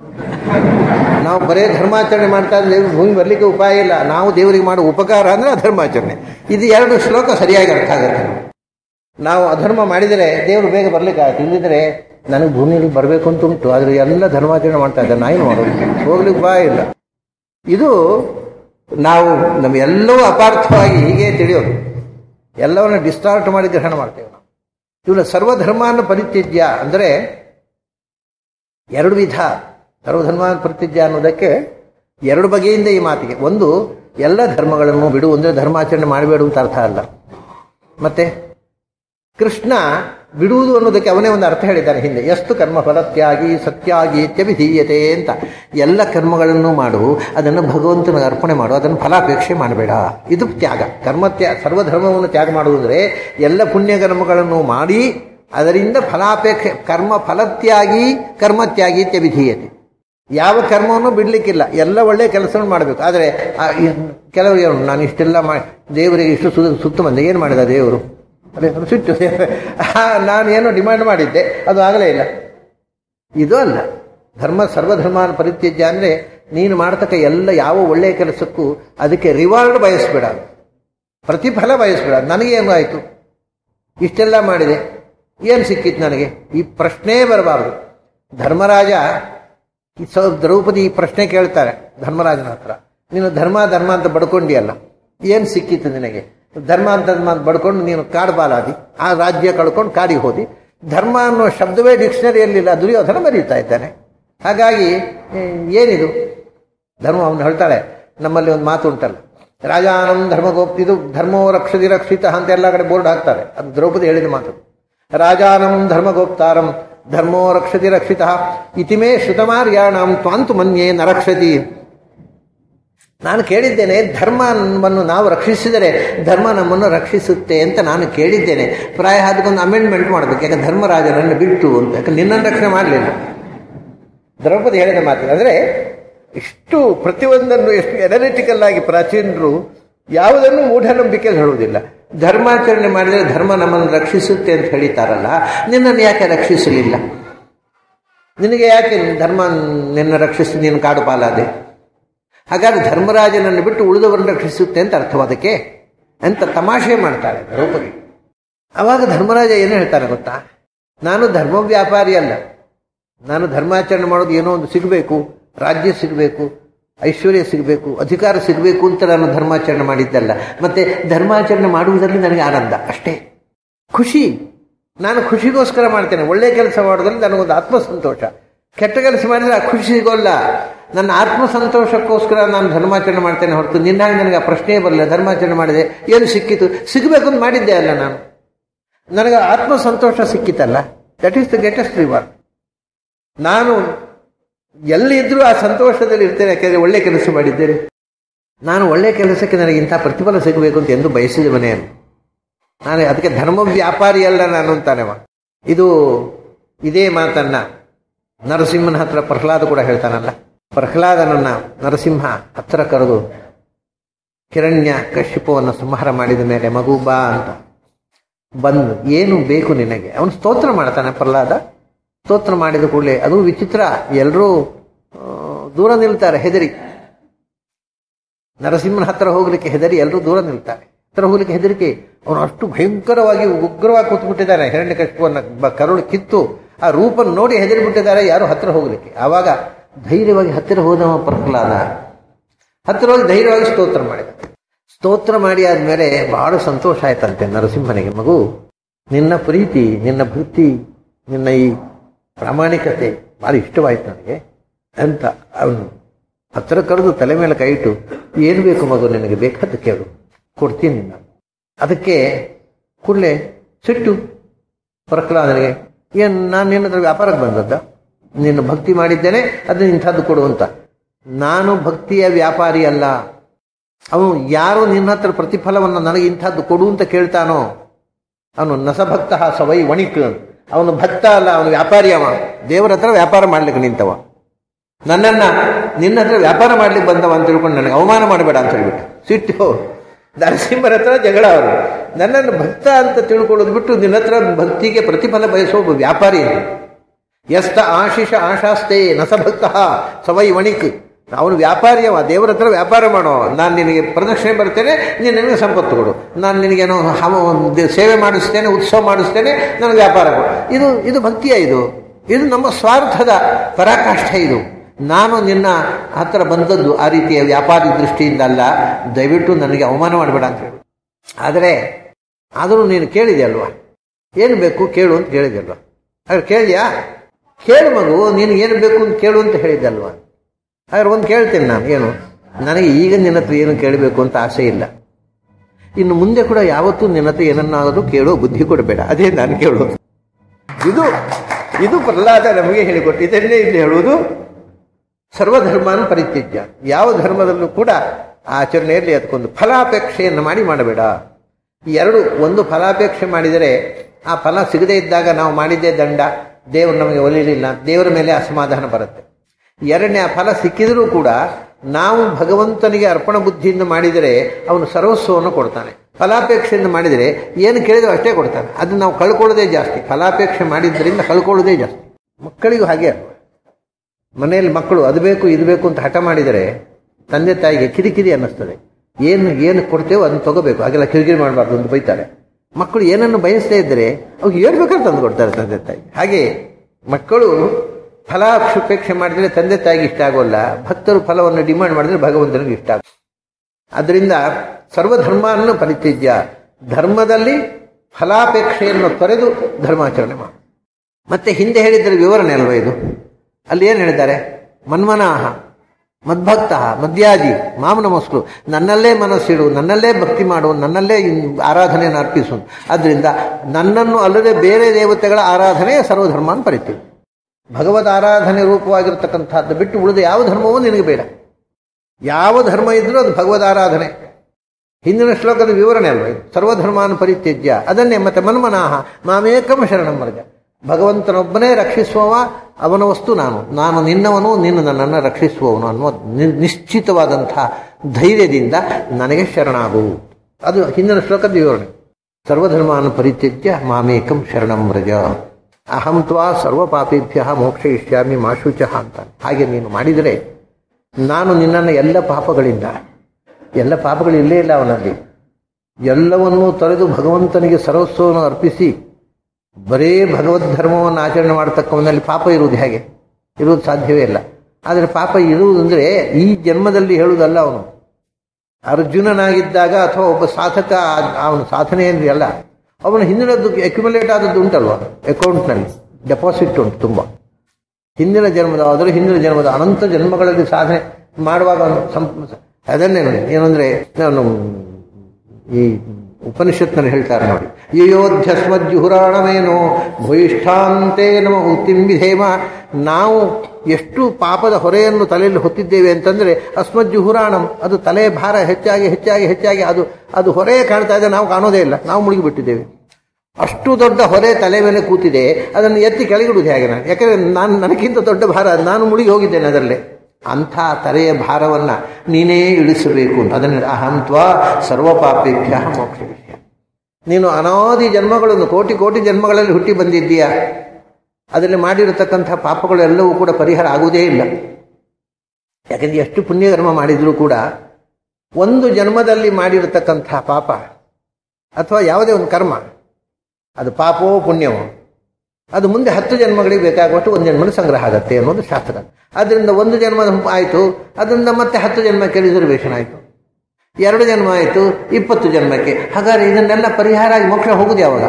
ನಾವು ಬರೇ ಧರ್ಮಾಚರಣೆ ಮಾಡ್ತಾ ಇದ್ರೆ ದೇವ್ರ ಭೂಮಿ ಬರ್ಲಿಕ್ಕೆ ಉಪಾಯ ಇಲ್ಲ ನಾವು ದೇವರಿಗೆ ಮಾಡೋ ಉಪಕಾರ ಅಂದ್ರೆ ಅಧರ್ಮಾಚರಣೆ ಇದು ಎರಡು ಶ್ಲೋಕ ಸರಿಯಾಗಿ ಅರ್ಥ ಆಗುತ್ತೆ ನಾವು ಅಧರ್ಮ ಮಾಡಿದರೆ ದೇವರು ಬೇಗ ಬರ್ಲಿಕ್ಕೆ ಆಗುತ್ತೆ ಇಲ್ಲದಿದ್ರೆ ನನಗೆ ಭೂಮಿಯಲ್ಲಿ ಬರಬೇಕು ಅಂತ ಉಂಟು ಆದರೆ ಎಲ್ಲ ಧರ್ಮಾಚರಣೆ ಮಾಡ್ತಾ ಇದ್ದಾರೆ ನಾ ಏನು ಮಾಡೋದು ಹೋಗ್ಲಿಕ್ಕೆ ಉಪಾಯ ಇಲ್ಲ ಇದು ನಾವು ನಮ್ಗೆಲ್ಲವೂ ಅಪಾರ್ಥವಾಗಿ ಹೀಗೆ ತಿಳಿಯೋದು ಎಲ್ಲವನ್ನ ಡಿಸ್ಟಾರ್ಟ್ ಮಾಡಿ ಗ್ರಹಣ ಮಾಡ್ತೇವೆ ನಾವು ಇವನ ಸರ್ವಧರ್ಮಾನ ಪರಿತ್ಯಜ್ಯ ಅಂದರೆ ಎರಡು ವಿಧ ಸರ್ವಧರ್ಮಾನ ಪರಿತ್ಯಜ್ಯ ಅನ್ನೋದಕ್ಕೆ ಎರಡು ಬಗೆಯಿಂದ ಈ ಮಾತಿಗೆ ಒಂದು ಎಲ್ಲ ಧರ್ಮಗಳನ್ನು ಬಿಡು ಅಂದರೆ ಧರ್ಮಾಚರಣೆ ಮಾಡಬೇಡ ಅಂತ ಅರ್ಥ ಅಲ್ಲ ಮತ್ತೆ ಕೃಷ್ಣ ಬಿಡುವುದು ಅನ್ನೋದಕ್ಕೆ ಅವನೇ ಒಂದು ಅರ್ಥ ಹೇಳಿದ್ದಾನೆ ಹಿಂದೆ ಎಷ್ಟು ಕರ್ಮ ಫಲತ್ಯಾಗಿ ಸತ್ಯಾಗಿ ಇತ್ಯಭಿಧೀಯತೆ ಅಂತ ಎಲ್ಲ ಕರ್ಮಗಳನ್ನು ಮಾಡು ಅದನ್ನು ಭಗವಂತನ ಅರ್ಪಣೆ ಮಾಡು ಅದನ್ನು ಫಲಾಪೇಕ್ಷೆ ಮಾಡಬೇಡ ಇದು ತ್ಯಾಗ ಕರ್ಮ ತ್ಯಾಗ ಸರ್ವಧರ್ಮವನ್ನು ತ್ಯಾಗ ಮಾಡುವುದರೆ ಎಲ್ಲ ಪುಣ್ಯ ಕರ್ಮಗಳನ್ನು ಮಾಡಿ ಅದರಿಂದ ಫಲಾಪೇಕ್ಷೆ ಕರ್ಮ ಫಲತ್ಯಾಗಿ ಕರ್ಮತ್ಯಾಗಿ ಇತ್ಯಭಿಧೀಯತೆ ಯಾವ ಕರ್ಮವನ್ನು ಬಿಡ್ಲಿಕ್ಕಿಲ್ಲ ಎಲ್ಲ ಒಳ್ಳೆಯ ಕೆಲಸವನ್ನು ಮಾಡಬೇಕು ಆದರೆ ಕೆಲವರು ಏನು ನಾನು ಇಷ್ಟೆಲ್ಲ ಮಾಡಿ ದೇವರಿಗೆ ಇಷ್ಟು ಸುತ್ತ ಸುತ್ತ ಬಂದೆ ಏನು ಮಾಡಿದ ದೇವರು ಅದೇ ಸಿಟ್ಟು ನಾನು ಏನೋ ಡಿಮ್ಯಾಂಡ್ ಮಾಡಿದ್ದೆ ಅದು ಆಗಲೇ ಇಲ್ಲ ಇದು ಅಲ್ಲ ಧರ್ಮ ಸರ್ವಧರ್ಮಾನ ಪರಿತ್ಯಜ್ಯ ಅಂದರೆ ನೀನು ಮಾಡ್ತಕ್ಕ ಎಲ್ಲ ಯಾವ ಒಳ್ಳೆಯ ಕೆಲಸಕ್ಕೂ ಅದಕ್ಕೆ ರಿವಾರ್ಡ್ ಬಯಸ್ಬೇಡ ಪ್ರತಿಫಲ ಬಯಸ್ಬೇಡ ನನಗೇನು ಆಯಿತು ಇಷ್ಟೆಲ್ಲ ಮಾಡಿದೆ ಏನು ಸಿಕ್ಕಿತ್ತು ನನಗೆ ಈ ಪ್ರಶ್ನೆ ಬರಬಾರ್ದು ಧರ್ಮರಾಜ ಸ ದ್ರೌಪದಿ ಈ ಪ್ರಶ್ನೆ ಕೇಳ್ತಾರೆ ಧರ್ಮರಾಜನ ಹತ್ರ ನೀನು ಧರ್ಮ ಧರ್ಮ ಅಂತ ಬಡ್ಕೊಂಡಿಯಲ್ಲ ಏನು ಸಿಕ್ಕಿತ್ತು ನಿನಗೆ ಧರ್ಮ ಅಂತ ಅಂತ ಬಡ್ಕೊಂಡು ನೀನು ಕಾಡು ಬಾಲಾದಿ ಆ ರಾಜ್ಯ ಕಳ್ಕೊಂಡು ಕಾಡಿಗೆ ಹೋದಿ ಧರ್ಮ ಅನ್ನೋ ಶಬ್ದವೇ ಡಿಕ್ಷನರಿಯಲ್ಲಿಲ್ಲ ದುರ್ಯೋಧನ ಬರೀತಾ ಇದ್ದಾನೆ ಹಾಗಾಗಿ ಏನಿದು ಧರ್ಮ ಅವನು ಹೇಳ್ತಾಳೆ ನಮ್ಮಲ್ಲಿ ಒಂದು ಮಾತು ಉಂಟಲ್ಲ ರಾಜಾನಂ ಧರ್ಮಗೋಪ್ ಇದು ಧರ್ಮೋ ರಕ್ಷದಿ ರಕ್ಷಿತ ಅಂತ ಎಲ್ಲ ಕಡೆ ಬೋರ್ಡ್ ಹಾಕ್ತಾರೆ ಅದು ದ್ರೌಪದಿ ಹೇಳಿದ ಮಾತು ರಾಜಾನಂ ಧರ್ಮಗೋಪ್ತಾರಂ ಧರ್ಮೋ ರಕ್ಷತಿ ರಕ್ಷಿತ ಇತಿಮೇ ಶ್ರುತಮಾರ್ಯಾಣಂ ತ್ವಾಂತು ಮನ್ಯೇ ನ ರಕ್ಷತಿ ನಾನು ಕೇಳಿದ್ದೇನೆ ಧರ್ಮವನ್ನು ನಾವು ರಕ್ಷಿಸಿದರೆ ಧರ್ಮ ನಮ್ಮನ್ನು ರಕ್ಷಿಸುತ್ತೆ ಅಂತ ನಾನು ಕೇಳಿದ್ದೇನೆ ಪ್ರಾಯ ಅದಕ್ಕೊಂದು ಅಮೆಂಡ್ಮೆಂಟ್ ಮಾಡಬೇಕು ಯಾಕೆ ಧರ್ಮರಾಜನನ್ನು ಬಿಟ್ಟು ಅಂತ ಯಾಕೆ ನಿನ್ನನ್ನು ರಕ್ಷಣೆ ಮಾಡಲಿಲ್ಲ ದ್ರೌಪದಿ ಹೇಳಿದ ಮಾತು ಅಂದರೆ ಇಷ್ಟು ಪ್ರತಿಯೊಂದನ್ನು ಎಷ್ಟು ಎನಲಿಟಿಕಲ್ ಆಗಿ ಪ್ರಾಚೀನರು ಯಾವುದನ್ನು ಮೂಢನಂಬಿಕೆ ಹೇಳುವುದಿಲ್ಲ ಧರ್ಮಾಚರಣೆ ಮಾಡಿದರೆ ಧರ್ಮ ನಮ್ಮನ್ನು ರಕ್ಷಿಸುತ್ತೆ ಅಂತ ಹೇಳಿತಾರಲ್ಲ ನಿನ್ನನ್ನು ಯಾಕೆ ರಕ್ಷಿಸಲಿಲ್ಲ ನಿನಗೆ ಯಾಕೆ ಧರ್ಮ ನಿನ್ನ ರಕ್ಷಿಸಿ ನೀನು ಕಾಡು ಪಾಲಾದೆ ಹಾಗಾದ್ರೆ ಧರ್ಮರಾಜನನ್ನು ಬಿಟ್ಟು ಉಳಿದವರನ್ನು ರಕ್ಷಿಸುತ್ತೆ ಅಂತ ಅರ್ಥವಾದಕ್ಕೆ ಅಂತ ತಮಾಷೆ ಮಾಡ್ತಾಳೆ ದ್ರೌಪದಿ ಅವಾಗ ಧರ್ಮರಾಜ ಏನು ಹೇಳ್ತಾನೆ ಗೊತ್ತಾ ನಾನು ಧರ್ಮ ವ್ಯಾಪಾರಿ ಅಲ್ಲ ನಾನು ಧರ್ಮಾಚರಣೆ ಮಾಡೋದು ಏನೋ ಒಂದು ಸಿಗಬೇಕು ರಾಜ್ಯ ಸಿಗಬೇಕು ಐಶ್ವರ್ಯ ಸಿಗಬೇಕು ಅಧಿಕಾರ ಸಿಗಬೇಕು ಅಂತ ನಾನು ಧರ್ಮಾಚರಣೆ ಮಾಡಿದ್ದಲ್ಲ ಮತ್ತೆ ಧರ್ಮಾಚರಣೆ ಮಾಡುವುದರಲ್ಲಿ ನನಗೆ ಆನಂದ ಅಷ್ಟೇ ಖುಷಿ ನಾನು ಖುಷಿಗೋಸ್ಕರ ಮಾಡ್ತೇನೆ ಒಳ್ಳೆ ಕೆಲಸ ಮಾಡೋದ್ರಲ್ಲಿ ನನಗೊಂದು ಆತ್ಮಸಂತೋಷ ಕೆಟ್ಟ ಕೆಲಸ ಮಾಡಿದ್ರೆ ಆ ಖುಷಿ ಸಿಗೋಲ್ಲ ನನ್ನ ಆತ್ಮಸಂತೋಷಕ್ಕೋಸ್ಕರ ನಾನು ಧರ್ಮಾಚರಣೆ ಮಾಡ್ತೇನೆ ಹೊರತು ನಿನ್ನಾಗಿ ನನಗೆ ಆ ಪ್ರಶ್ನೆಯೇ ಬರಲಿಲ್ಲ ಧರ್ಮಾಚರಣೆ ಮಾಡಿದೆ ಏನು ಸಿಕ್ಕಿತು ಸಿಗಬೇಕು ಅಂತ ಮಾಡಿದ್ದೆ ಅಲ್ಲ ನಾನು ನನಗೆ ಆತ್ಮಸಂತೋಷ ಸಿಕ್ಕಿತಲ್ಲ that is the greatest reward ನಾನು ಎಲ್ಲಿ ಇದ್ರೂ ಆ ಸಂತೋಷದಲ್ಲಿ ಇರ್ತೇನೆ ಯಾಕೆಂದರೆ ಒಳ್ಳೆ ಕೆಲಸ ಮಾಡಿದ್ದೇನೆ ನಾನು ಒಳ್ಳೆ ಕೆಲಸಕ್ಕೆ ನನಗೆ ಇಂಥ ಪ್ರತಿಫಲ ಸಿಗಬೇಕು ಅಂತ ಎಂದು ಬಯಸಿದ ಮನೆಯನ್ನು ನಾನು ಅದಕ್ಕೆ ಧರ್ಮ ವ್ಯಾಪಾರಿ ಅಲ್ಲ ನಾನು ಅಂತಾನೆವ ಇದು ಇದೇ ಮಾತನ್ನ ನರಸಿಂಹನ ಹತ್ರ ಪ್ರಹ್ಲಾದ ಕೂಡ ಹೇಳ್ತಾನಲ್ಲ ಪ್ರಹ್ಲಾದನನ್ನ ನರಸಿಂಹ ಹತ್ರ ಕರೆದು ಹಿರಣ್ಯ ಕಶ್ಯಪವನ್ನು ಸಂಹಾರ ಮಾಡಿದ ಮೇಲೆ ಮಗು ಬಾ ಅಂತ ಬಂದು ಏನು ಬೇಕು ನಿನಗೆ ಅವನು ಸ್ತೋತ್ರ ಮಾಡ್ತಾನೆ ಪ್ರಹ್ಲಾದ ಸ್ತೋತ್ರ ಮಾಡಿದ ಕೂಡಲೇ ಅದು ವಿಚಿತ್ರ ಎಲ್ಲರೂ ದೂರ ನಿಲ್ತಾರೆ ಹೆದರಿ ನರಸಿಂಹನ ಹತ್ರ ಹೋಗ್ಲಿಕ್ಕೆ ಹೆದರಿ ಎಲ್ಲರೂ ದೂರ ನಿಲ್ತಾರೆ ಹತ್ರ ಹೋಗ್ಲಿಕ್ಕೆ ಹೆದರಿಕೆ ಅವನು ಅಷ್ಟು ಭಯಂಕರವಾಗಿ ಉಗ್ರವಾಗಿ ಕೂತ್ಬಿಟ್ಟಿದ್ದಾನೆ ಹಿರಣ್ಯ ಕಶ್ಯಪವನ್ನು ಕರುಳು ಕಿತ್ತು ಆ ರೂಪ ನೋಡಿ ಹೆದರಿ ಬಿಟ್ಟಿದ್ದಾರೆ ಯಾರು ಹತ್ರ ಹೋಗ್ಲಿಕ್ಕೆ ಆವಾಗ ಧೈರ್ಯವಾಗಿ ಹತ್ತಿರ ಹೋದವ ಪ್ರಹ್ಲಾದ ಹತ್ತಿರ ಹೋಗಿ ಧೈರ್ಯವಾಗಿ ಸ್ತೋತ್ರ ಮಾಡಿದ ಸ್ತೋತ್ರ ಮಾಡಿ ಆದ್ಮೇಲೆ ಬಹಳ ಸಂತೋಷ ಆಯ್ತಂತೆ ನರಸಿಂಹನಿಗೆ ಮಗು ನಿನ್ನ ಪ್ರೀತಿ ನಿನ್ನ ಭಕ್ತಿ ನಿನ್ನ ಈ ಪ್ರಾಮಾಣಿಕತೆ ಭಾಳ ಇಷ್ಟವಾಯ್ತು ನನಗೆ ಅಂತ ಅವನು ಹತ್ತಿರ ಕರೆದು ತಲೆ ಮೇಲೆ ಕೈ ಇಟ್ಟು ಏನು ಬೇಕು ಮಗು ನಿನಗೆ ಬೇಕಾದ ಕೇಳು ಕೊಡ್ತೀನಿ ನಾನು ಅದಕ್ಕೆ ಕೂಡಲೇ ಸಿಟ್ಟು ಪ್ರಹ್ಲಾದನಿಗೆ ಏನು ನಾನು ನಿನ್ನ ಹತ್ರ ವ್ಯಾಪಾರಕ್ಕೆ ಬಂದದ್ದ ನಿನ್ನ ಭಕ್ತಿ ಮಾಡಿದ್ದೇನೆ ಅದನ್ನ ಇಂಥದ್ದು ಕೊಡು ಅಂತ ನಾನು ಭಕ್ತಿಯ ವ್ಯಾಪಾರಿ ಅಲ್ಲ ಅವನು ಯಾರು ನಿನ್ನ ಹತ್ರ ಪ್ರತಿಫಲವನ್ನು ನನಗೆ ಇಂಥದ್ದು ಕೊಡು ಅಂತ ಕೇಳ್ತಾನೋ ಅವನು ನಸಭಕ್ತ ಸವೈ ವಣಿಕ್ ಅವನು ಭಕ್ತ ಅಲ್ಲ ಅವನು ವ್ಯಾಪಾರಿ ಅವ ದೇವರ ಹತ್ರ ವ್ಯಾಪಾರ ಮಾಡ್ಲಿಕ್ಕೆ ನಿಂತವ ನನ್ನನ್ನ ನಿನ್ನ ಹತ್ರ ವ್ಯಾಪಾರ ಮಾಡ್ಲಿಕ್ಕೆ ಬಂದವ ಅಂತ ತಿಳ್ಕೊಂಡು ನನಗೆ ಅವಮಾನ ಮಾಡಬೇಡ ಅಂತ ಹೇಳ್ಬಿಟ್ಟು ಸಿಟ್ಟು ನರಸಿಂಹರ ಹತ್ರ ಜಗಳ ಅವರು ನನ್ನನ್ನು ಭಕ್ತ ಅಂತ ತಿಳ್ಕೊಳ್ಳೋದು ಬಿಟ್ಟು ನಿನ್ನ ಹತ್ರ ಭಕ್ತಿಗೆ ಪ್ರತಿಫಲ ಬಯಸೋ ಒಬ್ಬ ವ್ಯಾಪಾರಿ ಎಸ್ತ ಆಶಿಷ ಆಶಾಸ್ತೆ ನಸಭಕ್ತ ಸವೈ ವಣಿಕ್ ಅವನು ವ್ಯಾಪಾರಿಯವ ದೇವರ ಹತ್ರ ವ್ಯಾಪಾರ ಮಾಡೋ ನಾನು ನಿನಗೆ ಪ್ರದಕ್ಷಿಣೆ ಬರ್ತೇನೆ ನೀನು ನನಗೆ ಸಂಪತ್ತು ಕೊಡು ನಾನು ನಿನಗೇನೋ ಹಮ ಸೇವೆ ಮಾಡಿಸ್ತೇನೆ ಉತ್ಸವ ಮಾಡಿಸ್ತೇನೆ ನನಗೆ ವ್ಯಾಪಾರ ಕೊಡು ಇದು ಇದು ಭಕ್ತಿಯ ಇದು ಇದು ನಮ್ಮ ಸ್ವಾರ್ಥದ ಪರಾಕಾಷ್ಠೆ ಇದು ನಾನು ನಿನ್ನ ಹತ್ರ ಬಂದದ್ದು ಆ ರೀತಿಯ ವ್ಯಾಪಾರಿ ದೃಷ್ಟಿಯಿಂದ ಅಲ್ಲ ದಯವಿಟ್ಟು ನನಗೆ ಅವಮಾನ ಮಾಡಬೇಡ ಅಂತ ಹೇಳಿ ಆದರೆ ಆದರೂ ನೀನು ಕೇಳಿದೆ ಅಲ್ವಾ ಏನು ಬೇಕು ಕೇಳು ಅಂತ ಕೇಳಿದೆ ಅಲ್ವಾ ಹಾಗಾದ್ರೆ ಕೇಳಿಯಾ ಕೇಳು ಮಗು ನೀನು ಏನು ಬೇಕು ಅಂತ ಕೇಳು ಅಂತ ಹೇಳಿದ್ದಲ್ವಾ ಹಾಗಾದ್ರೆ ಒಂದು ಕೇಳ್ತೇನೆ ನಾನು ಏನು ನನಗೆ ಈಗ ನಿನ್ನ ಹತ್ರ ಏನು ಕೇಳಬೇಕು ಅಂತ ಆಸೆ ಇಲ್ಲ ಇನ್ನು ಮುಂದೆ ಕೂಡ ಯಾವತ್ತೂ ನಿನ್ನ ಹತ್ರ ಏನನ್ನಾದರೂ ಕೇಳೋ ಬುದ್ಧಿ ಕೊಡಬೇಡ ಅದೇ ನಾನು ಕೇಳೋದು ಇದು ಇದು ಪ್ರಹ್ಲಾದ ನಮಗೆ ಹೇಳಿಕೊಟ್ಟು ಇದನ್ನೇ ಇಲ್ಲಿ ಹೇಳುವುದು ಸರ್ವಧರ್ಮಾನ ಪರಿತ್ಯಜ್ಯ ಯಾವ ಧರ್ಮದಲ್ಲೂ ಕೂಡ ಆಚರಣೆಯಲ್ಲಿ ಅದಕ್ಕೊಂದು ಫಲಾಪೇಕ್ಷೆಯನ್ನು ಮಾಡಿ ಮಾಡಬೇಡ ಎರಡು ಒಂದು ಫಲಾಪೇಕ್ಷೆ ಮಾಡಿದರೆ ಆ ಫಲ ಸಿಗದೇ ಇದ್ದಾಗ ನಾವು ಮಾಡಿದ್ದೇ ದಂಡ ದೇವರು ನಮಗೆ ಒಲಿಲಿಲ್ಲ ದೇವರ ಮೇಲೆ ಅಸಮಾಧಾನ ಬರುತ್ತೆ ಎರಡನೇ ಆ ಫಲ ಸಿಕ್ಕಿದರೂ ಕೂಡ ನಾವು ಭಗವಂತನಿಗೆ ಅರ್ಪಣ ಬುದ್ಧಿಯಿಂದ ಮಾಡಿದರೆ ಅವನು ಸರ್ವಸ್ವವನ್ನು ಕೊಡ್ತಾನೆ ಫಲಾಪೇಕ್ಷೆಯಿಂದ ಮಾಡಿದರೆ ಏನು ಕೇಳಿದ್ರು ಅಷ್ಟೇ ಕೊಡ್ತಾನೆ ಅದು ನಾವು ಕಳ್ಕೊಳ್ಳೋದೇ ಜಾಸ್ತಿ ಫಲಾಪೇಕ್ಷೆ ಮಾಡಿದ್ದರಿಂದ ಕಳ್ಕೊಳ್ಳೋದೇ ಜಾಸ್ತಿ ಮಕ್ಕಳಿಗೂ ಹಾಗೆ ಅಲ್ವ ಮನೆಯಲ್ಲಿ ಮಕ್ಕಳು ಅದು ಬೇಕು ಇದು ಬೇಕು ಅಂತ ಹಠ ಮಾಡಿದರೆ ತಂದೆ ತಾಯಿಗೆ ಕಿರಿಕಿರಿ ಅನ್ನಿಸ್ತದೆ ಏನು ಏನು ಕೊಡ್ತೇವೋ ಅದನ್ನು ತಗೋಬೇಕು ಹಾಗೆಲ್ಲ ಕಿರಿಕಿರಿ ಮಾಡಬಾರ್ದು ಅಂತ ಬೈತಾರೆ ಮಕ್ಕಳು ಏನನ್ನು ಬಯಸ್ತಾ ಇದ್ದರೆ ಅವ್ರು ಏನು ಬೇಕಾದ್ರೆ ತಂದು ಕೊಡ್ತಾರೆ ತಂದೆ ತಾಯಿ ಹಾಗೆ ಮಕ್ಕಳು ಫಲಾಪೇಕ್ಷೆ ಮಾಡಿದರೆ ತಂದೆ ತಾಯಿಗೆ ಇಷ್ಟ ಆಗೋಲ್ಲ ಭಕ್ತರು ಫಲವನ್ನು ಡಿಮಾಂಡ್ ಮಾಡಿದ್ರೆ ಭಗವಂತನಿಗೆ ಇಷ್ಟ ಆಗ ಅದರಿಂದ ಸರ್ವಧರ್ಮವನ್ನು ಪರಿತ್ಯಜ್ಯ ಧರ್ಮದಲ್ಲಿ ಫಲಾಪೇಕ್ಷೆಯನ್ನು ತೊರೆದು ಧರ್ಮಾಚರಣೆ ಮಾಡು ಮತ್ತೆ ಹಿಂದೆ ಹೇಳಿದರೆ ವಿವರಣೆ ಅಲ್ವಾ ಇದು ಅಲ್ಲಿ ಏನು ಹೇಳಿದ್ದಾರೆ ಮನ್ಮನಾಹ ಮದ್ಭಕ್ತ ಮದ್ಯಾಜಿ ಮಾಮ ನಮಸ್ಕರು ನನ್ನಲ್ಲೇ ಮನಸ್ಸಿಡು ನನ್ನಲ್ಲೇ ಭಕ್ತಿ ಮಾಡು ನನ್ನಲ್ಲೇ ಆರಾಧನೆಯನ್ನು ಅರ್ಪಿಸು ಆದ್ದರಿಂದ ನನ್ನನ್ನು ಅಲ್ಲದೆ ಬೇರೆ ದೇವತೆಗಳ ಆರಾಧನೆ ಸರ್ವಧರ್ಮ ಪರಿತೀವಿ ಭಗವದ್ ಆರಾಧನೆ ರೂಪವಾಗಿರ್ತಕ್ಕಂಥದ್ದು ಬಿಟ್ಟು ಉಳಿದ ಯಾವ ಧರ್ಮವೂ ನಿನಗೆ ಬೇಡ ಯಾವ ಧರ್ಮ ಇದ್ರೂ ಅದು ಭಗವದ್ ಆರಾಧನೆ ಹಿಂದಿನ ಶ್ಲೋಕದ ವಿವರಣೆ ಅಲ್ವ ಇದು ಸರ್ವಧರ್ಮಾನು ಪರಿತ್ಯಜ್ಯ ಅದನ್ನೇ ಮತ್ತೆ ಮನ್ಮನಾಹ ಮಾಮೇಕಮ ಶರಣಂ ವರ್ಗ ಭಗವಂತನೊಬ್ಬನೇ ರಕ್ಷಿಸುವವ ಅವನ ವಸ್ತು ನಾನು ನಾನು ನಿನ್ನವನು ನೀನು ನನ್ನನ್ನು ರಕ್ಷಿಸುವವನು ಅನ್ನುವ ನಿಶ್ಚಿತವಾದಂಥ ಧೈರ್ಯದಿಂದ ನನಗೆ ಶರಣಾಗು ಅದು ಹಿಂದಿನ ಶ್ಲೋಕದ ವಿವರಣೆ ಸರ್ವಧರ್ಮಾನು ಪರಿತ್ಯಜ್ಯ ಮಾಮೇಕಂ ಶರಣಂ ವ್ರಜ ಅಹಂ ತ್ವಾ ಸರ್ವ ಪಾಪೇಭ್ಯ ಮೋಕ್ಷಯಿಷ್ಯಾಮಿ ಮಾಶುಚ ಅಂತ ಹಾಗೆ ನೀನು ಮಾಡಿದರೆ ನಾನು ನಿನ್ನನ್ನು ಎಲ್ಲ ಪಾಪಗಳಿಂದ ಎಲ್ಲ ಪಾಪಗಳು ಇಲ್ಲೇ ಇಲ್ಲ ಅವನಲ್ಲಿ ಎಲ್ಲವನ್ನೂ ತೊರೆದು ಭಗವಂತನಿಗೆ ಸರ್ವಸ್ವವನ್ನು ಅರ್ಪಿಸಿ ಬರೇ ಭಗವದ್ ಧರ್ಮವನ್ನು ಆಚರಣೆ ಮಾಡತಕ್ಕವನಲ್ಲಿ ಪಾಪ ಇರುವುದು ಹೇಗೆ ಇರುವುದು ಸಾಧ್ಯವೇ ಇಲ್ಲ ಆದರೆ ಪಾಪ ಇರುವುದಂದ್ರೆ ಈ ಜನ್ಮದಲ್ಲಿ ಹೇಳುವುದಲ್ಲ ಅವನು ಅರ್ಜುನನಾಗಿದ್ದಾಗ ಅಥವಾ ಒಬ್ಬ ಸಾಧಕ ಅವನ ಸಾಧನೆ ಅಂದ್ರೆ ಅಲ್ಲ ಅವನ ಹಿಂದಿನದ್ದು ಅಕ್ಯುಮುಲೇಟ್ ಆದದ್ದು ಉಂಟಲ್ವ ಅಕೌಂಟ್ನಲ್ಲಿ ಡೆಪಾಸಿಟ್ ಉಂಟು ತುಂಬ ಹಿಂದಿನ ಜನ್ಮದ ಅದರ ಹಿಂದಿನ ಜನ್ಮದ ಅನಂತ ಜನ್ಮಗಳಲ್ಲಿ ಸಾಧನೆ ಮಾಡುವಾಗ ಅವನು ಸಂ- ಅದನ್ನೇ ನೋಡಿ ಏನಂದ್ರೆ ನಾನು ಈ ಉಪನಿಷತ್ನಲ್ಲಿ ಹೇಳ್ತಾರೆ ನೋಡಿ ಯೋಧ್ಯಸ್ಮಜ್ಜುಹುರಾಣಮೇನೋ ಭೂಯಿಷ್ಠಾಂತೆ ನಮ ಉಕ್ತಿಂ ವಿಧೇಮ ನಾವು ಎಷ್ಟು ಪಾಪದ ಹೊರೆಯನ್ನು ತಲೆಯಲ್ಲಿ ಹೊತ್ತಿದ್ದೇವೆ ಅಂತಂದ್ರೆ ಅಸ್ಮಜ್ಜುಹುರಾಣಂ ಅದು ತಲೆ ಭಾರ ಹೆಚ್ಚಾಗಿ ಹೆಚ್ಚಾಗಿ ಹೆಚ್ಚಾಗಿ ಅದು ಅದು ಹೊರೆ ಕಾಣ್ತಾ ಇದೆ ನಾವು ಕಾಣೋದೇ ಇಲ್ಲ ನಾವು ಮುಳುಗಿಬಿಟ್ಟಿದ್ದೇವೆ ಅಷ್ಟು ದೊಡ್ಡ ಹೊರೆ ತಲೆ ಮೇಲೆ ಕೂತಿದೆ ಅದನ್ನು ಎತ್ತಿ ಕೆಳಗಿಡುವುದು ಹೇಗೆ ನಾನು ಯಾಕಂದ್ರೆ ನಾನು ನನಗಿಂತ ದೊಡ್ಡ ಭಾರ ನಾನು ಮುಳುಗಿ ಹೋಗಿದ್ದೇನೆ ಅದರಲ್ಲೇ ಅಂಥ ತಲೆಯ ಭಾರವನ್ನ ನೀನೇ ಇಳಿಸಬೇಕು ಅಂತ ಅದನ್ನು ಅಹಂತ್ವ ಸರ್ವ ಪಾಪೇಭ್ಯ ಮೋಕ್ಷ ವಿಷಯ ನೀನು ಅನಾದಿ ಜನ್ಮಗಳನ್ನು ಕೋಟಿ ಕೋಟಿ ಜನ್ಮಗಳಲ್ಲಿ ಹುಟ್ಟಿ ಬಂದಿದ್ದೀಯಾ ಅದರಲ್ಲಿ ಮಾಡಿರತಕ್ಕಂಥ ಪಾಪಗಳೆಲ್ಲವೂ ಕೂಡ ಪರಿಹಾರ ಆಗುವುದೇ ಇಲ್ಲ ಯಾಕಂದ್ರೆ ಎಷ್ಟು ಪುಣ್ಯಕರ್ಮ ಮಾಡಿದರೂ ಕೂಡ ಒಂದು ಜನ್ಮದಲ್ಲಿ ಮಾಡಿರತಕ್ಕಂಥ ಪಾಪ ಅಥವಾ ಯಾವುದೇ ಒಂದು ಕರ್ಮ ಅದು ಪಾಪವೋ ಪುಣ್ಯವೋ ಅದು ಮುಂದೆ ಹತ್ತು ಜನ್ಮಗಳಿಗೆ ಬೇಕಾಗುವಷ್ಟು ಒಂದು ಜನ್ಮದ ಸಂಗ್ರಹ ಆಗತ್ತೆ ಅನ್ನೋದು ಶಾಸ್ತ್ರ ಅದರಿಂದ ಒಂದು ಜನ್ಮ ಆಯಿತು ಅದರಿಂದ ಮತ್ತೆ ಹತ್ತು ಜನ್ಮಕ್ಕೆ ರಿಸರ್ವೇಷನ್ ಆಯಿತು ಎರಡು ಜನ್ಮ ಆಯಿತು ಇಪ್ಪತ್ತು ಜನ್ಮಕ್ಕೆ ಹಾಗಾದ್ರೆ ಇದನ್ನೆಲ್ಲ ಪರಿಹಾರ ಆಗಿ ಮೋಕ್ಷ ಹೋಗುದು ಯಾವಾಗ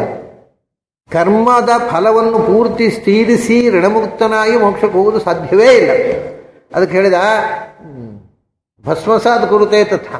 ಕರ್ಮದ ಫಲವನ್ನು ಪೂರ್ತಿ ಸ್ಥೀರಿಸಿ ಋಣಮುಕ್ತನಾಗಿ ಮೋಕ್ಷಕ್ಕೆ ಹೋಗುವುದು ಸಾಧ್ಯವೇ ಇಲ್ಲ ಅದಕ್ಕೆ ಹೇಳಿದ ಹ್ಮ್, ಭಸ್ಮಸಾತ್ ಕುರುತೆ ತಥಾ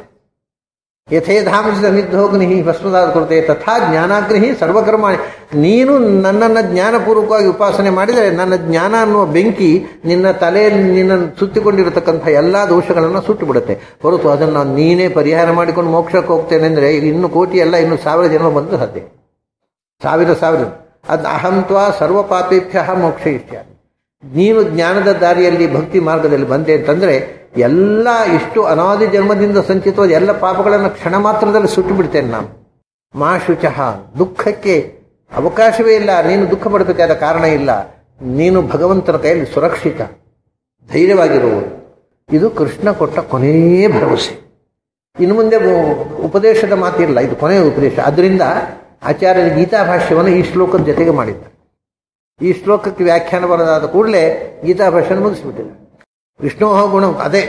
ಯಥೇಧಾಂಶ ಸಮಿದ್ಧೋಗ್ನಿ ಭಸ್ಮಸಾತ್ ಕುರುತೆ ತಥಾ ಜ್ಞಾನಾಗ್ರಹಿ ಸರ್ವಕರ್ಮ ನೀನು ನನ್ನನ್ನು ಜ್ಞಾನಪೂರ್ವಕವಾಗಿ ಉಪಾಸನೆ ಮಾಡಿದರೆ ನನ್ನ ಜ್ಞಾನ ಅನ್ನುವ ಬೆಂಕಿ ನಿನ್ನ ತಲೆಯಲ್ಲಿ ನಿನ್ನ ಸುತ್ತಿಕೊಂಡಿರತಕ್ಕಂಥ ಎಲ್ಲ ದೋಷಗಳನ್ನು ಸುಟ್ಟು ಬಿಡುತ್ತೆ ಹೊರತು ಅದನ್ನು ನೀನೇ ಪರಿಹಾರ ಮಾಡಿಕೊಂಡು ಮೋಕ್ಷಕ್ಕೆ ಹೋಗ್ತೇನೆ ಅಂದರೆ ಈಗ ಇನ್ನು ಕೋಟಿ ಅಲ್ಲ ಇನ್ನು ಸಾವಿರ ಜನ್ಮ ಬಂದು ಸಾಧ್ಯ ಸಾವಿರ ಸಾವಿರ ಅದು ಅಹಂತ್ವ ಸರ್ವ ಪಾಪೇಭ್ಯ ಮೋಕ್ಷ ಇಷ್ಯ ನೀನು ಜ್ಞಾನದ ದಾರಿಯಲ್ಲಿ ಭಕ್ತಿ ಮಾರ್ಗದಲ್ಲಿ ಬಂದೆ ಅಂತಂದ್ರೆ ಎಲ್ಲ ಇಷ್ಟು ಅನಾದಿ ಜನ್ಮದಿಂದ ಸಂಚಿತವಾದ ಎಲ್ಲ ಪಾಪಗಳನ್ನು ಕ್ಷಣ ಮಾತ್ರದಲ್ಲಿ ಸುಟ್ಟು ಬಿಡ್ತೇನೆ ನಾನು ಮಾ ಶುಚಃ ದುಃಖಕ್ಕೆ ಅವಕಾಶವೇ ಇಲ್ಲ ನೀನು ದುಃಖ ಪಡಬೇಕಾದ ಕಾರಣ ಇಲ್ಲ ನೀನು ಭಗವಂತನ ಕೈಯಲ್ಲಿ ಸುರಕ್ಷಿತ ಧೈರ್ಯವಾಗಿರುವುದು ಇದು ಕೃಷ್ಣ ಕೊಟ್ಟ ಕೊನೆಯ ಭರವಸೆ ಇನ್ನು ಮುಂದೆ ಉ- ಉಪದೇಶದ ಮಾತಿರಲ್ಲ ಇದು ಕೊನೆಯ ಉಪದೇಶ ಅದರಿಂದ ಆಚಾರ್ಯರ ಗೀತಾ ಭಾಷ್ಯವನ್ನು ಈ ಶ್ಲೋಕದ ಜೊತೆಗೆ ಮಾಡಿದ್ದಾರೆ ಈ ಶ್ಲೋಕಕ್ಕೆ ವ್ಯಾಖ್ಯಾನ ಬರೋದಾದ ಕೂಡಲೇ ಗೀತಾ ಭಾಷ್ಯನ ಮುಗಿಸ್ಬಿಟ್ಟಿದ್ದಾರೆ ವಿಷ್ಣೋ ಗುಣ ಅದೇ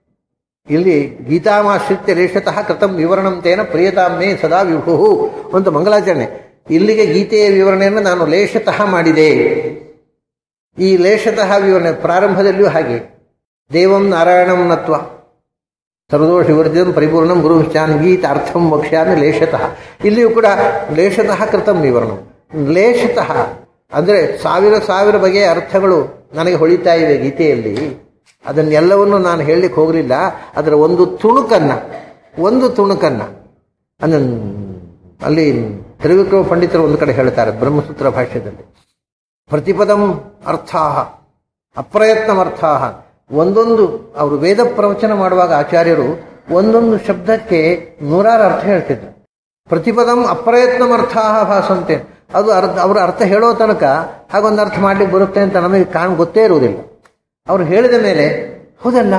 ಇಲ್ಲಿ ಗೀತಾಮಾಶ್ರಿತ್ಯ ಲೇಷತಃ ಕೃತಂ ವಿವರಣಂ ತೇನ ಪ್ರಿಯತಾಮೇ ಸದಾ ವಿಭು ಅಂತ ಮಂಗಲಾಚರಣೆ ಇಲ್ಲಿಗೆ ಗೀತೆಯ ವಿವರಣೆಯನ್ನು ನಾನು ಲೇಷತಃ ಮಾಡಿದೆ ಈ ಲೇಷತಃ ವಿವರಣೆ ಪ್ರಾರಂಭದಲ್ಲಿಯೂ ಹಾಗೆ ದೇವಂ ನಾರಾಯಣಂ ನತ್ವ ಸರ್ವದೋಷ ವಿವರ್ಜಿತಂ ಪರಿಪೂರ್ಣಂ ಗುರು ಗೀತ ಅರ್ಥಂ ವಕ್ಷ್ಯಾಮಿ ಲೇಷತಃ ಇಲ್ಲಿಯೂ ಕೂಡ ಲೇಷತಃ ಕೃತಂ ವಿವರಣಂ ಲೇಷತಃ ಅಂದರೆ ಸಾವಿರ ಸಾವಿರ ಬಗೆಯ ಅರ್ಥಗಳು ನನಗೆ ಹೊಳಿತಾ ಇವೆ ಗೀತೆಯಲ್ಲಿ ಅದನ್ನೆಲ್ಲವನ್ನು ನಾನು ಹೇಳಲಿಕ್ಕೆ ಹೋಗಲಿಲ್ಲ ಅದರ ಒಂದು ತುಣುಕನ್ನ ಒಂದು ತುಣುಕನ್ನ ಅಂದ್ರೆ ಅಲ್ಲಿ ತ್ರಿವಿಕ್ರಮ ಪಂಡಿತರು ಒಂದು ಕಡೆ ಹೇಳ್ತಾರೆ ಬ್ರಹ್ಮಸೂತ್ರ ಭಾಷ್ಯದಲ್ಲಿ ಪ್ರತಿಪದಂ ಅರ್ಥಾಹ ಅಪ್ರಯತ್ನಮರ್ಥಾಹ ಒಂದೊಂದು ಅವರು ವೇದ ಪ್ರವಚನ ಮಾಡುವಾಗ ಆಚಾರ್ಯರು ಒಂದೊಂದು ಶಬ್ದಕ್ಕೆ ನೂರಾರು ಅರ್ಥ ಹೇಳ್ತಿದ್ರು ಪ್ರತಿಪದಂ ಅಪ್ರಯತ್ನಮರ್ಥಾಹ ಭಾಸಂತೆ ಅದು ಅರ್ಥ ಅವರ ಅರ್ಥ ಹೇಳೋ ತನಕ ಹಾಗೊಂದು ಅರ್ಥ ಮಾಡ್ಲಿಕ್ಕೆ ಬರುತ್ತೆ ಅಂತ ನಮಗೆ ಕಾಣ್ ಗೊತ್ತೇ ಇರುವುದಿಲ್ಲ ಅವರು ಹೇಳಿದ ಮೇಲೆ ಹೌದಲ್ಲ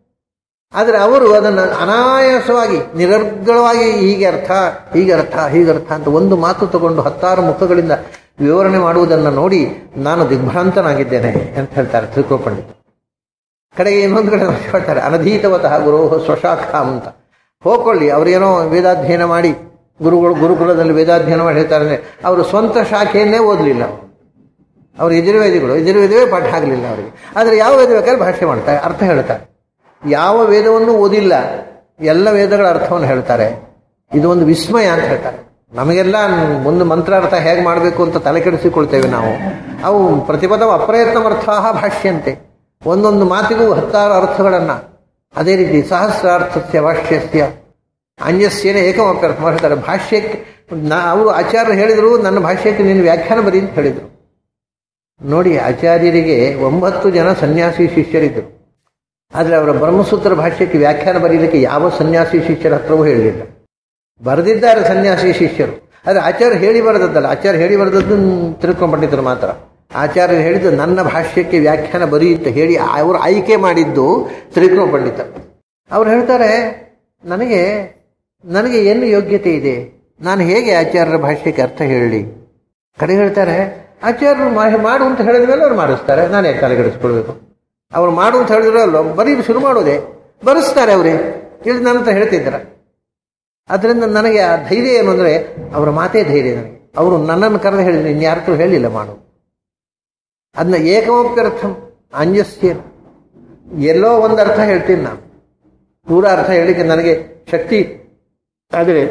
ಆದರೆ ಅವರು ಅದನ್ನು ಅನಾಯಾಸವಾಗಿ ನಿರರ್ಗಳವಾಗಿ ಹೀಗೆ ಅರ್ಥ ಹೀಗೆ ಅರ್ಥ ಹೀಗೆ ಅರ್ಥ ಅಂತ ಒಂದು ಮಾತು ತಗೊಂಡು ಹತ್ತಾರು ಮುಖಗಳಿಂದ ವಿವರಣೆ ಮಾಡುವುದನ್ನು ನೋಡಿ ನಾನು ದಿಗ್ಭ್ರಾಂತನಾಗಿದ್ದೇನೆ ಅಂತ ಹೇಳ್ತಾರೆ ತ್ರಿಕೋ ಪಂಡಿತ ಕಡೆಗೆ ಇನ್ನೊಂದು ಕಡೆ ಹೇಳ್ತಾರೆ ಅನಧೀತವತಃ ಗುರೋಹ ಸ್ವಶಾಖ ಅಂತ ಹೋಗ್ಕೊಳ್ಳಿ ಅವರೇನೋ ವೇದಾಧ್ಯಯನ ಮಾಡಿ ಗುರುಗಳು ಗುರುಕುಲದಲ್ಲಿ ವೇದಾಧ್ಯಯನ ಮಾಡಿ ಹೇಳ್ತಾರೆ ಅವರು ಸ್ವಂತ ಶಾಖೆಯನ್ನೇ ಓದಲಿಲ್ಲ ಅವರು ಯಜುರ್ವೇದಿಗಳು ಯಜುರ್ವೇದವೇ ಪಾಠ ಆಗಲಿಲ್ಲ ಅವರಿಗೆ ಆದರೆ ಯಾವ ವೇದ ಬೇಕಾದ್ರೆ ಭಾಷೆ ಮಾಡ್ತಾರೆ ಅರ್ಥ ಹೇಳ್ತಾರೆ ಯಾವ ವೇದವನ್ನು ಓದಿಲ್ಲ ಎಲ್ಲ ವೇದಗಳ ಅರ್ಥವನ್ನು ಹೇಳ್ತಾರೆ ಇದು ಒಂದು ವಿಸ್ಮಯ ಅಂತ ಹೇಳ್ತಾರೆ ನಮಗೆಲ್ಲ ಒಂದು ಮಂತ್ರಾರ್ಥ ಹೇಗೆ ಮಾಡಬೇಕು ಅಂತ ತಲೆ ಕೆಡಿಸಿಕೊಳ್ತೇವೆ ನಾವು ಅವು ಪ್ರತಿಪದ ಅಪ್ರಯತ್ನಮರ್ಥಾಹ ಭಾಷ್ಯಂತೆ ಒಂದೊಂದು ಮಾತಿಗೂ ಹತ್ತಾರು ಅರ್ಥಗಳನ್ನು ಅದೇ ರೀತಿ ಸಹಸ್ರಾರ್ಥಸ್ಯ ಭಾಷ್ಯಸ್ಯ ಅನ್ಯಸ್ಯನೇ ಏಕಮಪ್ಯರ್ಥ ಮಾಡ್ತಾರೆ ಭಾಷ್ಯಕ್ಕೆ ನಾ ಅವರು ಆಚಾರ್ಯರು ಹೇಳಿದರು ನನ್ನ ಭಾಷ್ಯಕ್ಕೆ ನೀನು ವ್ಯಾಖ್ಯಾನ ಬರೀ ಅಂತ ಹೇಳಿದರು ನೋಡಿ ಆಚಾರ್ಯರಿಗೆ ಒಂಬತ್ತು ಜನ ಸನ್ಯಾಸಿ ಶಿಷ್ಯರಿದ್ದರು ಆದರೆ ಅವರ ಬ್ರಹ್ಮಸೂತ್ರ ಭಾಷ್ಯಕ್ಕೆ ವ್ಯಾಖ್ಯಾನ ಬರೀಲಿಕ್ಕೆ ಯಾವ ಸನ್ಯಾಸಿ ಶಿಷ್ಯರ ಹತ್ರವೂ ಹೇಳಲಿಲ್ಲ ಬರೆದಿದ್ದಾರೆ ಸನ್ಯಾಸಿ ಶಿಷ್ಯರು ಆದರೆ ಆಚಾರ್ಯ ಹೇಳಿ ಬರೆದದ್ದಲ್ಲ ಆಚಾರ್ಯ ಹೇಳಿ ಬರೆದದ್ದು ತಿಳ್ಕೊಂಡು ಪಂಡಿತರು ಮಾತ್ರ ಆಚಾರ್ಯರು ಹೇಳಿದ್ದು ನನ್ನ ಭಾಷ್ಯಕ್ಕೆ ವ್ಯಾಖ್ಯಾನ ಬರೀ ಅಂತ ಹೇಳಿ ಅವರು ಆಯ್ಕೆ ಮಾಡಿದ್ದು ತ್ರಿಕೃಮ ಪಂಡಿತ ಅವ್ರು ಹೇಳ್ತಾರೆ ನನಗೆ ನನಗೆ ಏನು ಯೋಗ್ಯತೆ ಇದೆ ನಾನು ಹೇಗೆ ಆಚಾರ್ಯರ ಭಾಷ್ಯಕ್ಕೆ ಅರ್ಥ ಹೇಳಲಿ ಕಡೆ ಹೇಳ್ತಾರೆ ಆಚಾರ್ಯರು ಮಾ- ಮಾಡು ಅಂತ ಹೇಳಿದ ಮೇಲೆ ಅವ್ರು ಮಾಡಿಸ್ತಾರೆ ನಾನು ಯಾಕೆ ತಲೆಗೆಡಿಸ್ಕೊಳ್ಬೇಕು ಅವ್ರು ಮಾಡು ಅಂತ ಹೇಳಿದ್ರು ಅಲ್ಲ ಬರೀ ಶುರು ಮಾಡೋದೆ ಬರೆಸ್ತಾರೆ ಅವರೇ ಇಲ್ಲಿ ನನ್ನ ಹತ್ರ ಹೇಳ್ತಿದ್ದಾರ ಅದರಿಂದ ನನಗೆ ಆ ಧೈರ್ಯ ಏನು ಅಂದರೆ ಅವರ ಮಾತೇ ಧೈರ್ಯ ನನಗೆ ಅವರು ನನ್ನನ್ನು ಕರೆದು ಹೇಳಿದ್ರು ಇನ್ಯಾರಕ್ಕೂ ಹೇಳಿಲ್ಲ ಮಾಡು ಅದನ್ನ ಏಕಮಪ್ಯರ್ಥಂ ಅಂಜಸ್ಯ ಎಲ್ಲೋ ಒಂದು ಅರ್ಥ ಹೇಳ್ತೀನಿ ನಾನು ಪೂರ ಅರ್ಥ ಹೇಳಿಕ್ಕೆ ನನಗೆ ಶಕ್ತಿ ಆದರೆ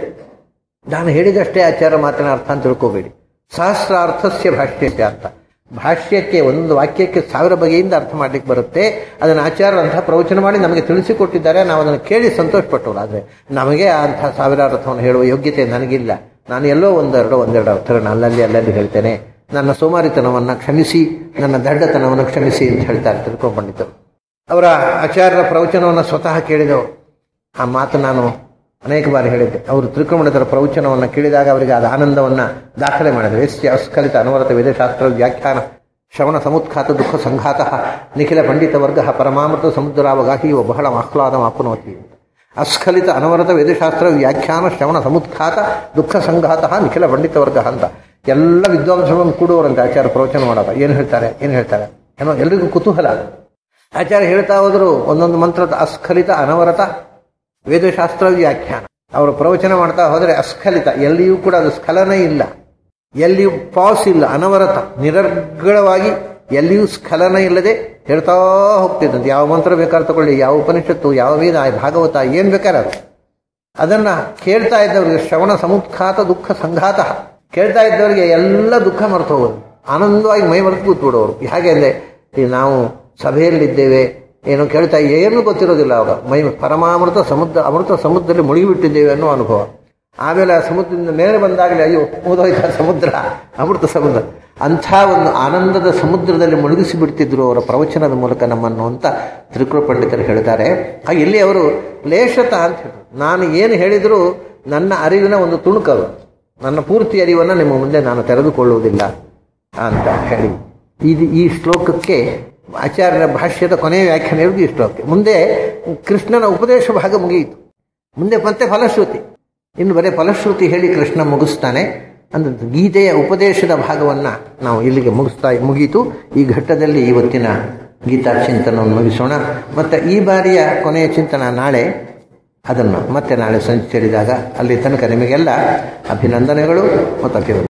ನಾನು ಹೇಳಿದಷ್ಟೇ ಆಚಾರ ಮಾತಿನ ಅರ್ಥ ಅಂತ ತಿಳ್ಕೋಬೇಡಿ ಸಹಸ್ರಾರ್ಥಸ್ಯ ಭಾಷ್ಯಕ್ಕೆ ಅರ್ಥ ಭಾಷ್ಯಕ್ಕೆ ಒಂದು ವಾಕ್ಯಕ್ಕೆ ಸಾವಿರ ಬಗೆಯಿಂದ ಅರ್ಥ ಮಾಡ್ಲಿಕ್ಕೆ ಬರುತ್ತೆ ಅದನ್ನು ಆಚಾರ ಅಂಥ ಪ್ರವಚನ ಮಾಡಿ ನಮಗೆ ತಿಳಿಸಿಕೊಟ್ಟಿದ್ದಾರೆ ನಾವು ಅದನ್ನು ಕೇಳಿ ಸಂತೋಷಪಟ್ಟವರು ಆದರೆ ನಮಗೆ ಅಂಥ ಸಾವಿರ ಅರ್ಥವನ್ನು ಹೇಳುವ ಯೋಗ್ಯತೆ ನನಗಿಲ್ಲ ನಾನು ಎಲ್ಲೋ ಒಂದೆರಡು ಒಂದೆರಡು ಅರ್ಥಗಳನ್ನು ಅಲ್ಲಲ್ಲಿ ಅಲ್ಲಲ್ಲಿ ಹೇಳ್ತೇನೆ ನನ್ನ ಸೋಮಾರಿತನವನ್ನು ಕ್ಷಮಿಸಿ ನನ್ನ ದಡ್ಡತನವನ್ನು ಕ್ಷಮಿಸಿ ಅಂತ ಹೇಳ್ತಾರೆ ತಿಳ್ಕೊಂಡ್ಬಂದಿದ್ದರು ಅವರ ಆಚಾರ್ಯರ ಪ್ರವಚನವನ್ನು ಸ್ವತಃ ಕೇಳಿದವರು ಆ ಮಾತು ನಾನು ಅನೇಕ ಬಾರಿ ಹೇಳಿದ್ದೆ ಅವರು ತ್ರಿಕೃಮಣದರ ಪ್ರವಚನವನ್ನು ಕೇಳಿದಾಗ ಅವರಿಗೆ ಆದ ಆನಂದವನ್ನು ದಾಖಲೆ ಮಾಡಿದರು ಎಸ್ಯ ಅಸ್ಖಲಿತ ಅನವರತ ವೇದಶಾಸ್ತ್ರ ವ್ಯಾಖ್ಯಾನ ಶ್ರವಣ ಸಮುತ್ಖಾತ ದುಃಖ ಸಂಘಾತ ನಿಖಿಲ ಪಂಡಿತ ವರ್ಗ ಪರಮಾಮೃತ ಸಮುದ್ರಾವಗಾಹಿ ಬಹಳ ಆಹ್ಲಾದ ಆಪ್ನೋತಿ ಅಸ್ಖಲಿತ ಅನವರತ ವೇದಶಾಸ್ತ್ರ ವ್ಯಾಖ್ಯಾನ ಶ್ರವಣ ಸಮುತ್ಖಾತ ದುಃಖ ಸಂಘಾತ ನಿಖಿಲ ಪಂಡಿತ ವರ್ಗ ಅಂತ ಎಲ್ಲ ವಿದ್ವಾಂಸಗಳನ್ನು ಕೂಡುವರಂತೆ ಆಚಾರ್ಯ ಪ್ರವಚನ ಮಾಡೋದು ಏನು ಹೇಳ್ತಾರೆ ಏನು ಹೇಳ್ತಾರೆ ಏನೋ ಎಲ್ರಿಗೂ ಕುತೂಹಲ ಆಚಾರ್ಯ ಹೇಳ್ತಾ ಹೋದ್ರು ಒಂದೊಂದು ಮಂತ್ರದ ಅಸ್ಖಲಿತ ಅನವರತ ವೇದಶಾಸ್ತ್ರ ವ್ಯಾಖ್ಯಾನ ಅವರು ಪ್ರವಚನ ಮಾಡ್ತಾ ಹೋದರೆ ಅಸ್ಖಲಿತ ಎಲ್ಲಿಯೂ ಕೂಡ ಅದು ಸ್ಖಲನ ಇಲ್ಲ ಎಲ್ಲಿಯೂ ಪಾಸ್ ಇಲ್ಲ ಅನವರತ ನಿರರ್ಗಳವಾಗಿ ಎಲ್ಲಿಯೂ ಸ್ಖಲನ ಇಲ್ಲದೆ ಹೇಳ್ತಾ ಹೋಗ್ತಿದ್ದಂತೆ ಯಾವ ಮಂತ್ರ ಬೇಕಾದ್ರೆ ತಗೊಳ್ಳಿ ಯಾವ ಉಪನಿಷತ್ತು ಯಾವ ವೇದ ಭಾಗವತ ಏನು ಬೇಕಾದ್ರೆ ಅದು ಅದನ್ನ ಕೇಳ್ತಾ ಇದ್ದವರಿಗೆ ಶ್ರವಣ ಸಮುತ್ಖಾತ ದುಃಖ ಸಂಘಾತ ಕೇಳ್ತಾ ಇದ್ದವರಿಗೆ ಎಲ್ಲ ದುಃಖ ಮರೆತು ಹೋಗೋದು ಆನಂದವಾಗಿ ಮೈ ಮರೆತು ಕೂತ್ಬಿಡೋರು ಹೇಗೆ ಅಂದರೆ ಈ ನಾವು ಸಭೆಯಲ್ಲಿದ್ದೇವೆ ಏನೋ ಕೇಳ್ತಾ ಏನು ಗೊತ್ತಿರೋದಿಲ್ಲ ಅವಾಗ ಮೈ ಪರಮಾಮೃತ ಸಮುದ್ರ ಅಮೃತ ಸಮುದ್ರದಲ್ಲಿ ಮುಳುಗಿಬಿಟ್ಟಿದ್ದೇವೆ ಅನ್ನೋ ಅನುಭವ ಆಮೇಲೆ ಆ ಸಮುದ್ರದಿಂದ ಮೇಲೆ ಬಂದಾಗಲೇ ಅಯ್ಯೋ ಮುಗಿದೋಯ್ತ ಸಮುದ್ರ ಅಮೃತ ಸಮುದ್ರ ಅಂಥ ಒಂದು ಆನಂದದ ಸಮುದ್ರದಲ್ಲಿ ಮುಳುಗಿಸಿ ಬಿಡ್ತಿದ್ರು ಅವರ ಪ್ರವಚನದ ಮೂಲಕ ನಮ್ಮನ್ನು ಅಂತ ತ್ರಿಕೃಳ ಪಂಡಿತರು ಹೇಳ್ತಾರೆ ಆ ಇಲ್ಲಿ ಅವರು ಲೇಷತ ಅಂತ ಹೇಳಿದ್ರು ನಾನು ಏನು ಹೇಳಿದರೂ ನನ್ನ ಅರಿವಿನ ಒಂದು ತುಣುಕದು ನನ್ನ ಪೂರ್ತಿ ಅರಿವನ್ನು ನಿಮ್ಮ ಮುಂದೆ ನಾನು ತೆರೆದುಕೊಳ್ಳುವುದಿಲ್ಲ ಅಂತ ಹೇಳಿ ಇದು ಈ ಶ್ಲೋಕಕ್ಕೆ ಆಚಾರ್ಯರ ಭಾಷ್ಯದ ಕೊನೆಯ ವ್ಯಾಖ್ಯಾನ ಇರುವುದು ಈ ಶ್ಲೋಕಕ್ಕೆ ಮುಂದೆ ಕೃಷ್ಣನ ಉಪದೇಶ ಭಾಗ ಮುಗಿಯಿತು ಮುಂದೆ ಮತ್ತೆ ಫಲಶ್ರುತಿ ಇನ್ನು ಬರೀ ಫಲಶ್ರುತಿ ಹೇಳಿ ಕೃಷ್ಣ ಮುಗಿಸ್ತಾನೆ ಅಂದ್ರೆ ಗೀತೆಯ ಉಪದೇಶದ ಭಾಗವನ್ನು ನಾವು ಇಲ್ಲಿಗೆ ಮುಗಿಸ್ತಾ ಮುಗೀತು ಈ ಘಟ್ಟದಲ್ಲಿ ಇವತ್ತಿನ ಗೀತಾ ಚಿಂತನವನ್ನು ಮುಗಿಸೋಣ ಮತ್ತು ಈ ಬಾರಿಯ ಕೊನೆಯ ಚಿಂತನ ನಾಳೆ ಅದನ್ನು ಮತ್ತೆ ನಾಳೆ ಸಂಚರಿದಾಗ ಅಲ್ಲಿ ತನಕ ನಿಮಗೆಲ್ಲ ಅಭಿನಂದನೆಗಳು ಮತ್ತು ಅಭಿವೃದ್ಧಿ